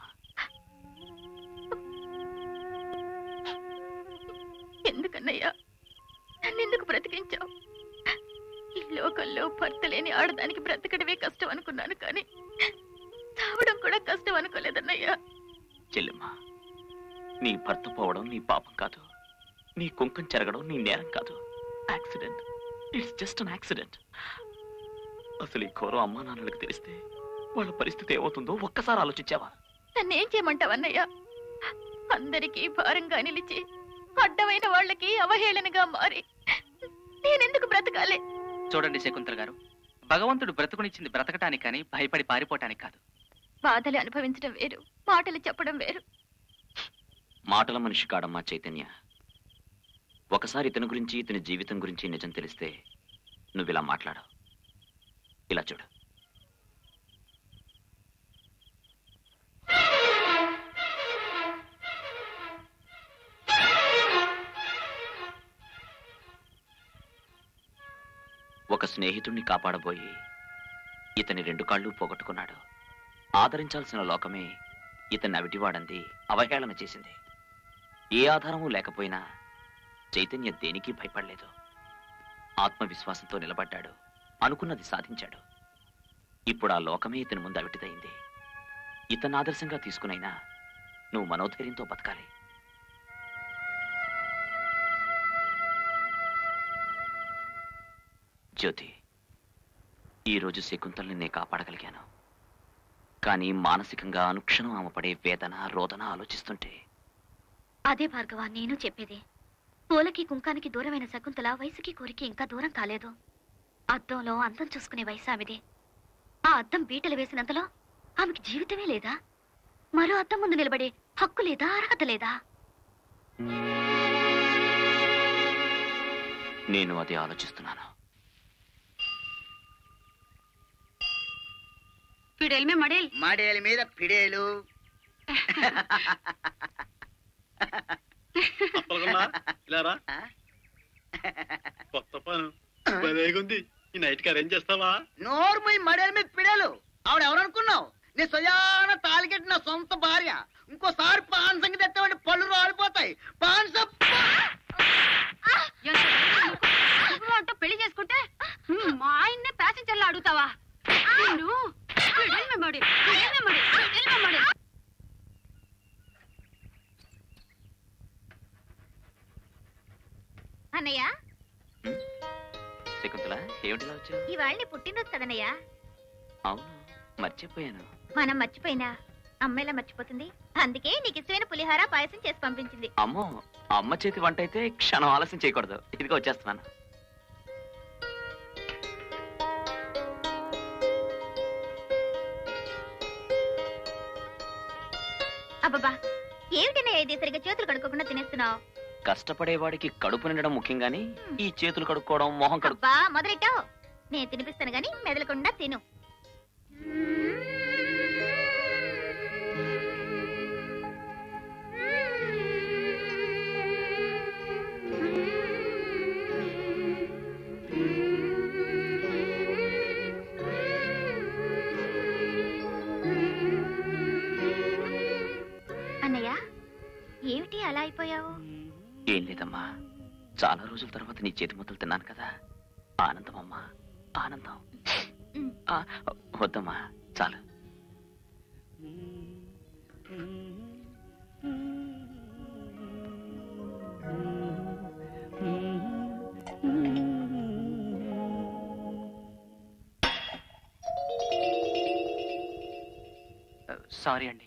ఎందుకన్నయ్యా నన్నెందుకు బ్రతికించావు ఈ లోకంలో భర్త లేని ఆడదానికి బ్రతకడమే కష్టం అనుకున్నాను కానీ చావడం కూడా కష్టం అనుకోలేదన్నయ్యా చెల్లెమ్మ నీ భర్త పోవడం నీ పాపం కాదు నీ కుంకం చెరగడం నీ నేరం కాదు accident it's just an accident అసలు ఈ ఘోరం అమ్మా నాన్నలకు తెలిస్తే వాళ్ళ పరిస్థితి ఏమవుతుందో ఒక్కసారి ఆలోచించావా నన్నేం చేయమంటావన్నయ్యా అందరికీ భారంగా నిలిచి అడ్డమైన వాళ్ళకి అవహేళనగా మారి నేనెందుకు బ్రతకాలి చూడండి శకుంతల గారు భగవంతుడు బ్రతుకునిచ్చింది బ్రతకటానికి కానీ భయపడి పారిపోవటానికి కాదు బాధలు అనుభవించడం వేరు మాటలు చెప్పడం వేరు మాటల మనిషి కాడమ్మా చైతన్య ఒకసారి ఇతని గురించి ఇతని జీవితం గురించి నిజం తెలిస్తే నువ్వు ఇలా మాట్లాడు ఇలా చూడు ఒక స్నేహితుణ్ణి కాపాడబోయి ఇతని రెండు కాళ్ళు పోగొట్టుకున్నాడు ఆదరించాల్సిన లోకమే ఇతన్ని అవిటివాడంది అవహేళన చేసింది ఏ ఆధారము లేకపోయినా చైతన్య దేనికి భయపడలేదు ఆత్మవిశ్వాసంతో నిలబడ్డాడు అనుకున్నది సాధించాడు ఇప్పుడు ఆ లోకమే ఇతని ముందు అవిటిదైంది ఇతన్ని ఆదర్శంగా తీసుకునైనా నువ్వు మనోధైర్యంతో బతకాలి జ్యోతి ఈరోజు శకుంతల్ని నేను కాపాడగలిగాను కానీ మానసికంగా అనుక్షణం ఆమె పడే వేదన రోదన ఆలోచిస్తుంటే అదే భార్గవ నేను చెప్పేది పూలకి కుంకానికి దూరమైన శకుంతల వయసుకి కోరికి ఇంకా దూరం కాలేదు అద్దంలో అందం చూసుకునే వయసు ఆమెది ఆ అద్దం బీటలు వేసినంతలో ఆమెకి జీవితమే లేదా మరో అద్దం ముందు నిలబడే హక్కు లేదా అర్హత లేదా నేను అది ఆలోచిస్తున్నాను పిడేల్ మే మడేల్ మడేల మీద పిడేలు అప్పలగమ్మా, ఇలా రా కొత్త పను భలేగుంది ఈ నైట్ కి అరేంజ్ చేస్తావా నోర్మై మడేల మీద పిడేలు ఆవిడ ఎవరనుకున్నావు నీ స్వయాన తాలికెట్టిన సొంత భార్య ఇంకోసారి పాన్ సంగతి ఎత్తవండి పళ్ళు రాలిపోతాయి వచ్చావు ఇవాళ నీ పుట్టినరోజు కదనయ్యా అవును మర్చిపోయాను మనం మర్చిపోయినా అమ్మాయిలా మర్చిపోతుంది అందుకే నీకు ఇష్టమైన పులిహార పాయసం చేసి పంపించింది అమ్మో అమ్మ చేతి వంట అయితే క్షణం ఆలస్యం చేయకూడదు ఇదిగో వచ్చేస్తున్నాను అబ్బబ్బా ఏమిటనయ్యా ఇది సరిగ్గా చేతులు కడుక్కోకుండా తినేస్తున్నావు కష్టపడేవాడికి కడుపు నిండడం ముఖ్యం గాని ఈ చేతులు కడుక్కోవడం మొహం కడుక్కు అబ్బా మొదలెట్టావు నేను తినిపిస్తాను గాని మెదలకుండా తిను అన్నయ్య ఏమిటి అలా అయిపోయావు ఏం లేదమ్మా చాలా రోజుల తర్వాత నీ చేతి ముద్దలు తిన్నాను కదా ఆనందం అమ్మా ఆనందం ఆ, వద్దమ్మా చాలు సారీ అండి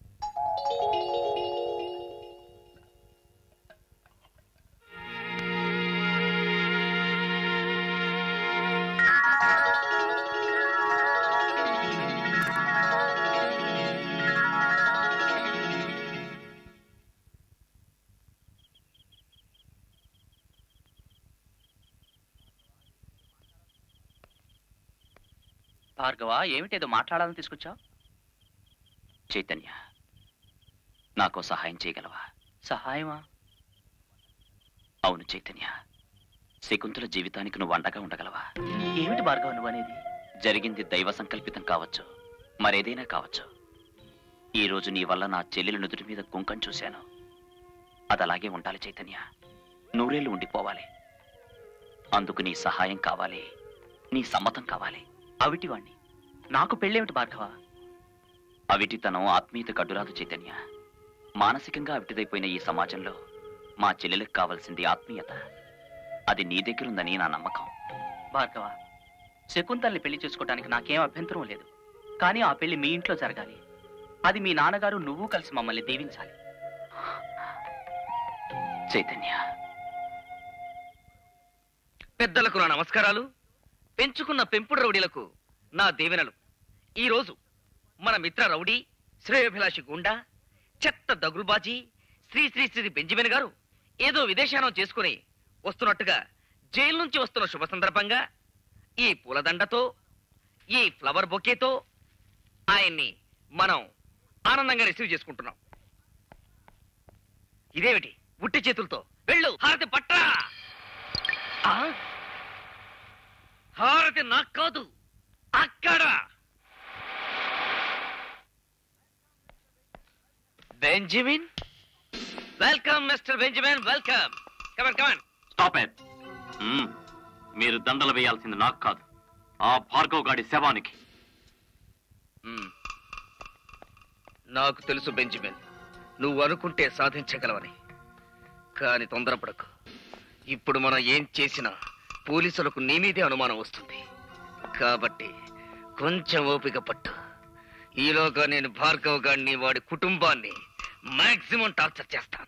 భార్గవ ఏమిటేదో మాట్లాడాలని తీసుకొచ్చావు చైతన్య నాకు సహాయం చేయగలవా సహాయమా అవును చైతన్య శకుంతల జీవితానికి నువ్వు అండగా ఉండగలవా ఏమిటి భార్గవ నువ్వు అనేది జరిగింది దైవ సంకల్పితం కావచ్చు మరేదైనా కావచ్చు ఈ రోజు నీ వల్ల నా చెల్లెల నుదుటి మీద కుంకం చూశాను అది అలాగే ఉండాలి చైతన్య నూరేళ్లు ఉండిపోవాలి అందుకు నీ సహాయం కావాలి నీ సమ్మతం కావాలి అవిటివాణ్ణి నాకు పెళ్ళేమిటి భార్గవ అవిటితనం ఆత్మీయత కడ్డురాదు చైతన్య మానసికంగా అవిటిదైపోయిన ఈ సమాజంలో మా చెల్లెలకు కావాల్సింది ఆత్మీయత అది నీ దగ్గరుందని నా నమ్మకం భార్గవ శకుంతల్ని పెళ్లి చేసుకోవడానికి నాకేం అభ్యంతరం లేదు కానీ ఆ పెళ్లి మీ ఇంట్లో జరగాలి అది మీ నాన్నగారు నువ్వు కలిసి మమ్మల్ని దీవించాలి చైతన్య పెద్దలకు నా నమస్కారాలు పెంచుకున్న పెంపుడు రౌడీలకు నా దీవెనలు ఈ రోజు మన మిత్ర రౌడీ శ్రేయోభిలాషి గుండా చెత్త దగుల్బాజీ శ్రీ శ్రీ శ్రీ బెంజమిన్ గారు ఏదో విదేశానం చేసుకుని వస్తున్నట్టుగా జైలు నుంచి వస్తున్న శుభ సందర్భంగా ఈ పూలదండతో ఈ ఫ్లవర్ బొకేతో ఆయన్ని మనం ఆనందంగా రిసీవ్ చేసుకుంటున్నాం ఇదేమిటి ఉట్టి చేతులతో వెళ్ళు హారతి పట్టరా ఆ? హారతి నాకు కాదు అక్కడ Benjamin welcome mister Benjamin welcome come on come on stop it మీరు దండలు వేయాల్సింది నాకు కాదు ఆ భార్గవ్ గాడి శవానికి నాకు తెలుసు బెంజమిన్ నువ్వు అనుకుంటే సాధించగలవని కాని తొందరపడకు ఇప్పుడు మనం ఏం చేసినా పోలీసులకు నీ మీదే అనుమానం వస్తుంది కాబట్టి కొంచెం ఓపిక పట్టు ఈలోగా నేను భార్గవ్ గాడిని వాడి కుటుంబాన్ని మాక్సిమం టార్చర్ చేస్తాను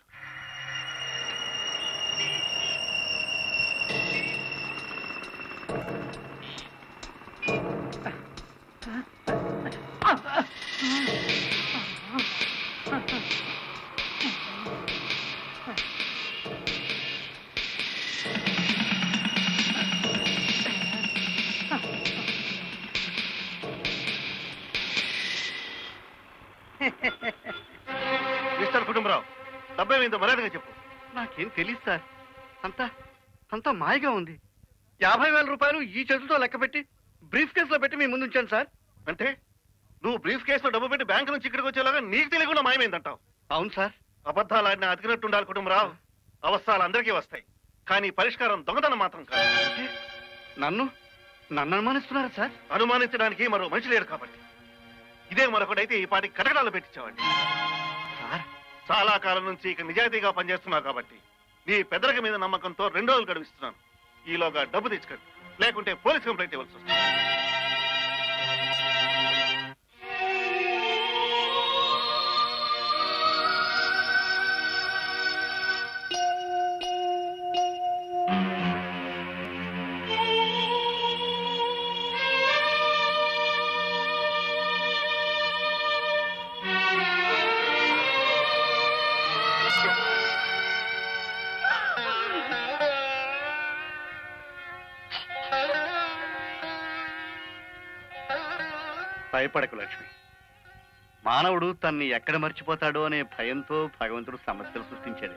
మిస్టర్ కుటుంబరావు డెబ్బై మీద మర్యాదగా చెప్పు నాకేం తెలియదు సార్ అంతా అంతా మాయగా ఉంది యాభై వేల రూపాయలు ఈ చేతులతో లెక్క పెట్టి బ్రీఫ్ కేసులో పెట్టి మీ ముందు ఉంచాను సార్ అంటే నువ్వు బ్రీఫ్ కేసులో డబ్బు పెట్టి బ్యాంక్ నుంచి ఇక్కడికి వచ్చేలాగా నీకు తెలియకుండా మాయమైందంటావు అవును సార్ అబద్ధాలు ఆడిన అతికినట్టు ఉండాలి కుటుంబరావు అవస్థలు అందరికీ వస్తాయి కానీ పరిష్కారం దొంగతనం మాత్రం కాదు నన్ను నన్ను అనుమానిస్తున్నారా సార్ అనుమానించడానికి మరో మనిషి లేడు కాబట్టి ఇదే మరొకడైతే ఈ పాటికి కటకడాలు పెట్టించావండి సార్ చాలా కాలం నుంచి ఇక నిజాయితీగా పనిచేస్తున్నావు కాబట్టి నీ పెదరక మీద నమ్మకంతో రెండు రోజులు గడిపిస్తున్నాను ఈలోగా డబ్బు తెచ్చుకోండి లేకుంటే పోలీస్ కంప్లైంట్ ఇవ్వాల్సి వస్తుంది భయపడకు లక్ష్మి మానవుడు తన్ని ఎక్కడ మర్చిపోతాడో అనే భయంతో భగవంతుడు సమస్యలు సృష్టించాడే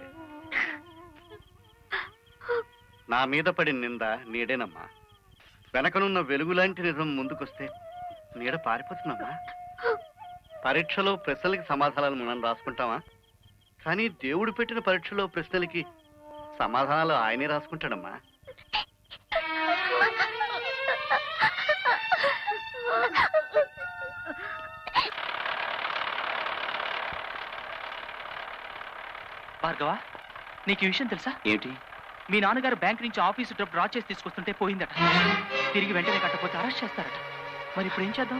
నా మీద పడిన నింద నీడేనమ్మా వెనకనున్న వెలుగులాంటి నిజం ముందుకొస్తే నీడ పారిపోతుందమ్మా పరీక్షలో ప్రశ్నలకి సమాధానాలు మనం రాసుకుంటామా కానీ దేవుడు పెట్టిన పరీక్షలో ప్రశ్నలకి సమాధానాలు ఆయనే రాసుకుంటాడమ్మా భార్గవ నీకు ఈ విషయం తెలుసా ఏమిటి మీ నాన్నగారు బ్యాంక్ నుంచి ఆఫీసు డబ్బు డ్రా చేసి తీసుకొస్తుంటే పోయిందట తిరిగి వెంటనే కట్టకపోతే అరెస్ట్ చేస్తారట మరి ఇప్పుడు ఏం చేద్దాం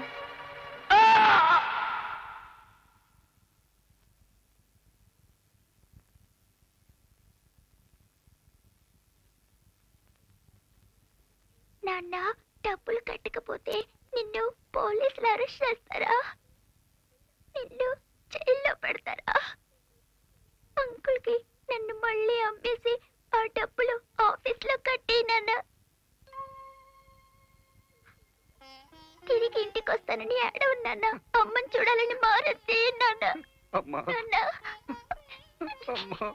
నాన్న డబ్బులు కట్టకపోతే నిన్ను పోలీసులు అరెస్ట్ చేస్తారా నిన్ను జైల్లో పెడతారా అంకుల్ కి నన్ను మళ్ళీ అమ్మేసి ఆ డబ్బులు ఆఫీస్ లో కట్టి నాన్న తిరిగి ఇంటికి వస్తానని ఏడవ నాన్న అమ్మని చూడాలని మారద్దే నాన్న అమ్మా నాన్న అమ్మా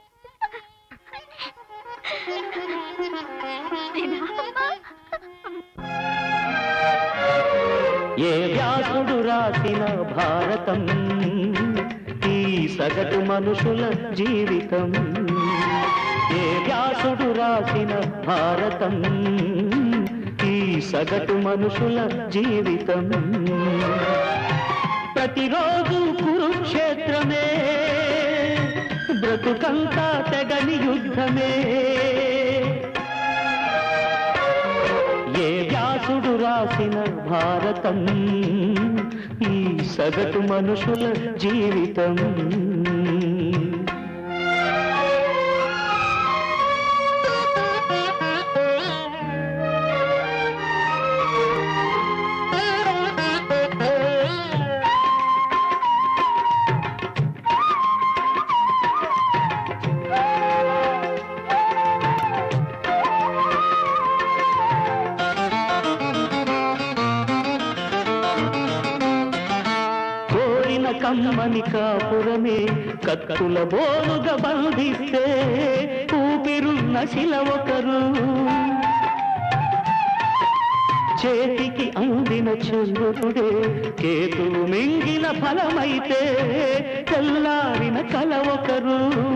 ఏ వ్యాసుడు రాసిన భారతం ఈ సగటు మనుషుల జీవితం ఏ వ్యాసుడు రాసిన భారతం ఈ సగటు మనుషుల జీవితం ప్రతిరోజు కురుక్షేత్రమే బ్రతుకంతా తెగని యుద్ధమే ఏ వ్యాసుడు రాసిన భారతం ఈ సగటు మనుషుల జీవితం కోరిన కమ్మని కాపురమే కత్తుల బోలుగా బంధిస్తే ఊపిరున్న శిల ఒకరు చేతికి అందిన చంద్రుడే కేతులు మింగిన ఫలమైతే తెల్లారిన కల ఒకరు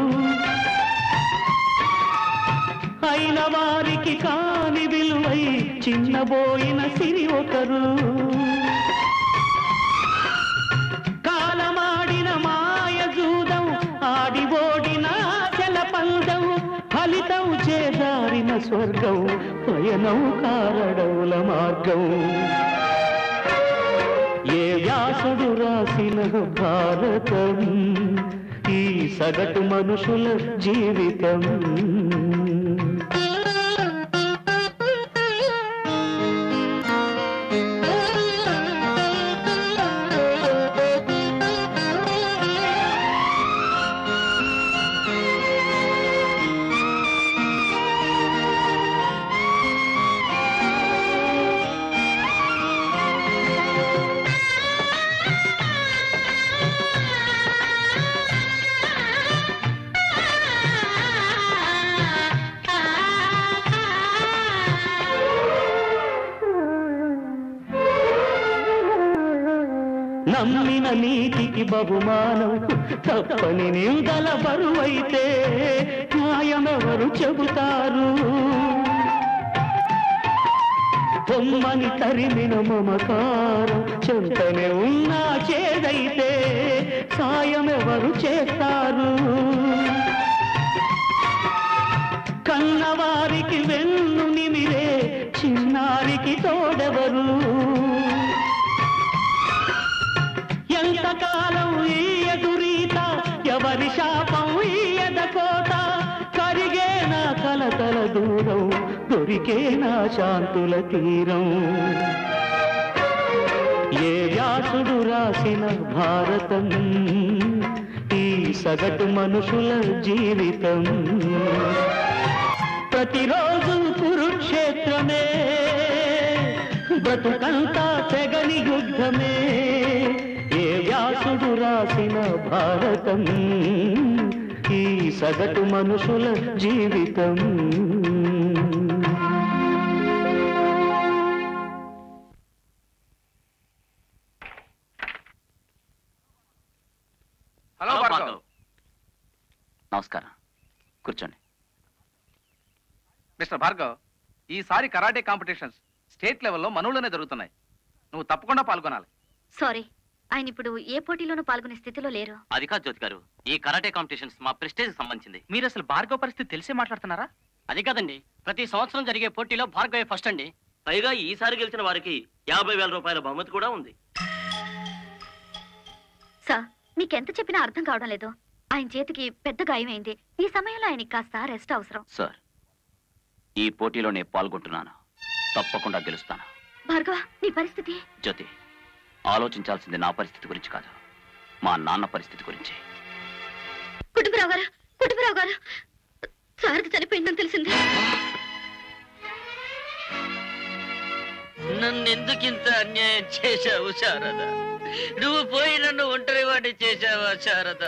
అయిన వారికి కాని విలువై చిన్నబోయిన సిరి ఒకరు కాలమాడిన మాయ జూదం ఆడి ఓడిన చల పందం ఫలితం చేదారిన స్వర్గం పయనం కారడవుల మార్గం ఏ వ్యాసుడు రాసిన భారతం ఈ సగటు మనుషుల జీవితం నమ్మిన నీతికి బహుమానం తప్పని నిందల బరువైతే న్యాయమెవరు చెబుతారు బొమ్మని తరిమిన మమకారం చెంతనే ఉన్నా చేదైతే సాయమెవరు చేస్తారు కన్నవారికి వెన్ను నిమిరే చిన్నారి ఎవరు ఎంతకాలం ఈ ఎదురీత ఎవరి శాపం ఈ ఎదకోత కరిగే నా కలతల దూరం దొరికే నా శాంతుల తీరం ఏ వ్యాసుడు రాసిన భారతం ఈ సగటు మనుషుల జీవితం ప్రతిరోజు కురుక్షేత్రమే బ్రతుకంతా తెగని యుద్ధమే ఏ వ్యాసుడు రాసిన భారతం ఈ సగటు మనుషుల జీవితం హలో భార్గవ్ నమస్కారం కూర్చోండి మిస్టర్ భార్గవ్ ఈసారి కరాటే కాంపిటీషన్స్ స్టేట్ లెవెల్లో మనూళ్ళనే జరుగుతున్నాయి నువ్వు తప్పకుండా పాల్గొనాలి సారీ ఆయన ఇప్పుడు ఏ పోటీలోనూ పాల్గొనే స్థితిలో లేరు అది కాదు జ్యోతి గారు ఈ కరాటే కాంపిటీషన్స్ మా ప్రెస్టేజ్ సంబంధించింది మీరు అసలు భార్గవ్ పరిస్థితి తెలిసే మాట్లాడుతున్నారా అది కాదండి ప్రతి సంవత్సరం జరిగే పోటీలో భార్గవే ఫస్ట్ అండి పైగా ఈసారి గెలిచిన వారికి యాభై వేల రూపాయల బహుమతి కూడా ఉంది సార్ మీకెంత చెప్పినా అర్థం కావడం లేదు ఆయన చేతికి పెద్ద గాయమైంది ఈ సమయంలో ఆయనకి కాస్త రెస్ట్ అవసరం సార్ ఈ పోటీలో నేను పాల్గొంటున్నాను తప్పకుండా గెలుస్తాను భార్గవ నీ పరిస్థితి జ్యోతి ఆలోచించాల్సింది నా పరిస్థితి గురించి కాదు మా నాన్న పరిస్థితి గురించి కుటుంబరావు గారు కుటుంబరావు గారు సారథి చనిపోయిందని తెలిసింది నన్ను ఎందుకు ఇంత అన్యాయం చేశావు శారద నువ్వు పోయి నన్ను ఒంటరి వాడిని చేశావా శారద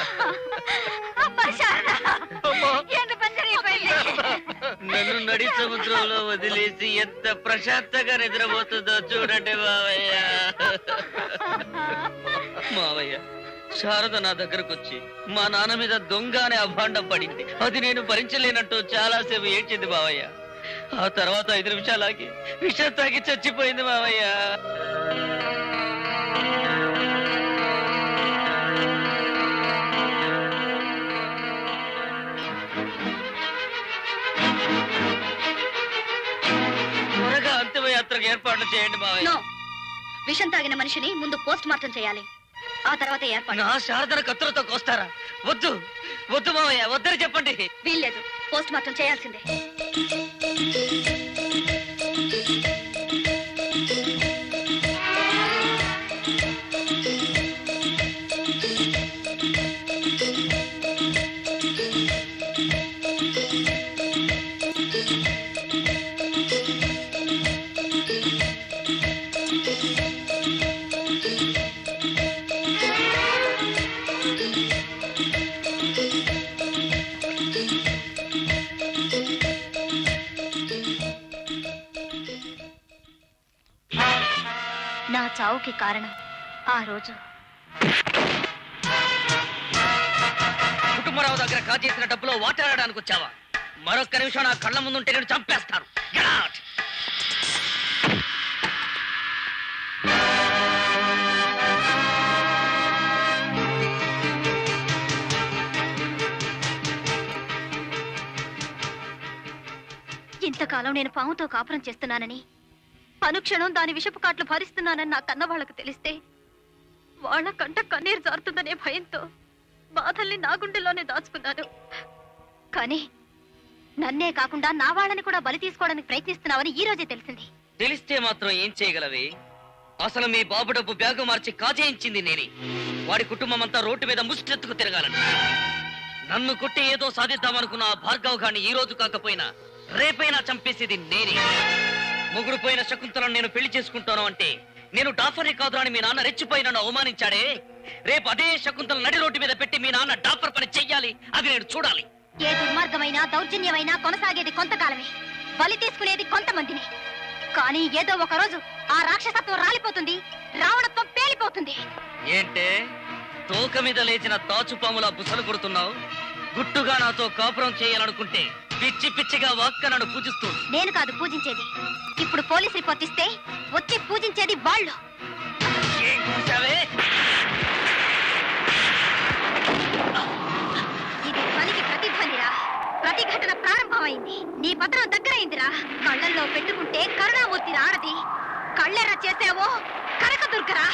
నన్ను నడి సముద్రంలో వదిలేసి ఎంత ప్రశాంతంగా నిద్రపోతుందో చూడండి మావయ్య మావయ్య శారద నా దగ్గరకు వచ్చి మా నాన్న మీద దొంగ అనే అభాండం పడింది అది నేను భరించలేనట్టు చాలాసేపు ఏడ్చింది మావయ్య ఆ తర్వాత ఐదు నిమిషాలకి విషం తాగి చచ్చిపోయింది మావయ్య త్వరగా అంతిమయాత్రకు ఏర్పాట్లు చేయండి మావయ్య నో విషం తాగిన మనిషిని ముందు పోస్ట్ మార్టం చేయాలి ఆ తర్వాత ఏర్పాటు నా శారదన కత్తులతో కోస్తారా వద్దు వద్దు మావయ్య వద్దని చెప్పండి వీల్లేదు పోస్ట్ మార్టం చేయాల్సిందే నా చావుకి కారణం ఆ రోజు కుటుంబరావు దగ్గర కాజేసిన డబ్బులో వాటాడడానికి వచ్చావా మరొక్క నిమిషం నా కళ్ళ ముందుంటే నేను చంపేస్తాను Get out! ఇంతకాలం నేను పాముతో కాపురం చేస్తున్నానని అనుక్షణం దాని విషపు కాట్లు భరిస్తున్నానని నా కన్న వాళ్ళకు తెలిస్తే వాళ్ళ కంట కన్నీరు జారుతుందనే భయంతో బాధల్ని నా గుండెల్లోనే దాచుకున్నాను కానీ నన్నే కాకుండా నా వాళ్ళని కూడా బలి తీసుకోవడానికి ప్రయత్నిస్తున్నావని ఈ రోజే తెలిసింది తెలిస్తే మాత్రం ఏం చేయగలవే అసలు మీ బాబు డబ్బు బ్యాగు మార్చి కాజేయించింది నేనే వాడి కుటుంబం అంతా రోడ్డు మీద ముష్టెత్తుకు తిరగాలని నన్ను కొట్టి ఏదో సాధిద్దామనుకున్న ఆ భార్గవ్ గాని ఈ రోజు కాకపోయినా రేపైనా చంపేసేది నేనే ముగుడు పోయిన శకుంతలను నేను పెళ్లి చేసుకుంటాను అంటే నేను డాఫర్ని కాదు అని మీ నాన్న రెచ్చిపోయి నన్ను అవమానించాడే రేపు అదే శకుంతల నడి రోడ్డు మీద పెట్టి మీ నాన్న డాఫర్ పని చెయ్యాలి అది నేను చూడాలి ఏ దుర్మార్గమైనా దౌర్జన్యమైనా కొనసాగేది కొంతకాలమే బలి తీసుకునేది కొంతమందిని కానీ ఏదో ఒక రోజు ఆ రాక్షసత్వం రాలిపోతుంది రావణత్వం పేలిపోతుంది ఏంటే తోక మీద లేచిన తాచుపాములా బుసలు కొడుతున్నావు గుట్టుగా నాతో కాపురం చేయాలనుకుంటే పిచ్చి పిచ్చిగా వాక్క నన్ను పూజిస్తూ నేను కాదు పూజించేది ఇప్పుడు పోలీస్ రిపోర్ట్ ఇస్తే వచ్చి పూజించేది వాళ్ళు ఏం చూసావే ఇది ధ్వనికి ప్రతిధ్వనిరా ప్రతిఘటన ప్రారంభమైంది నీ పత్రం దగ్గరైందిరా కళ్ళల్లో పెట్టుకుంటే కరుణామూర్తి రాడది చేసావో కనక దుర్గరా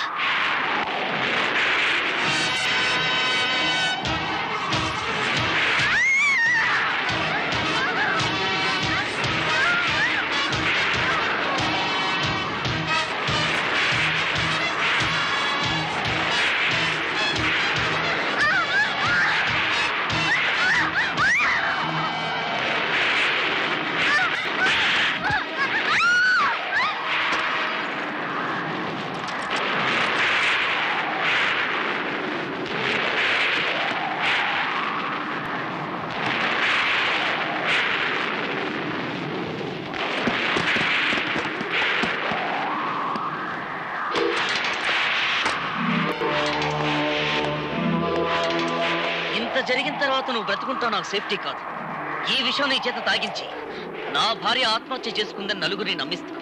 ఇంత జరిగిన తర్వాత నువ్వు బ్రతుకుంటావు నాకు సేఫ్టీ కాదు ఈ విషయం నీ చేత తాగించి నా భార్య ఆత్మహత్య చేసుకుందని నలుగురిని నమ్మిస్తా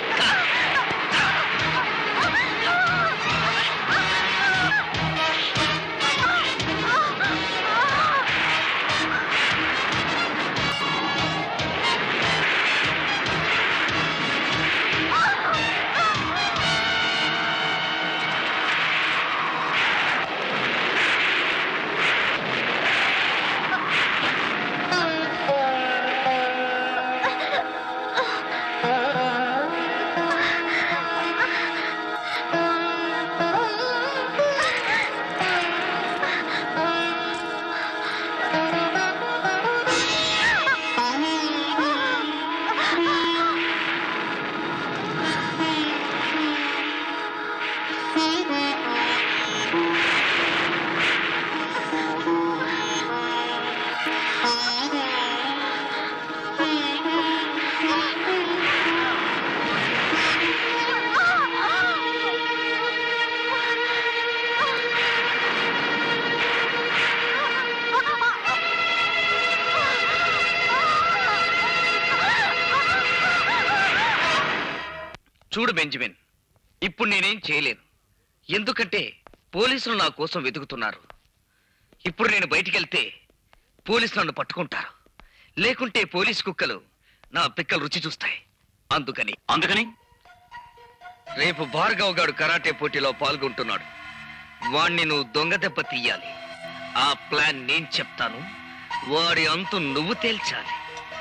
చూడు బెంజమిన్ ఇప్పుడు నేనేం చేయలేను ఎందుకంటే పోలీసులు నా కోసం వెతుకుతున్నారు ఇప్పుడు నేను బయటికి వెళ్తే పోలీసులు నన్ను పట్టుకుంటారు లేకుంటే పోలీస్ కుక్కలు నా పిక్కలు రుచి చూస్తాయి అందుకని అందుకని రేపు భార్గవ్ గాడు కరాటే పోటీలో పాల్గొంటున్నాడు వాణ్ణి నువ్వు దొంగ దెబ్బ తీయాలి ఆ ప్లాన్ నేను చెప్తాను వాడి అంతు నువ్వు తేల్చాలి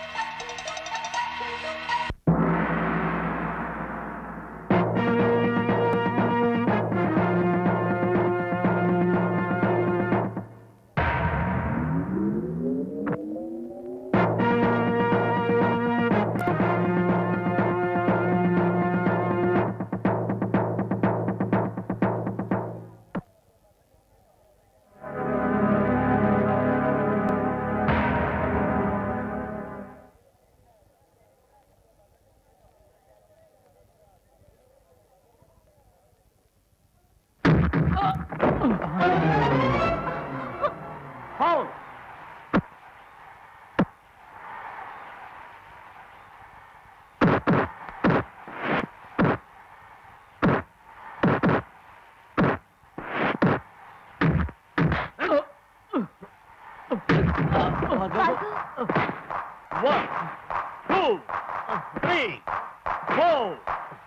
Hold. One, two, three, four.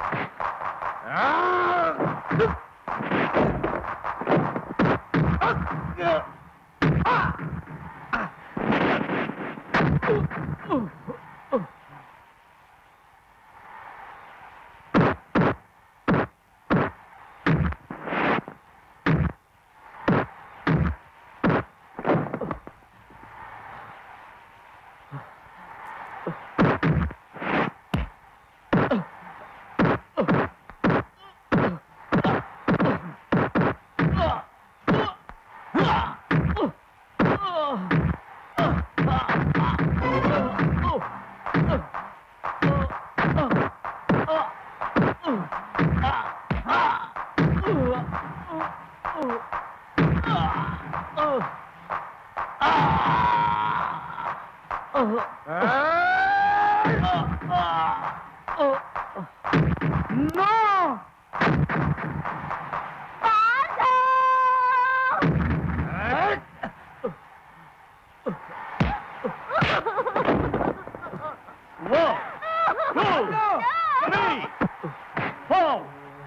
No! One, two, three, four,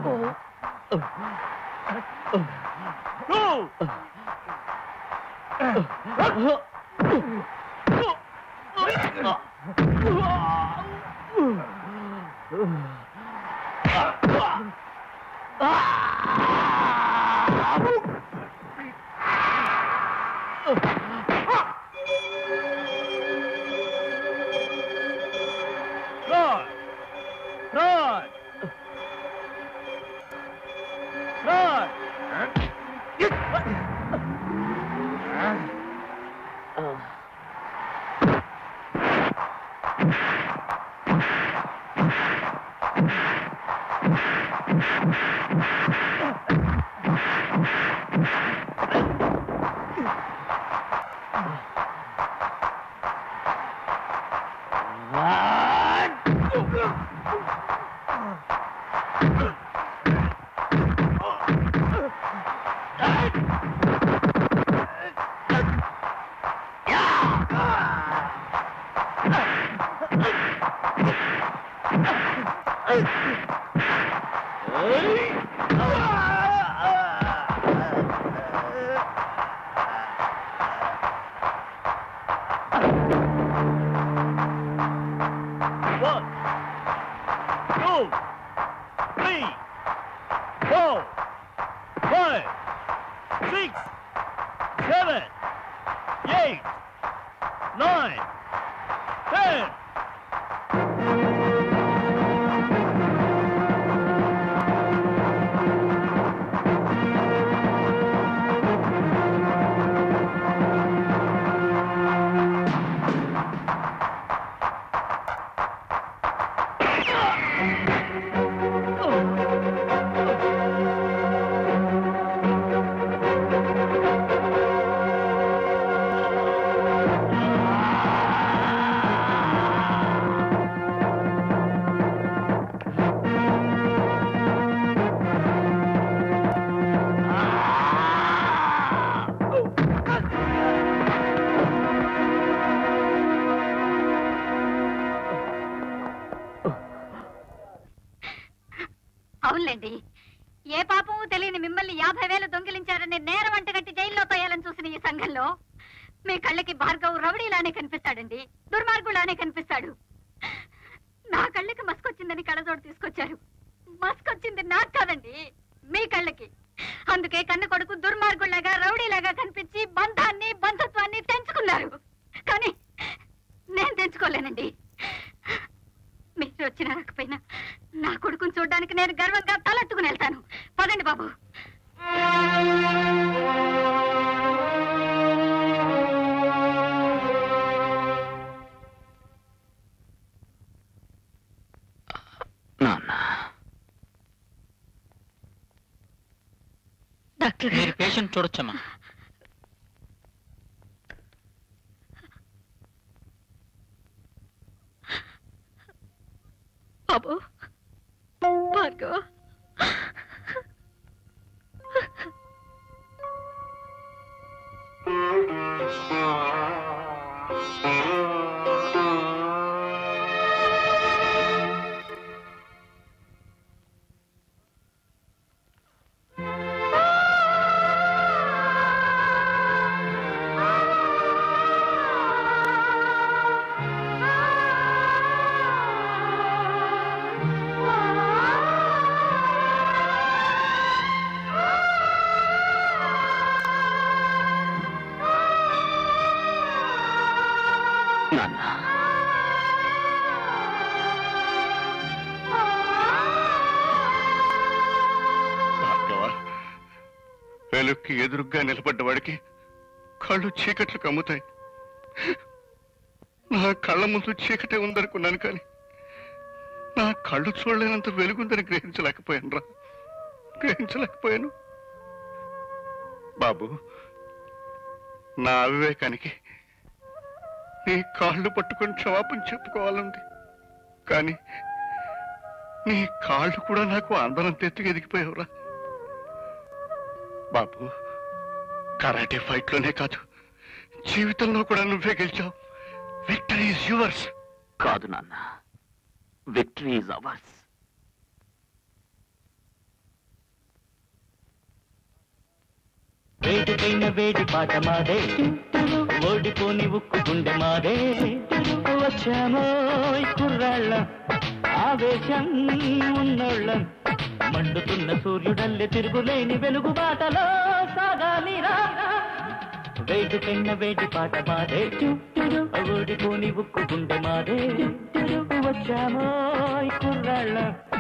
Run! Run! Run! One, two, three, four, five, six, seven, eight, nine, ten. అవునులేండి ఏ పాపము తెలియని మిమ్మల్ని యాభై వేలు దొంగిలించారని నేరం అంటగట్టి జైల్లో తోయాలని చూసిన ఈ సంఘంలో మీ కళ్ళకి భార్గవ్ రౌడీలానే కనిపిస్తాడండి దుర్మార్గులానే కనిపిస్తాడు నా కళ్ళకి మస్కొచ్చిందని కళ్ళజోడు తీసుకొచ్చారు మస్కొచ్చింది నాకు కాదండి మీ కళ్ళకి అందుకే కన్న కొడుకు దుర్మార్గులాగా రౌడీలాగా కనిపించి బంధాన్ని బంధుత్వాన్ని తెంచుకున్నారు కానీ నేను తెంచుకోలేనండి మీరు వచ్చినా రాకపోయినా నా కొడుకుని చూడడానికి నేను గర్వంగా తలెత్తుకుని వెళ్తాను పదండి బాబు డాక్టర్ మీరు పేషెంట్ చూడొచ్చమ్మా బాబు భార్గవ నాన్న భార్గవ వెలుక్కి ఎదురుగ్గా నిలబడ్డ వాడికి కళ్ళు చీకట్లు కమ్ముతాయి నా కళ్ళ ముందు చీకటే ఉందనుకున్నాను కానీ నా కళ్ళు చూడలేనంత వెలుగుందని గ్రహించలేకపోయాను రా గ్రహించలేకపోయాను బాబు నా అవివేకానికి నీ కాళ్ళు పట్టుకొని క్షమాపణ చెప్పుకోవాలంది కానీ నీ కాళ్ళు కూడా నాకు అందరం ఎత్తుకు ఎదిగిపోయావురా బాబు కరాటే ఫైట్ లోనే కాదు జీవితంలో కూడా నువ్వే గెలిచావు విక్టరీ ఇస్ యువర్స్ కాదు నాన్న విక్టరీ ఈజ్ అవర్స్ వేదికైన వేడి పాట మాదే ఓడిపోని ఉక్కు గుండె మాదే వచ్చామో కుర్రాళ్ళ ఆవేశం ఉన్నోళ్ళం మండుతున్న సూర్యుడల్లె తిరుగులేని వెలుగు బాటలో సాగాలిరా వేదికైన వేడి పాట మాదే ఓడిపోని ఉక్కు గుండె మాదే వచ్చామో కుర్రాళ్ళ